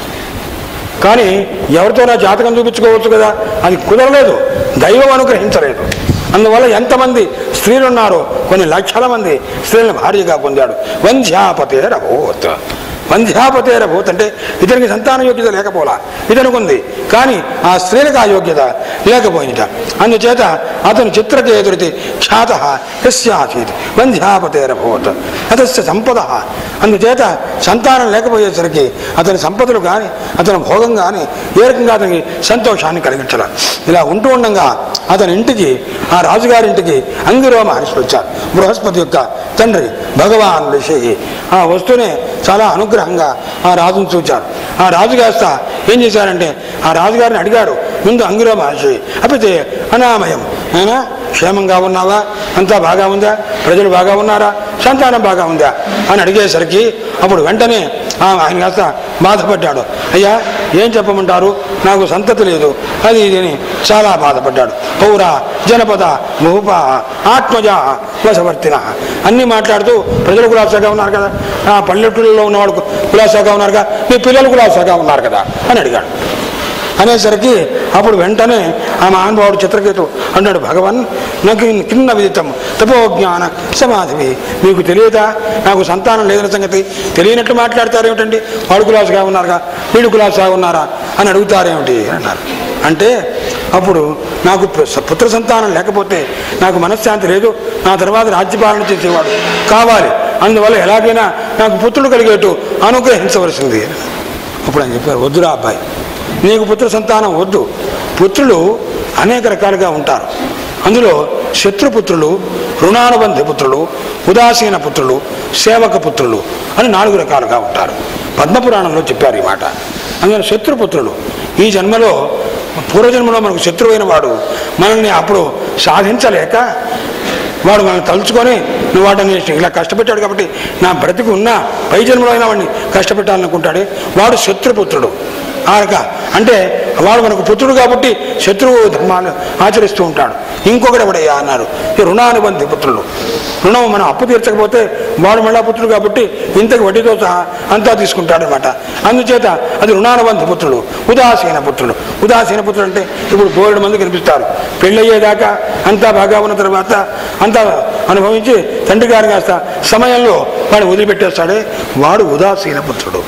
కానీ ఎవరితో నా జాతకం చూపించుకోవచ్చు కదా అది కుదరలేదు దైవం అనుగ్రహించలేదు అందువల్ల ఎంతమంది స్త్రీలు ఉన్నారో కొన్ని లక్షల మంది స్త్రీలను భార్యగా పొందాడు వంధ్యాపతే రభూత్ వంధ్యాపతే రభూత్ అంటే ఇతనికి సంతాన యోగ్యత లేకపోలా ఇతనికి ఉంది కానీ ఆ స్త్రీలకు ఆ యోగ్యత లేకపోయిందిట అందుచేత అతను చిత్రకేతుడితి ఖ్యాత యస్యాసీత్ వంధ్యాపతేరభూత్ అతస్య సంపద అందుచేత సంతానం లేకపోయేసరికి అతని సంపదలు కానీ అతని భోగం కానీ ఏ రకంగా అతనికి సంతోషాన్ని కలిగించాల ఇలా ఉంటూ ఉండగా అతని ఇంటికి ఆ రాజుగారి ఇంటికి అంగిరో మహర్షి వచ్చారు బృహస్పతి యొక్క తండ్రి భగవాన్ ఋషి ఆ వస్తువునే చాలా అనుగ్రహంగా ఆ రాజును చూచారు ఆ రాజు కాస్త ఏం చేశారంటే ఆ రాజుగారిని అడిగాడు ముందు అంగిరో మహర్షి అపితే అనామయం అయినా క్షేమంగా ఉన్నావా అంతా బాగా ఉందా ప్రజలు బాగా ఉన్నారా సంతానం బాగా ఉందా అని అడిగేసరికి అప్పుడు వెంటనే ఆ ఆయన కాస్త బాధపడ్డాడు అయ్యా ఏం చెప్పమంటారు నాకు సంతతి లేదు అది ఇది అని చాలా బాధపడ్డాడు పౌర జనపద భూప ఆత్మజ వశవర్తిన అన్నీ మాట్లాడుతూ ప్రజలు కులాసాగా ఉన్నారు కదా ఆ పల్లెటూళ్ళలో ఉన్నవాడు కులాసాగా ఉన్నారు కదా మీ పిల్లలు కులాసాగా ఉన్నారు కదా అని అడిగాడు అనేసరికి అప్పుడు వెంటనే ఆ మహానుభావుడు చిత్రకేతు అన్నాడు భగవన్ నాకు కింద విదితం తపోజ్ఞాన సమాధివి మీకు తెలియదా నాకు సంతానం లేదన్న సంగతి తెలియనట్టు మాట్లాడతారు ఏమిటండి వాడు కులాసుగా ఉన్నారుగా వీడు కులాసుగా ఉన్నారా అని అడుగుతారేమిటి అన్నారు అంటే అప్పుడు నాకు పు- పుత్ర సంతానం లేకపోతే నాకు మనశ్శాంతి లేదు నా తర్వాత రాజ్యపాలన చేసేవాడు కావాలి అందువల్ల ఎలాగైనా నాకు పుత్రుడు కలిగేట్టు అనుగ్రహించవలసింది అప్పుడు ఆయన చెప్పారు వద్దురా అబ్బాయి నీకు పుత్ర సంతానం వద్దు పుత్రులు అనేక రకాలుగా ఉంటారు అందులో శత్రుపుత్రులు రుణానుబంధ పుత్రులు ఉదాసీన పుత్రులు సేవక పుత్రులు అని నాలుగు రకాలుగా ఉంటారు పద్మపురాణంలో చెప్పారు ఈ మాట అందులో శత్రుపుత్రులు ఈ జన్మలో పూర్వజన్మలో మనకు శత్రువైన వాడు మనల్ని అప్పుడు సాధించలేక వాడు మనం తలుచుకొని నువ్వు వాడిని ఇలా కష్టపెట్టాడు కాబట్టి నా బ్రతికి ఉన్నా పై జన్మలో అయినా వాడిని కష్టపెట్టాలనుకుంటాడే వాడు శత్రుపుత్రుడు ఆ రక అంటే వాడు మనకు పుత్రుడు కాబట్టి శత్రువు ధర్మాలు ఆచరిస్తూ ఉంటాడు ఇంకొకటి ఎవడయ్యా అన్నారు ఈ రుణానుబంధి పుత్రులు రుణం మనం అప్పు తీర్చకపోతే వాడు మళ్ళా పుత్రుడు కాబట్టి ఇంతకు వడ్డీతో సహా అంతా తీసుకుంటాడనమాట అందుచేత అది రుణానుబంధ పుత్రుడు ఉదాసీన పుత్రుడు ఉదాసీన పుత్రుడు అంటే ఇప్పుడు బోలెడు మంది కనిపిస్తారు పెళ్ళయ్యేదాకా అంతా బాగా ఉన్న తర్వాత అంతా అనుభవించి తండ్రి గారు కాస్త సమయంలో వాడు వదిలిపెట్టేస్తాడే వాడు ఉదాసీన పుత్రుడు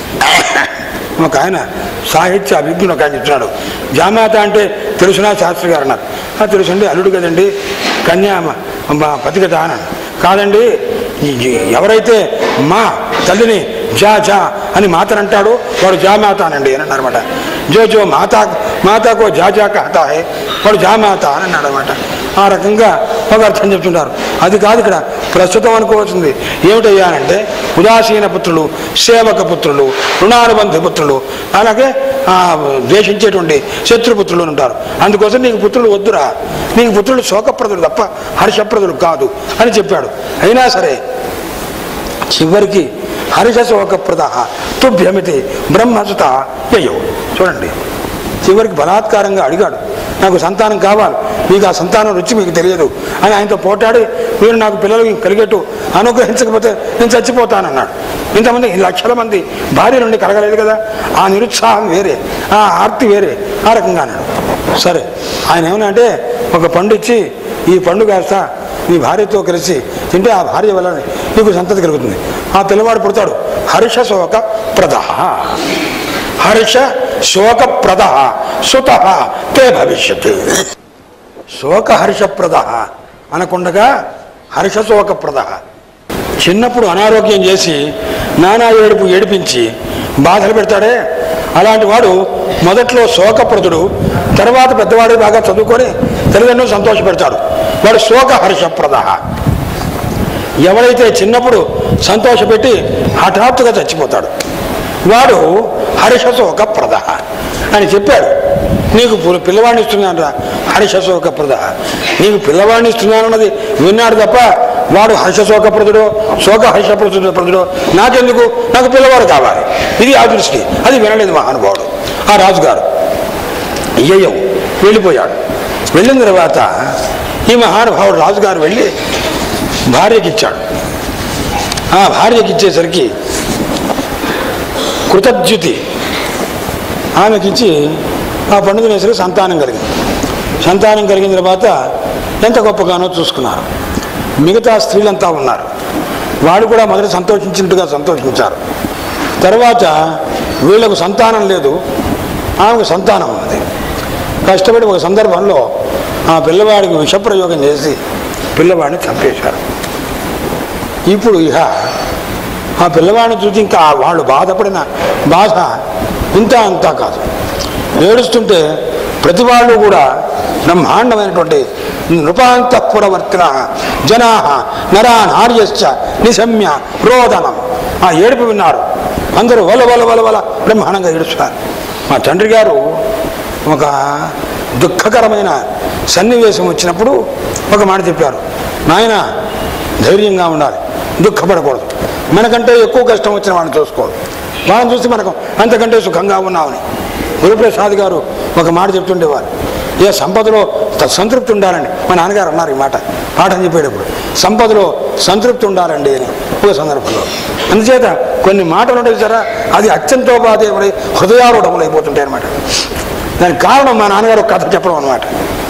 ఒక ఆయన సాహిత్య అభిజ్ఞుడు ఒక ఆయన చెప్తున్నాడు జామాత అంటే తెలుసునా శాస్త్రి గారు అన్నారు "ఆ, తెలుసండి అల్లుడు కదండి కన్యా మ- మ- పతి కదా అన్నాడు కాదండి ఈ- ఈ ఎవరైతే మా తల్లిని జా జా అని మాతనంటాడో వాడు జామాత అనండి అని అన్నారన్నమాట జో జో మాతా మాతాకో జా జా కహతా హే వాడు జామాత అని అన్నాడు అనమాట ఆ రకంగా ఒక అర్థం చెప్తుంటారు అది కాదు ఇక్కడ ప్రస్తుతం అనుకోవాల్సింది ఏమిటయ్యా అంటే ఉదాసీన పుత్రులు సేవక పుత్రులు రుణానుబంధ పుత్రులు అలాగే ఆ, ద్వేషించేటువంటి శత్రుపుత్రులు అని ఉంటారు అందుకోసం నీకు పుత్రులు వద్దురా నీకు పుత్రులు శోకప్రదులు తప్ప హర్షప్రదులు కాదు అని చెప్పాడు అయినా సరే చివరికి హరిశశోకప్రద తుభ్యమితి బ్రహ్మసుత యయో చూడండి చివరికి బలాత్కారంగా అడిగాడు నాకు సంతానం కావాలి మీకు ఆ సంతానం రుచి మీకు తెలియదు అని ఆయనతో పోటాడి మీరు నాకు పిల్లలు కలిగేట్టు అనుగ్రహించకపోతే నేను చచ్చిపోతానన్నాడు ఇంతమంది ఈ లక్షల మంది భార్య నుండి కలగలేదు కదా ఆ నిరుత్సాహం వేరే ఆ ఆర్తి వేరే ఆ రకంగా అన్నాడు సరే ఆయన ఏమన్నా అంటే ఒక పండు ఇచ్చి ఈ పండు కాస్త నీ భార్యతో కలిసి తింటే ఆ భార్య వల్ల నీకు సంతతి కలుగుతుంది ఆ పిల్లవాడు పుడతాడు హర్ష శోక ప్రద హర్ష శోక ప్రద సుత తే భవిష్యత్ శోక హర్షప్రద అనకుండగా హర్ష శోకప్రద చిన్నప్పుడు అనారోగ్యం చేసి నానా ఏడుపు ఏడిపించి బాధలు పెడతాడే అలాంటి వాడు మొదట్లో శోకప్రదుడు తర్వాత పెద్దవాడు బాగా చదువుకొని తల్లిదండ్రులు సంతోషపెడతాడు వాడు శోక హర్షప్రద ఎవడైతే చిన్నప్పుడు సంతోషపెట్టి హఠాత్తుగా చచ్చిపోతాడు వాడు హర్షశోక ప్రద అని చెప్పాడు నీకు పు- పిల్లవాడిని ఇస్తున్నాను రా హర్షశోక ప్రద నీకు పిల్లవాడిని ఇస్తున్నాను అన్నది విన్నాడు తప్ప వాడు హర్షశోకప్రదుడో శోక హర్షప్రదుడో ప్రదుడో నాకెందుకు నాకు పిల్లవాడు కావాలి ఇది ఆ దృష్టి అది వినలేదు మహానుభావుడు ఆ రాజుగారు అయ్యయ్యో వెళ్ళిపోయాడు వెళ్ళిన తర్వాత ఈ మహానుభావుడు రాజుగారు వెళ్ళి భార్యకి ఇచ్చాడు ఆ భార్యకి ఇచ్చేసరికి కృతజ్యుతి ఆమెకిచ్చి ఆ పండుగ వేసరికి సంతానం కలిగింది సంతానం కలిగిన తర్వాత ఎంత గొప్పగానో చూసుకున్నారు మిగతా స్త్రీలంతా ఉన్నారు వాడు కూడా మొదట సంతోషించినట్టుగా సంతోషించారు తర్వాత వీళ్ళకు సంతానం లేదు ఆమెకు సంతానం ఉన్నది కష్టపడి ఒక సందర్భంలో ఆ పిల్లవాడికి విషప్రయోగం చేసి పిల్లవాడిని చంపేశారు ఇప్పుడు ఇక ఆ పిల్లవాడిని చూసి ఇంకా వాళ్ళు బాధపడిన బాధ ఇంత అంతా కాదు ఏడుస్తుంటే ప్రతి వాళ్ళు కూడా బ్రహ్మాండమైనటువంటి నృపాంతఃపురవర్తిన జనా నరా నార్యశ్చ నిశమ్య రోదనం ఆ ఏడుపు విన్నారు అందరూ వల వల వల వల బ్రహ్మాండంగా ఏడుస్తున్నారు మా తండ్రి గారు ఒక దుఃఖకరమైన సన్నివేశం వచ్చినప్పుడు ఒక మాట చెప్పారు నాయన ధైర్యంగా ఉండాలి దుఃఖపడకూడదు మనకంటే ఎక్కువ కష్టం వచ్చిన వాడిని చూసుకోవాలి వాళ్ళని చూసి మనకు అంతకంటే సుఖంగా ఉన్నామని గురుప్రసాద్ గారు ఒక మాట చెప్తుండేవారు ఏ సంపదలో త- సంతృప్తి ఉండాలండి మా నాన్నగారు అన్నారు ఈ మాట పాఠం చెప్పేటప్పుడు సంపదలో సంతృప్తి ఉండాలండి అని ఒక సందర్భంలో అందుచేత కొన్ని మాటలు ఉంటాయి సరే అది అత్యంతోపాదేముడై హృదయారూఢములు అయిపోతుంటాయి అనమాట దానికి కారణం మా నాన్నగారు ఒక కథ చెప్పడం అనమాట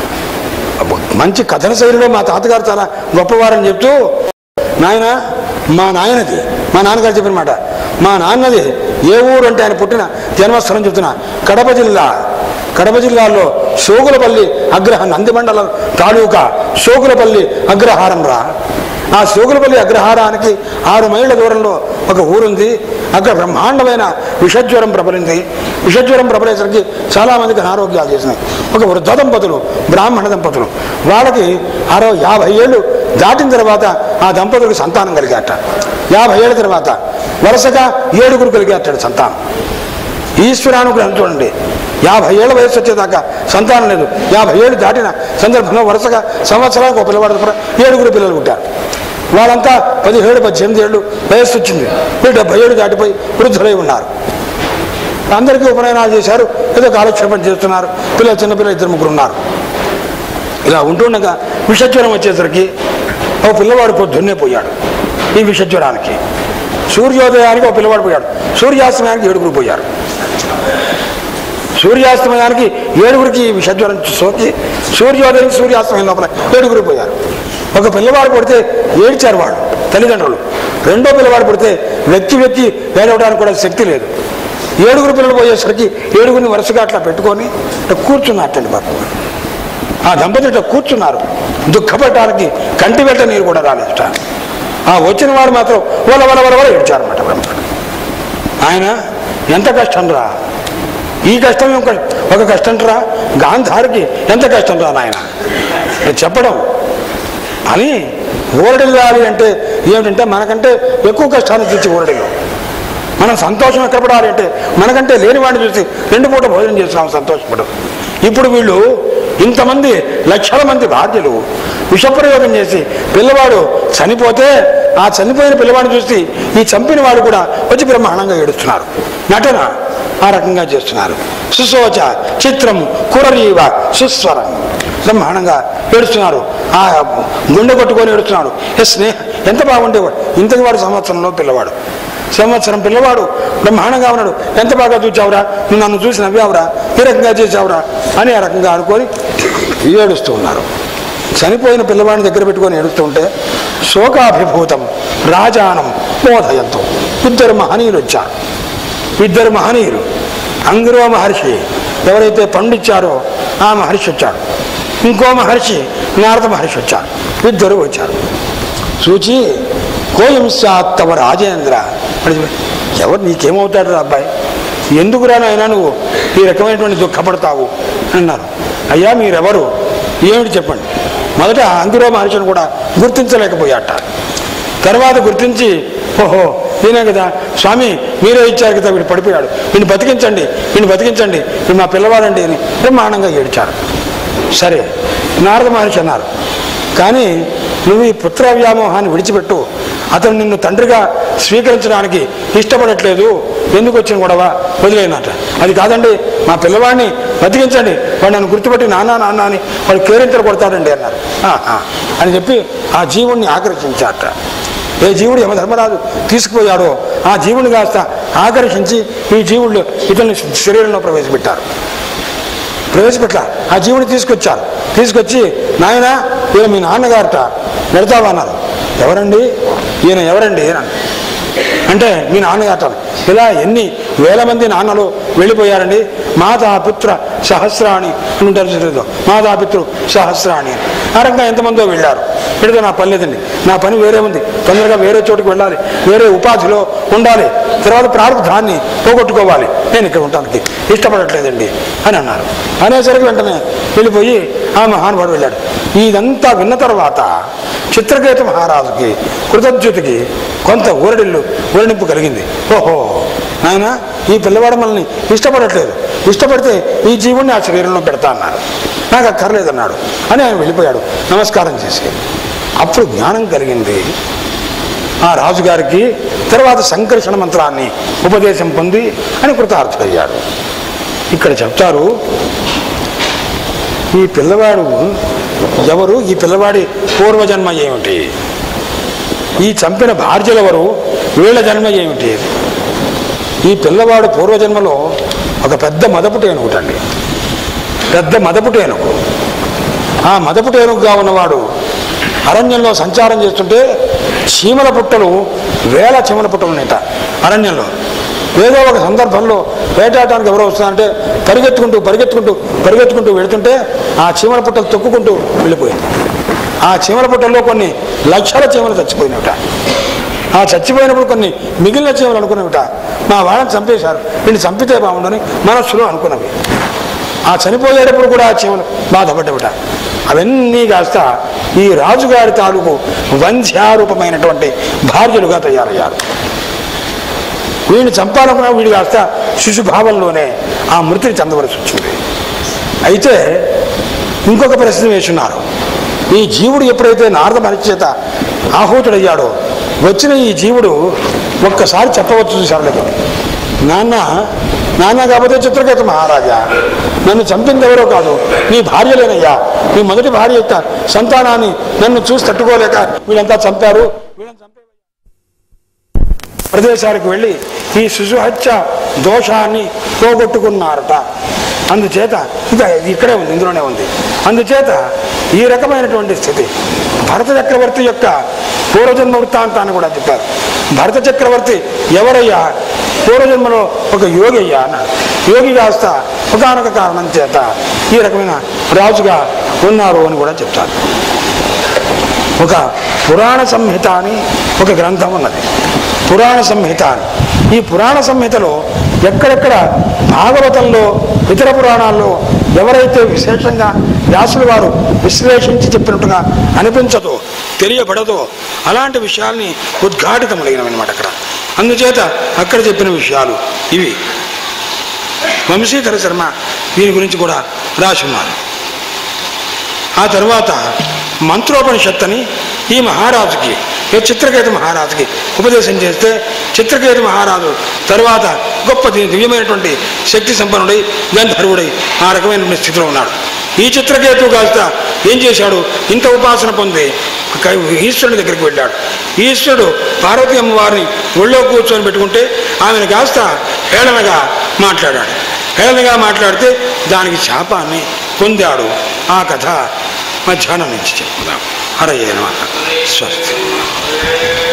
మంచి కథన శైలిలో మా తాతగారు చాలా గొప్పవారని చెప్తూ నాయన మా నాయనది మా నాన్నగారు చెప్పిన మాట మా నాన్నది ఏ ఊరు అంటే ఆయన పుట్టిన జన్మస్థలం చెప్తున్నా కడప జిల్లా కడప జిల్లాలో సోగులపల్లి అగ్రహ నందిమండలం తాలూకా సోగులపల్లి అగ్రహారం రా ఆ సోగులపల్లి అగ్రహారానికి ఆరు మైళ్ళ దూరంలో ఒక ఊరుంది అక్కడ బ్రహ్మాండమైన విషజ్వరం ప్రబలింది విషజ్వరం ప్రబలేసరికి చాలామందికి అనారోగ్యాలు చేసినాయి ఒక వృద్ధ దంపతులు బ్రాహ్మణ దంపతులు వాళ్ళకి అరవై యాభై ఏళ్ళు దాటిన తర్వాత ఆ దంపతులకు సంతానం కలిగాట యాభై ఏళ్ళ తర్వాత వరుసగా ఏడుగురు కలిగాటాడు సంతానం ఈశ్వరానుగ్రహం చూడండి యాభై ఏళ్ళ వయసు వచ్చేదాకా సంతానం లేదు యాభై ఏళ్ళు దాటిన సందర్భంలో వరుసగా సంవత్సరానికి ఒక పిల్లవాడు తప్ప ఏడుగురు పిల్లలు పుట్టారు వాళ్ళంతా పదిహేడు పద్దెనిమిది ఏళ్ళు వయస్సు వచ్చింది వీళ్ళు డెబ్బై ఏళ్ళు దాటిపోయి వృద్ధులై ఉన్నారు అందరికీ ఉపనయనాలు చేశారు ఏదో కాలక్షేపం చేస్తున్నారు పిల్లలు చిన్నపిల్లలు ఇద్దరు ముగ్గురు ఉన్నారు ఇలా ఉంటుండగా విషజ్వరం వచ్చేసరికి ఓ పిల్లవాడు పొద్దున్నే పోయాడు ఈ విషజ్వరానికి సూర్యోదయానికి ఒక పిల్లవాడు పోయాడు సూర్యాస్తమయానికి ఏడుగురు పోయారు సూర్యాస్తమయానికి ఏడుగురికి విషజ్వరం సోకి సూర్యోదయం సూర్యాస్తమయం లోపల ఏడుగురు పోయారు ఒక పిల్లవాడు పుడితే ఏడ్చారు వాళ్ళు తల్లిదండ్రులు రెండో పిల్లవాడు పుడితే వ్యక్తి వ్యక్తి వేడవడానికి కూడా శక్తి లేదు ఏడుగురు పిల్లలు పోయేసరికి ఏడుగురిని వరుసగా అట్లా పెట్టుకొని ఇట్లా కూర్చున్నట్టండి పాపం ఆ దంపతులు ఇట్లా కూర్చున్నారు దుఃఖపడటానికి కంటి వెంట నీరు కూడా రాలేదుట ఆ వచ్చిన వాడు మాత్రం వల వల వల వల ఏడ్చారన్నమాట బ్రహ్మడు ఆయన ఎంత కష్టం రా ఈ కష్టం ఏం కష్టం? ఒక కష్టం రా గాంధారికి ఎంత కష్టం రా నాయన ఇది చెప్పడం అని ఊరడిల్లాలి అంటే ఏమిటంటే మనకంటే ఎక్కువ కష్టాన్ని తీర్చి ఊరడిల్లు మనం సంతోషం ఎక్కడ పడాలి అంటే మనకంటే లేని వాడిని చూసి రెండు పూట భోజనం చేస్తున్నాం సంతోషపడదు ఇప్పుడు వీళ్ళు ఇంతమంది లక్షల మంది భార్యలు విషప్రయోగం చేసి పిల్లవాడు చనిపోతే ఆ చనిపోయిన పిల్లవాడిని చూసి ఈ చంపిన వాడు కూడా వచ్చి బ్రహ్మాండంగా ఏడుస్తున్నారు నటన ఆ రకంగా చేస్తున్నారు సుశోచ చిత్రం కురరీవ సుస్వరం బ్రహ్మాండంగా ఏడుస్తున్నారు ఆ గుండె కొట్టుకొని ఏడుస్తున్నాడు ఏ స్నేహ ఎంత బాగుండేవాడు ఇంతటి వాడు సంవత్సరంలో పిల్లవాడు సంవత్సరం పిల్లవాడు బ్రహ్మాండంగా ఉన్నాడు ఎంత బాగా చూచావురా నువ్వు నన్ను చూసి నవ్వావురా ఈ రకంగా చేసావురా అని ఆ రకంగా అనుకొని ఏడుస్తూ ఉన్నారు చనిపోయిన పిల్లవాడిని దగ్గర పెట్టుకొని ఏడుస్తూ ఉంటే శోకాభిభూతం రాజానం బోధయంతో ఇద్దరు మహనీయులు వచ్చారు ఇద్దరు మహనీయులు అంగిరో మహర్షి ఎవరైతే పండిచ్చారో ఆ మహర్షి వచ్చాడు ఇంకో మహర్షి నారద మహర్షి వచ్చారు ఇద్దరు వచ్చారు చూచి కోయం తవ రాజేంద్ర అని చెప్పి, ఎవరు నీకేమవుతాడు రా అబ్బాయి ఎందుకురా నాయనా నువ్వు ఈ రకమైనటువంటి దుఃఖపడతావు అని అన్నారు అయ్యా మీరెవరు ఏమిటి చెప్పండి మొదట అంగిరో మహర్షిని కూడా గుర్తించలేకపోయాట తర్వాత గుర్తించి ఓహో ఈయనే కదా స్వామి మీరే ఇచ్చారు కదా వీడు పడిపోయాడు వీడిని బతికించండి వీడిని బతికించండి వీడు మా పిల్లవాడండి అని బ్రహ్మాండంగా ఏడ్చారు సరే నారద మహర్షి అన్నారు కానీ నువ్వు ఈ పుత్ర వ్యామోహాన్ని విడిచిపెట్టు అతను నిన్ను తండ్రిగా స్వీకరించడానికి ఇష్టపడట్లేదు ఎందుకు వచ్చిన గొడవ వదిలేనట అది కాదండి మా పిల్లవాడిని బతికించండి వాడు నన్ను గుర్తుపట్టి నాన్న నాన్న అని వాడు కేరింతలు కొడతాడండి అన్నారు "ఆహా" అని చెప్పి ఆ జీవుణ్ణి ఆకర్షించాట ఏ జీవుడు యమధర్మరాజు తీసుకుపోయాడో ఆ జీవుని కాస్త ఆకర్షించి ఈ జీవుళ్ళు ఇతని శరీరంలో ప్రవేశపెట్టారు ప్రవేశపెట్టారు ఆ జీవుని తీసుకొచ్చారు తీసుకొచ్చి నాయన ఈయన మీ నాన్నగారట పెడతావా అన్నారు ఎవరండి ఈయన ఎవరండి అని అన్నారు. అంటే మీ నాన్నగారట ఇలా ఎన్ని వేల మంది నాన్నలు వెళ్ళిపోయారండి మాతా పుత్ర సహస్రాణి అని ఉంటారు చదువుతో మాతా పితృ సహస్రాణి అని ఆ రకంగా ఎంతమందో వెళ్ళారు పెడితే నా పని లేదండి నా పని వేరే ఉంది తొందరగా వేరే చోటుకు వెళ్ళాలి వేరే ఉపాధిలో ఉండాలి తర్వాత ప్రారంభాన్ని పోగొట్టుకోవాలి నేను ఇక్కడ ఉండటానికి ఇష్టపడట్లేదండి అని అన్నారు అనేసరికి వెంటనే వెళ్ళిపోయి ఆ మహానుభావుడు వెళ్ళాడు ఇదంతా విన్న తర్వాత చిత్రకేత మహారాజుకి కృతజ్ఞతకి కొంత ఊరడిల్లు ఊరడింపు కలిగింది ఓహో నాయన ఈ పిల్లవాడు మనల్ని ఇష్టపడట్లేదు ఇష్టపడితే ఈ జీవుణ్ణి ఆ శరీరంలో పెడతా అన్నారు నాకు అక్కర్లేదన్నాడు అని ఆయన వెళ్ళిపోయాడు నమస్కారం చేసి అప్పుడు జ్ఞానం కలిగింది ఆ రాజుగారికి తర్వాత సంకర్షణ మంత్రాన్ని ఉపదేశం పొంది అని కృతార్థుడయ్యాడు ఇక్కడ చెప్తారు ఈ పిల్లవాడు ఎవరు ఈ పిల్లవాడి పూర్వజన్మ ఏమిటి ఈ చంపిన భార్యలెవరు వీళ్ళ జన్మ ఏమిటి ఈ పిల్లవాడు పూర్వజన్మలో ఒక పెద్ద మదపుటి ఏనుగుటండి పెద్ద మదపుటి ఏనుగు ఆ మదపుటి ఏనుగుగా ఉన్నవాడు అరణ్యంలో సంచారం చేస్తుంటే చీమల పుట్టలు వేల చీమల పుట్టలు ఉన్నాయట అరణ్యంలో ఏదో ఒక సందర్భంలో వేటాడటానికి ఎవరో వస్తున్నారంటే పరిగెత్తుకుంటూ పరిగెత్తుకుంటూ పరిగెత్తుకుంటూ వెళుతుంటే ఆ చీమల పుట్టలు తొక్కుకుంటూ వెళ్ళిపోయింది ఆ చీమల పుట్టల్లో కొన్ని లక్షల చీమలు చచ్చిపోయినవిట ఆ చచ్చిపోయినప్పుడు కొన్ని మిగిలిన చీమలు అనుకున్నవిట మా వాళ్ళని చంపేశారు వీడిని చంపితే బాగుండని మనస్సులో అనుకున్నవి ఆ చనిపోయేటప్పుడు కూడా ఆ చీమలు బాధపడ్డవిట అవన్నీ కాస్త ఈ రాజుగారి తాలూకు వంధ్యారూపమైనటువంటి భార్యలుగా తయారయ్యారు వీడిని చంపాలనుకున్నా వీడు కాస్త శిశుభావంలోనే ఆ మృతిని చెందవలసి వచ్చింది అయితే ఇంకొక ప్రశ్న వేసున్నారు ఈ జీవుడు ఎప్పుడైతే నారద మహర్షి చేత ఆహూతుడయ్యాడో వచ్చిన ఈ జీవుడు ఒక్కసారి చెప్పవచ్చు చూశారు లేదు నాన్న నాన్న కాకపోతే చిత్రకేత మహారాజా నన్ను చంపింది ఎవరో కాదు నీ భార్యలేనయ్యా నీ మొదటి భార్య యొక్క సంతానాన్ని నన్ను చూసి తట్టుకోలేక వీళ్ళంతా చంపారు వీళ్ళని చంపే ప్రదేశాలకు వెళ్ళి ఈ శిశుహత్య దోషాన్ని పోగొట్టుకున్నారట అందుచేత ఇంకా ఇది ఇక్కడే ఉంది ఇందులోనే ఉంది అందుచేత ఈ రకమైనటువంటి స్థితి భరత చక్రవర్తి యొక్క పూర్వజన్మ వృత్తాంతాన్ని కూడా చెప్పారు భరత చక్రవర్తి ఎవరయ్యా పూర్వజన్మలో ఒక యోగి అయ్యా అన్నాడు యోగి కాస్త ఒకనొక కారణం చేత ఈ రకమైన రాజుగా ఉన్నారు అని కూడా చెప్తారు ఒక పురాణ సంహిత అని ఒక గ్రంథం ఉన్నది పురాణ సంహిత అని ఈ పురాణ సంహితలో ఎక్కడెక్కడ భాగవతంలో ఇతర పురాణాల్లో ఎవరైతే విశేషంగా వ్యాసుల వారు విశ్లేషించి చెప్పినట్టుగా అనిపించదో తెలియబడదో అలాంటి విషయాల్ని ఉద్ఘాటితములైనవన్నమాట అక్కడ అందుచేత అక్కడ చెప్పిన విషయాలు ఇవి వంశీధర శర్మ దీని గురించి కూడా రాసి ఉన్నారు ఆ తర్వాత మంత్రోపనిషత్ అని ఈ మహారాజుకి ఈ చిత్రకేతు మహారాజుకి ఉపదేశం చేస్తే చిత్రకేతు మహారాజు తరువాత గొప్ప ది- దివ్యమైనటువంటి శక్తి సంపన్నుడై గంధర్వుడై ఆ రకమైన స్థితిలో ఉన్నాడు ఈ చిత్రకేతు కాస్త ఏం చేశాడు ఇంత ఉపాసన పొంది క- ఈశ్వరుని దగ్గరికి వెళ్ళాడు ఈశ్వరుడు పార్వతీ అమ్మవారిని ఒళ్ళో కూర్చొని పెట్టుకుంటే ఆమెను కాస్త హేళనగా మాట్లాడాడు హేళనగా మాట్లాడితే దానికి శాపాన్ని పొందాడు ఆ కథ మధ్యాహ్నం నుంచి చెప్పుకుందాం హరయ్య నమః స్వస్తి